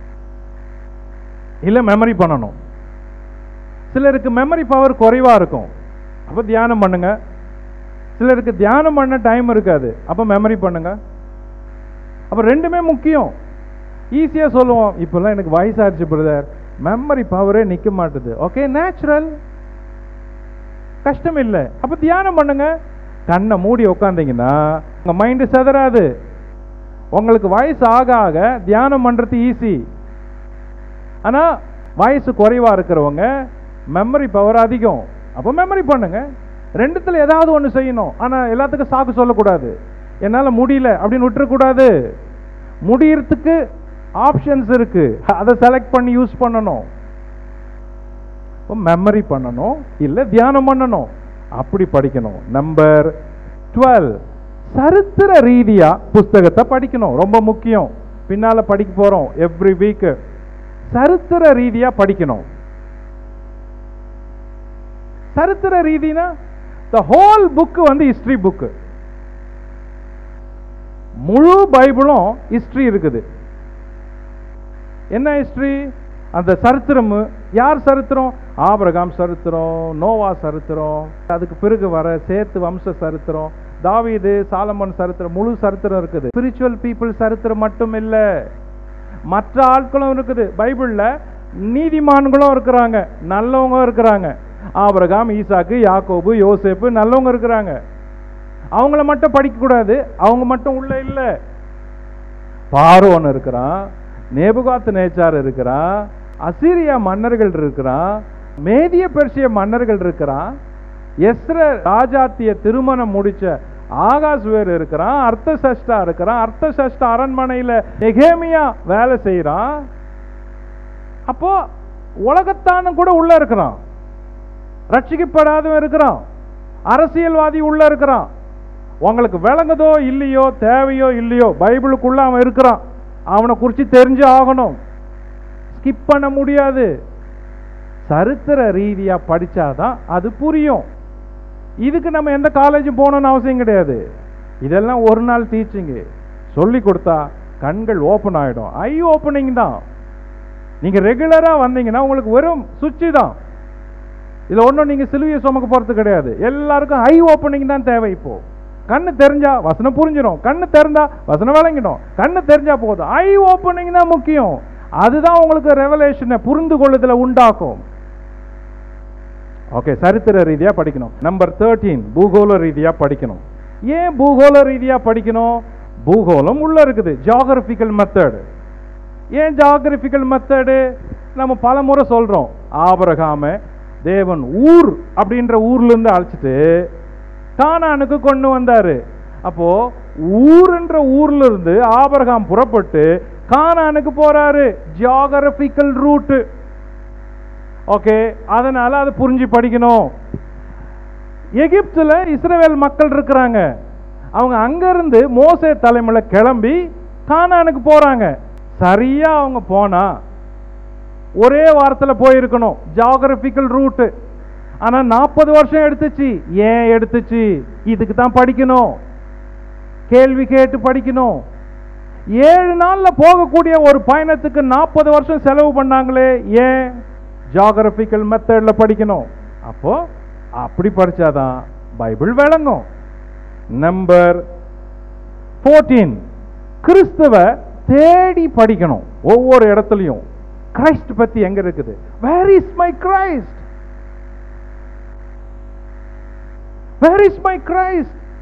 [SPEAKER 1] இல்லை மெமரி பண்ணணும் சிலருக்கு மெமரி பவர் குறைவா இருக்கும் அப்போ தியானம் பண்ணுங்க சிலருக்கு தியானம் பண்ண டைம் இருக்காது அப்போ மெமரி பண்ணுங்க அப்போ ரெண்டுமே முக்கியம் ஈஸியாக சொல்லுவோம் இப்போல்லாம் எனக்கு வயசாயிருச்சு பிரதர் மெமரி பவரே நிற்க மாட்டுது ஓகே நேச்சுரல் கஷ்டம் இல்லை அப்போ தியானம் பண்ணுங்க கண்ணை மூடி உட்காந்தீங்கன்னா உங்கள் மைண்டு செதறாது உங்களுக்கு வயசு ஆக ஆக தியானம் பண்ணுறது ஈஸி ஆனால் வயசு குறைவாக இருக்கிறவங்க மெமரி பவர் அதிகம் அப்போ மெமரி பண்ணுங்க ரெண்டுத்தில் ஏதாவது ஒன்று செய்யணும் ஆனால் எல்லாத்துக்கும் சாக்கு சொல்லக்கூடாது என்னால் முடியல அப்படின்னு விட்டுறக்கூடாது முடியறதுக்கு ஆப்ஷன்ஸ் இருக்கு அதை செலக்ட் பண்ணி யூஸ் பண்ணணும் மெமரி பண்ணணும் இல்லை தியானம் பண்ணணும் அப்படி படிக்கணும் நம்பர் டுவெல் சரித்திர ரீதியா புஸ்தகத்தை படிக்கணும் ரொம்ப முக்கியம் பின்னால படிக்க போறோம் எவ்ரி வீக் சரித்திர ரீதியா படிக்கணும் சரித்திர ரீதினா த ஹோல் புக் வந்து ஹிஸ்டரி புக்கு முழு பைபிளும் ஹிஸ்டரி இருக்குது என்ன ஹிஸ்டரி அந்த சரித்திரம் யார் சரித்திரம் ஆபிரகாம் சரித்திரம் நோவா சரித்திரம் அதுக்கு பிறகு வர சேத்து வம்ச சரித்திரம் தாவீது சாலமன் சரித்திரம் முழு சரித்திரம் இருக்குது ஸ்பிரிச்சுவல் பீப்புள் சரித்திரம் மட்டும் இல்ல மற்ற ஆட்களும் இருக்குது பைபிள்ல நீதிமான்களும் இருக்கிறாங்க நல்லவங்க இருக்கிறாங்க ஆபிரகாம் ஈசாக்கு யாக்கோபு யோசேப்பு நல்லவங்க இருக்கிறாங்க அவங்கள மட்டும் படிக்க கூடாது அவங்க மட்டும் உள்ள இல்ல பார்வோன் இருக்கிறான் நேபுகாத்து நேச்சார் இருக்கிறான் அசிரியா மன்னர்கள் இருக்கிறான் மேதிய பெர்சிய மன்னர்கள் இருக்கிறான் எஸ்ர ராஜாத்திய திருமணம் முடிச்ச ஆகாஷ் வேறு இருக்கிறான் அர்த்த சஷ்டா இருக்கிறான் அர்த்த சஷ்டா அரண்மனையில நெகேமியா வேலை செய்யறான் அப்போ உலகத்தானும் கூட உள்ள இருக்கிறான் ரட்சிக்கப்படாதவன் இருக்கிறான் அரசியல்வாதி உள்ள இருக்கிறான் உங்களுக்கு விளங்குதோ இல்லையோ தேவையோ இல்லையோ பைபிளுக்குள்ள அவன் இருக்கிறான் அவனை குறித்து தெரிஞ்சு ஆகணும் ஸ்கிப் பண்ண முடியாது சரித்திர ரீதியா படிச்சாதான் அது புரியும் இதுக்கு நம்ம எந்த காலேஜும் போகணும்னு அவசியம் கிடையாது இதெல்லாம் ஒரு நாள் டீச்சிங்கு சொல்லி கொடுத்தா கண்கள் ஓப்பன் ஆகிடும் ஐ ஓப்பனிங் தான் நீங்கள் ரெகுலராக வந்தீங்கன்னா உங்களுக்கு வெறும் சுவிட்சு தான் இதில் ஒன்றும் நீங்கள் சிலுவையை சுமக்க போகிறது கிடையாது எல்லாருக்கும் ஐ ஓப்பனிங் தான் தேவை இப்போ கண்ணு தெரிஞ்சா வசனம் புரிஞ்சிடும் கண்ணு தெரிஞ்சா வசனம் விளங்கிடும் கண்ணு தெரிஞ்சா போதும் ஐ ஓப்பனிங் தான் முக்கியம் அதுதான் உங்களுக்கு ரெவலேஷனை புரிந்து கொள்ளுதல உண்டாக்கும் ஓகே சரித்திர ரீதியா படிக்கணும் நம்பர் தேர்ட்டீன் பூகோள ரீதியா படிக்கணும் ஏன் பூகோள ரீதியா படிக்கணும் பூகோளம் உள்ள இருக்குது ஜியாகிரபிக்கல் மெத்தட் ஏன் ஜியாகிரபிக்கல் மெத்தடு நம்ம பல முறை சொல்றோம் ஆபரகாம தேவன் ஊர் அப்படின்ற ஊர்ல இருந்து அழைச்சிட்டு கானானுக்கு கொண்டு வந்தாரு அப்போ ஊர்ன்ற ஊர்ல இருந்து ஆபரகாம் புறப்பட்டு கானானுக்கு போறாரு ஜியாகிரபிக்கல் ரூட்டு ஓகே அதனால அதை புரிஞ்சு படிக்கணும் எகிப்துல இஸ்ரவேல் மக்கள் இருக்கிறாங்க அவங்க அங்கிருந்து மோசே தலைமையில கிளம்பி கானானுக்கு போறாங்க சரியா அவங்க போனா ஒரே வாரத்துல போயிருக்கணும் ஜியாகிரபிக்கல் ரூட்டு ஆனா நாற்பது வருஷம் எடுத்துச்சு ஏன் எடுத்துச்சு இதுக்கு தான் படிக்கணும் கேள்வி கேட்டு படிக்கணும் ஏழு நாள்ல போகக்கூடிய ஒரு பயணத்துக்கு நாற்பது வருஷம் செலவு பண்ணாங்களே ஏன் ஜியாகிரபிக்கல் மெத்தட்ல படிக்கணும் அப்போ அப்படி படிச்சாதான் பைபிள் விளங்கும் நம்பர் ஃபோர்டீன் கிறிஸ்துவ தேடி படிக்கணும் ஒவ்வொரு இடத்துலையும் கிரைஸ்ட் பத்தி எங்க இருக்குது where is my Christ where is my Christ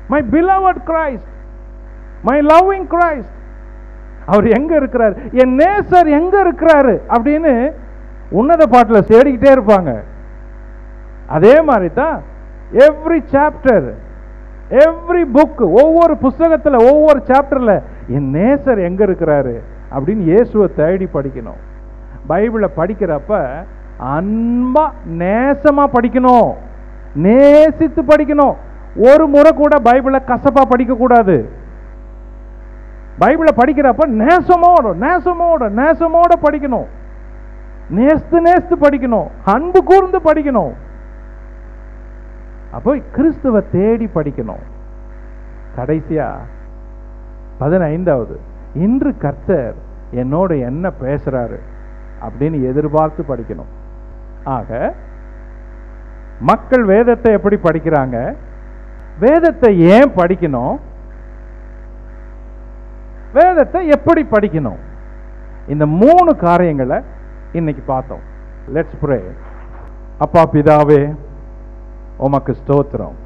[SPEAKER 1] my beloved Christ my loving Christ அவர் எங்க இருக்கிறார் என் நேசர் எங்க இருக்கிறாரு அப்படின்னு உன்னத பாட்டில் தேடிக்கிட்டே இருப்பாங்க அதே மாதிரி தான் எவ்ரி சாப்டர் எவ்ரி புக் ஒவ்வொரு புஸ்தகத்தில் ஒவ்வொரு சாப்டர்ல என் நேசர் எங்க இருக்கிறாரு அப்படின்னு இயேசுவை தேடி படிக்கணும் பைபிளை படிக்கிறப்ப அன்பா நேசமா படிக்கணும் நேசித்து படிக்கணும் ஒரு முறை கூட பைபிளை கசப்பா படிக்க கூடாது பைபிளை படிக்கிறப்ப நேசமோட நேசமோட நேசமோட படிக்கணும் நேஸ்து நேஸ்து படிக்கணும் அன்பு கூர்ந்து படிக்கணும் அப்போ கிறிஸ்துவ தேடி படிக்கணும் கடைசியா பதினைந்தாவது இன்று கர்த்தர் என்னோட என்ன பேசுறாரு அப்படின்னு எதிர்பார்த்து படிக்கணும் ஆக மக்கள் வேதத்தை எப்படி படிக்கிறாங்க வேதத்தை ஏன் படிக்கணும் வேதத்தை எப்படி படிக்கணும் இந்த மூணு காரியங்களை இன்னைக்கு பார்த்தோம் லெட்ஸ் ப்ரே அப்பா பிதாவே உமக்கு ஸ்தோத்திரம்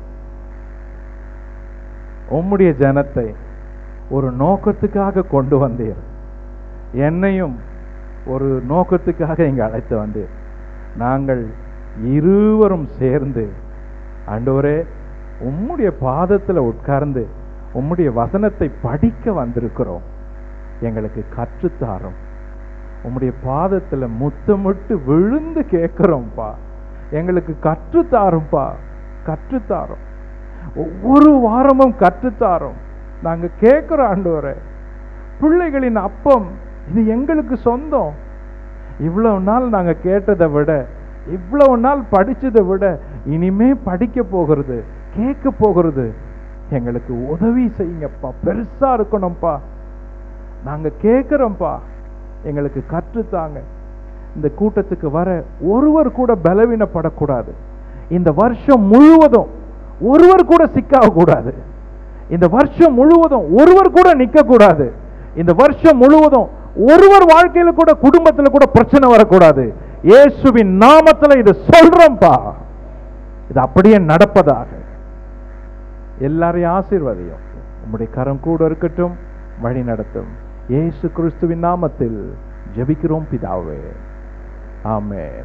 [SPEAKER 1] உம்முடைய ஜனத்தை ஒரு நோக்கத்துக்காக கொண்டு வந்தீர் என்னையும் ஒரு நோக்கத்துக்காக இங்கே அழைத்து வந்தீர் நாங்கள் இருவரும் சேர்ந்து ஆண்டவரே உம்முடைய பாதத்தில் உட்கார்ந்து உம்முடைய வசனத்தை படிக்க வந்திருக்கிறோம் எங்களுக்கு கற்றுத்தாரோம் உம்முடைய பாதத்தில் முத்தமிட்டு விழுந்து கேட்குறோம்ப்பா எங்களுக்கு கற்றுத்தாரும்ப்பா கற்றுத்தாரோம் ஒவ்வொரு வாரமும் கற்றுத்தாரோம் நாங்கள் கேட்குறோம் ஆண்டவரே பிள்ளைகளின் அப்பம் இது எங்களுக்கு சொந்தம் இவ்வளவு நாள் நாங்கள் கேட்டதை விட இவ்வளவு நாள் படிச்சதை விட இனிமே படிக்க போகிறது கேட்க போகிறது எங்களுக்கு உதவி செய்யுங்கப்பா பெருசா இருக்கணும்ப்பா நாங்க கேட்குறோம்ப்பா எங்களுக்கு கற்றுத்தாங்க இந்த கூட்டத்துக்கு வர ஒருவர் கூட பலவீனப்படக்கூடாது இந்த வருஷம் முழுவதும் ஒருவர் கூட சிக்காக கூடாது இந்த வருஷம் முழுவதும் ஒருவர் கூட நிக்க கூடாது இந்த வருஷம் முழுவதும் ஒருவர் வாழ்க்கையில கூட குடும்பத்துல கூட பிரச்சனை வரக்கூடாது இயேசுவின் நாமத்துல இது சொல்றோம்ப்பா இது அப்படியே நடப்பதாக எல்லாரையும் ஆசீர்வதியும் உம்முடைய கரம் கூட இருக்கட்டும் வழி நடத்தும் இயேசு கிறிஸ்துவின் நாமத்தில் ஜெபிக்கிறோம் பிதாவே ஆமென்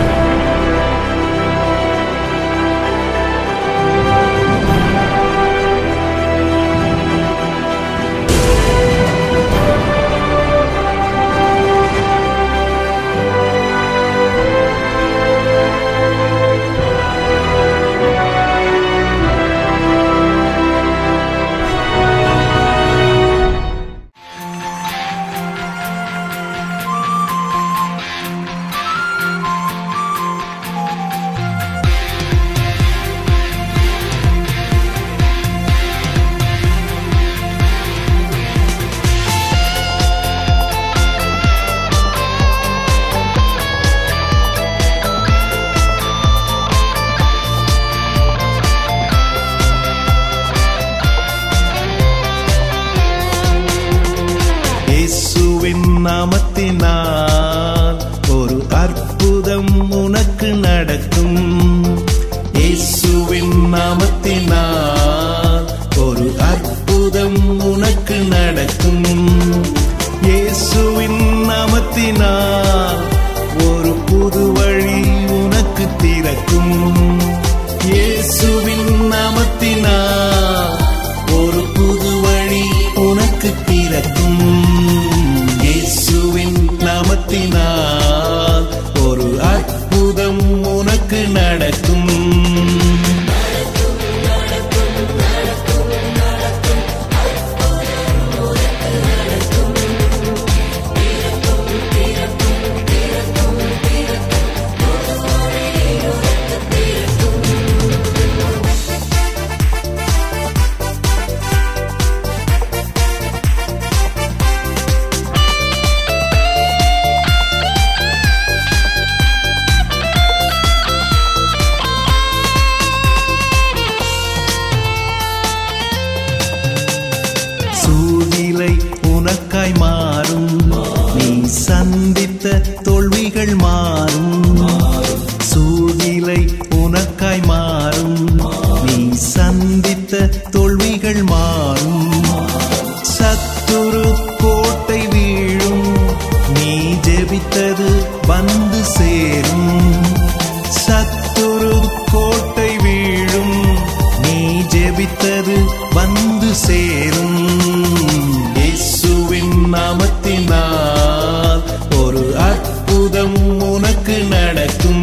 [SPEAKER 3] இயேசுவின் நாமத்தினால் ஒரு அற்புதம் உனக்கு நடக்கும் இயேசுவின் நாமத்தினால் ஒரு அற்புதம் உனக்கு நடக்கும் இயேசுவின் நாமத்தினால் ஒரு புது வழி உனக்கு திறக்கும் இயேசுவின் நாமத்தினால் ஒரு புது வழி உனக்கு பிறக்கும் இயேசுவின் நாமத்தினால் வந்து சேரும் இயேசுவின் நாமத்தினால் ஒரு அற்புதம் உனக்கு நடக்கும்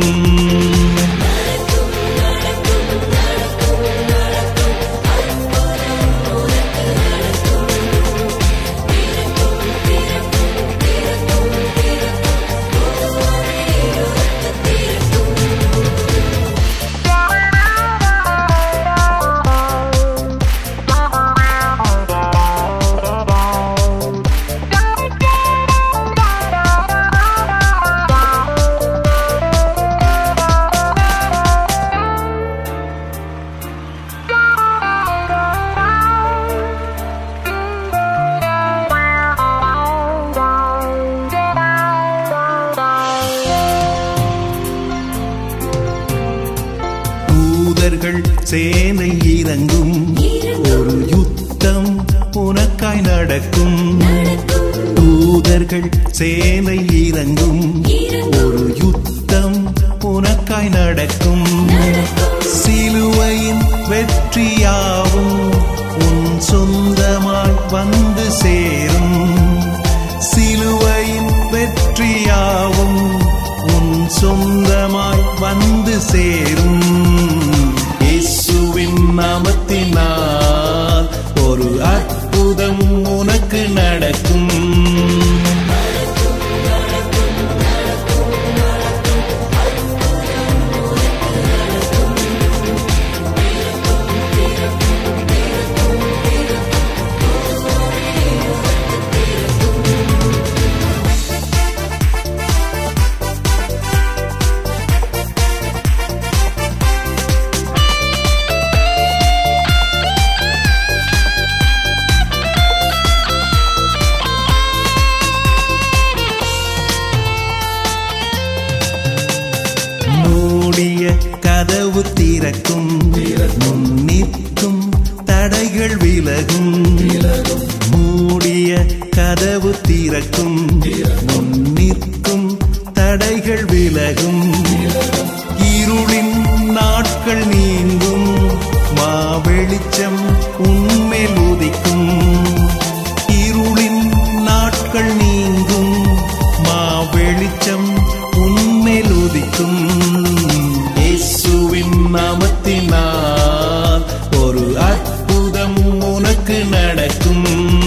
[SPEAKER 3] தூதர்கள் சேனை இறங்கும் ஒரு யுத்தம் உனக்காய் நடக்கும் தூதர்கள் சேனை இறங்கும் ஒரு யுத்தம் உனக்காய் நடக்கும் சிலுவையின் வெற்றியாவும் உன் சொந்தமாய் வந்து சேரும் சிலுவையின் வெற்றியாவும் உன் சொந்தமாய் வந்து சேரும் இயேசுவின் நாமத்தினால் ஒரு அற்புதம் உனக்கு நடக்கும் மூடிய கதவு திறக்கும் முன் நிற்கும் தடைகள் விலகும் மூடிய கதவு திறக்கும் முன் நிற்கும் தடைகள் விலகும் இருளின் நாட்கள் நீங்கும் மா வெளிச்சம் உன்மேல் உதிக்கும் இருளின் நாட்கள் நீங்கும் மா வெளிச்சம் உன்மேல் உதிக்கும் இயேசுவின் நாமத்தினால் ஒரு அற்புதம் உனக்கு நடக்கும்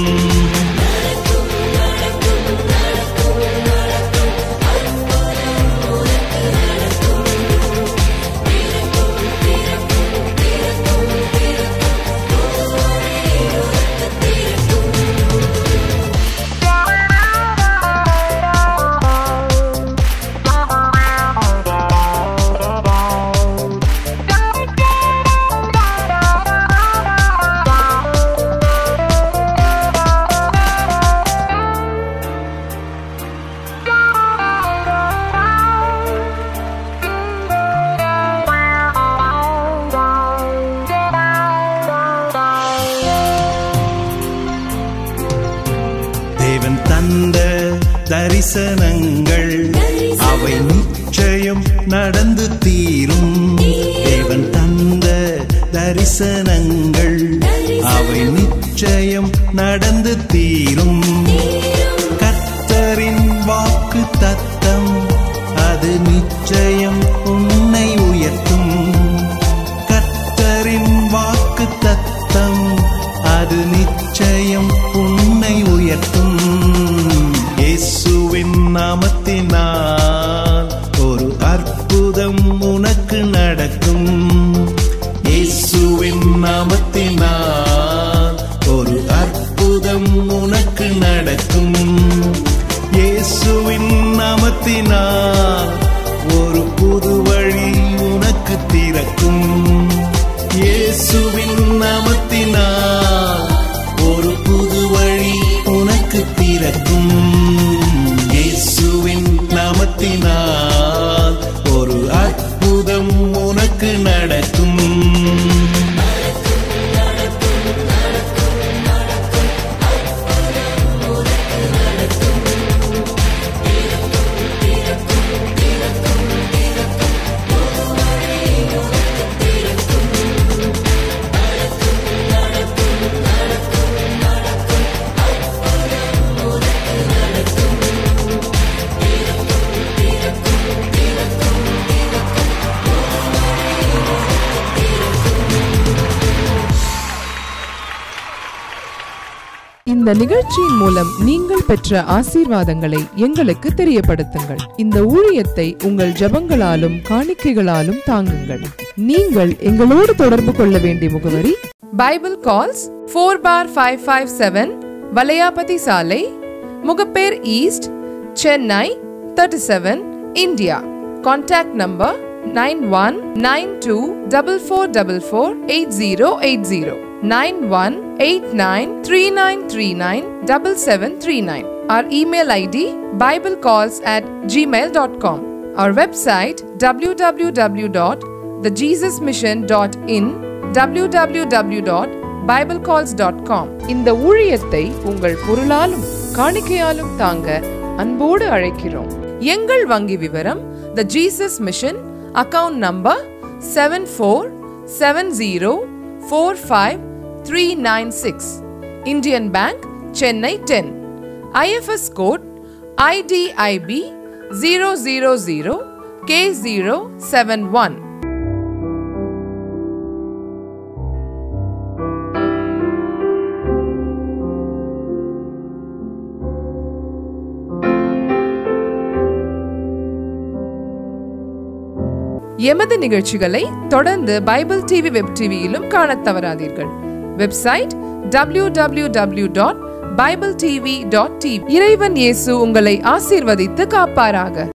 [SPEAKER 3] தேவன் தந்த தரிசனங்கள் அவை நிச்சயம் நடந்து தீரும் தேவன் தந்த தரிசனங்கள் அவை நிச்சயம் நடந்து தீரும் கர்த்தரின் வாக்கு தத்தம் அது நிச்சயம் உன்னை உயர்த்தும் கர்த்தரின் வாக்கு தத்தம் அது நிச்சயம் உன்னை உயர்த்தும் இயேசுவின் நாமத்தினால் ஒரு அற்புதம் உனக்கு நடக்கும் இயேசுவின் நாமத்தினால் ஒரு அற்புதம் உனக்கு நடக்கும் இயேசுவின் நாமத்தினால் ஒரு புது வழி உனக்கு திறக்கும் இயேசுவின் நாமத்தினால் ஒரு புது
[SPEAKER 4] இந்த நிகழ்ச்சியின் மூலம் நீங்கள் பெற்ற ஆசீர்வாதங்களை எங்களுக்கு தெரியப்படுத்துங்கள் இந்த ஊழியத்தை உங்கள் ஜெபங்களாலும் காணிக்கைகளாலும் தாங்குங்கள் நீங்கள் எங்களோடு தொடர்பு கொள்ள வேண்டிய முகவரி Bible calls four bar five five seven Valayapathi சாலை Mogappair east Chennai thirty seven India contact number nine one nine two double four double four eight zero eight zero nine one eight nine three nine three nine double seven three nine Our email ID biblecalls at gmail.com. Our website www.thejesusmission.in www.biblecalls.com இந்த ஊழியத்தை உங்கள் பொருளாலும் காணிக்கையாலும் தாங்க அன்போடு அழைக்கிறோம் எங்கள் வங்கி விவரம் the Jesus mission account number seven four seven zero four five three nine six Indian bank Chennai ten IFS code IDIB 000 K071. எமது நிகழ்ச்சிகளை தொடர்ந்து பைபிள் டிவி வெப் டிவியிலும் காணத் தவறாதீர்கள் website www.bibletv.tv dot bible TV dot TV இறைவன் இயேசு உங்களை ஆசீர்வதித்து காப்பாராக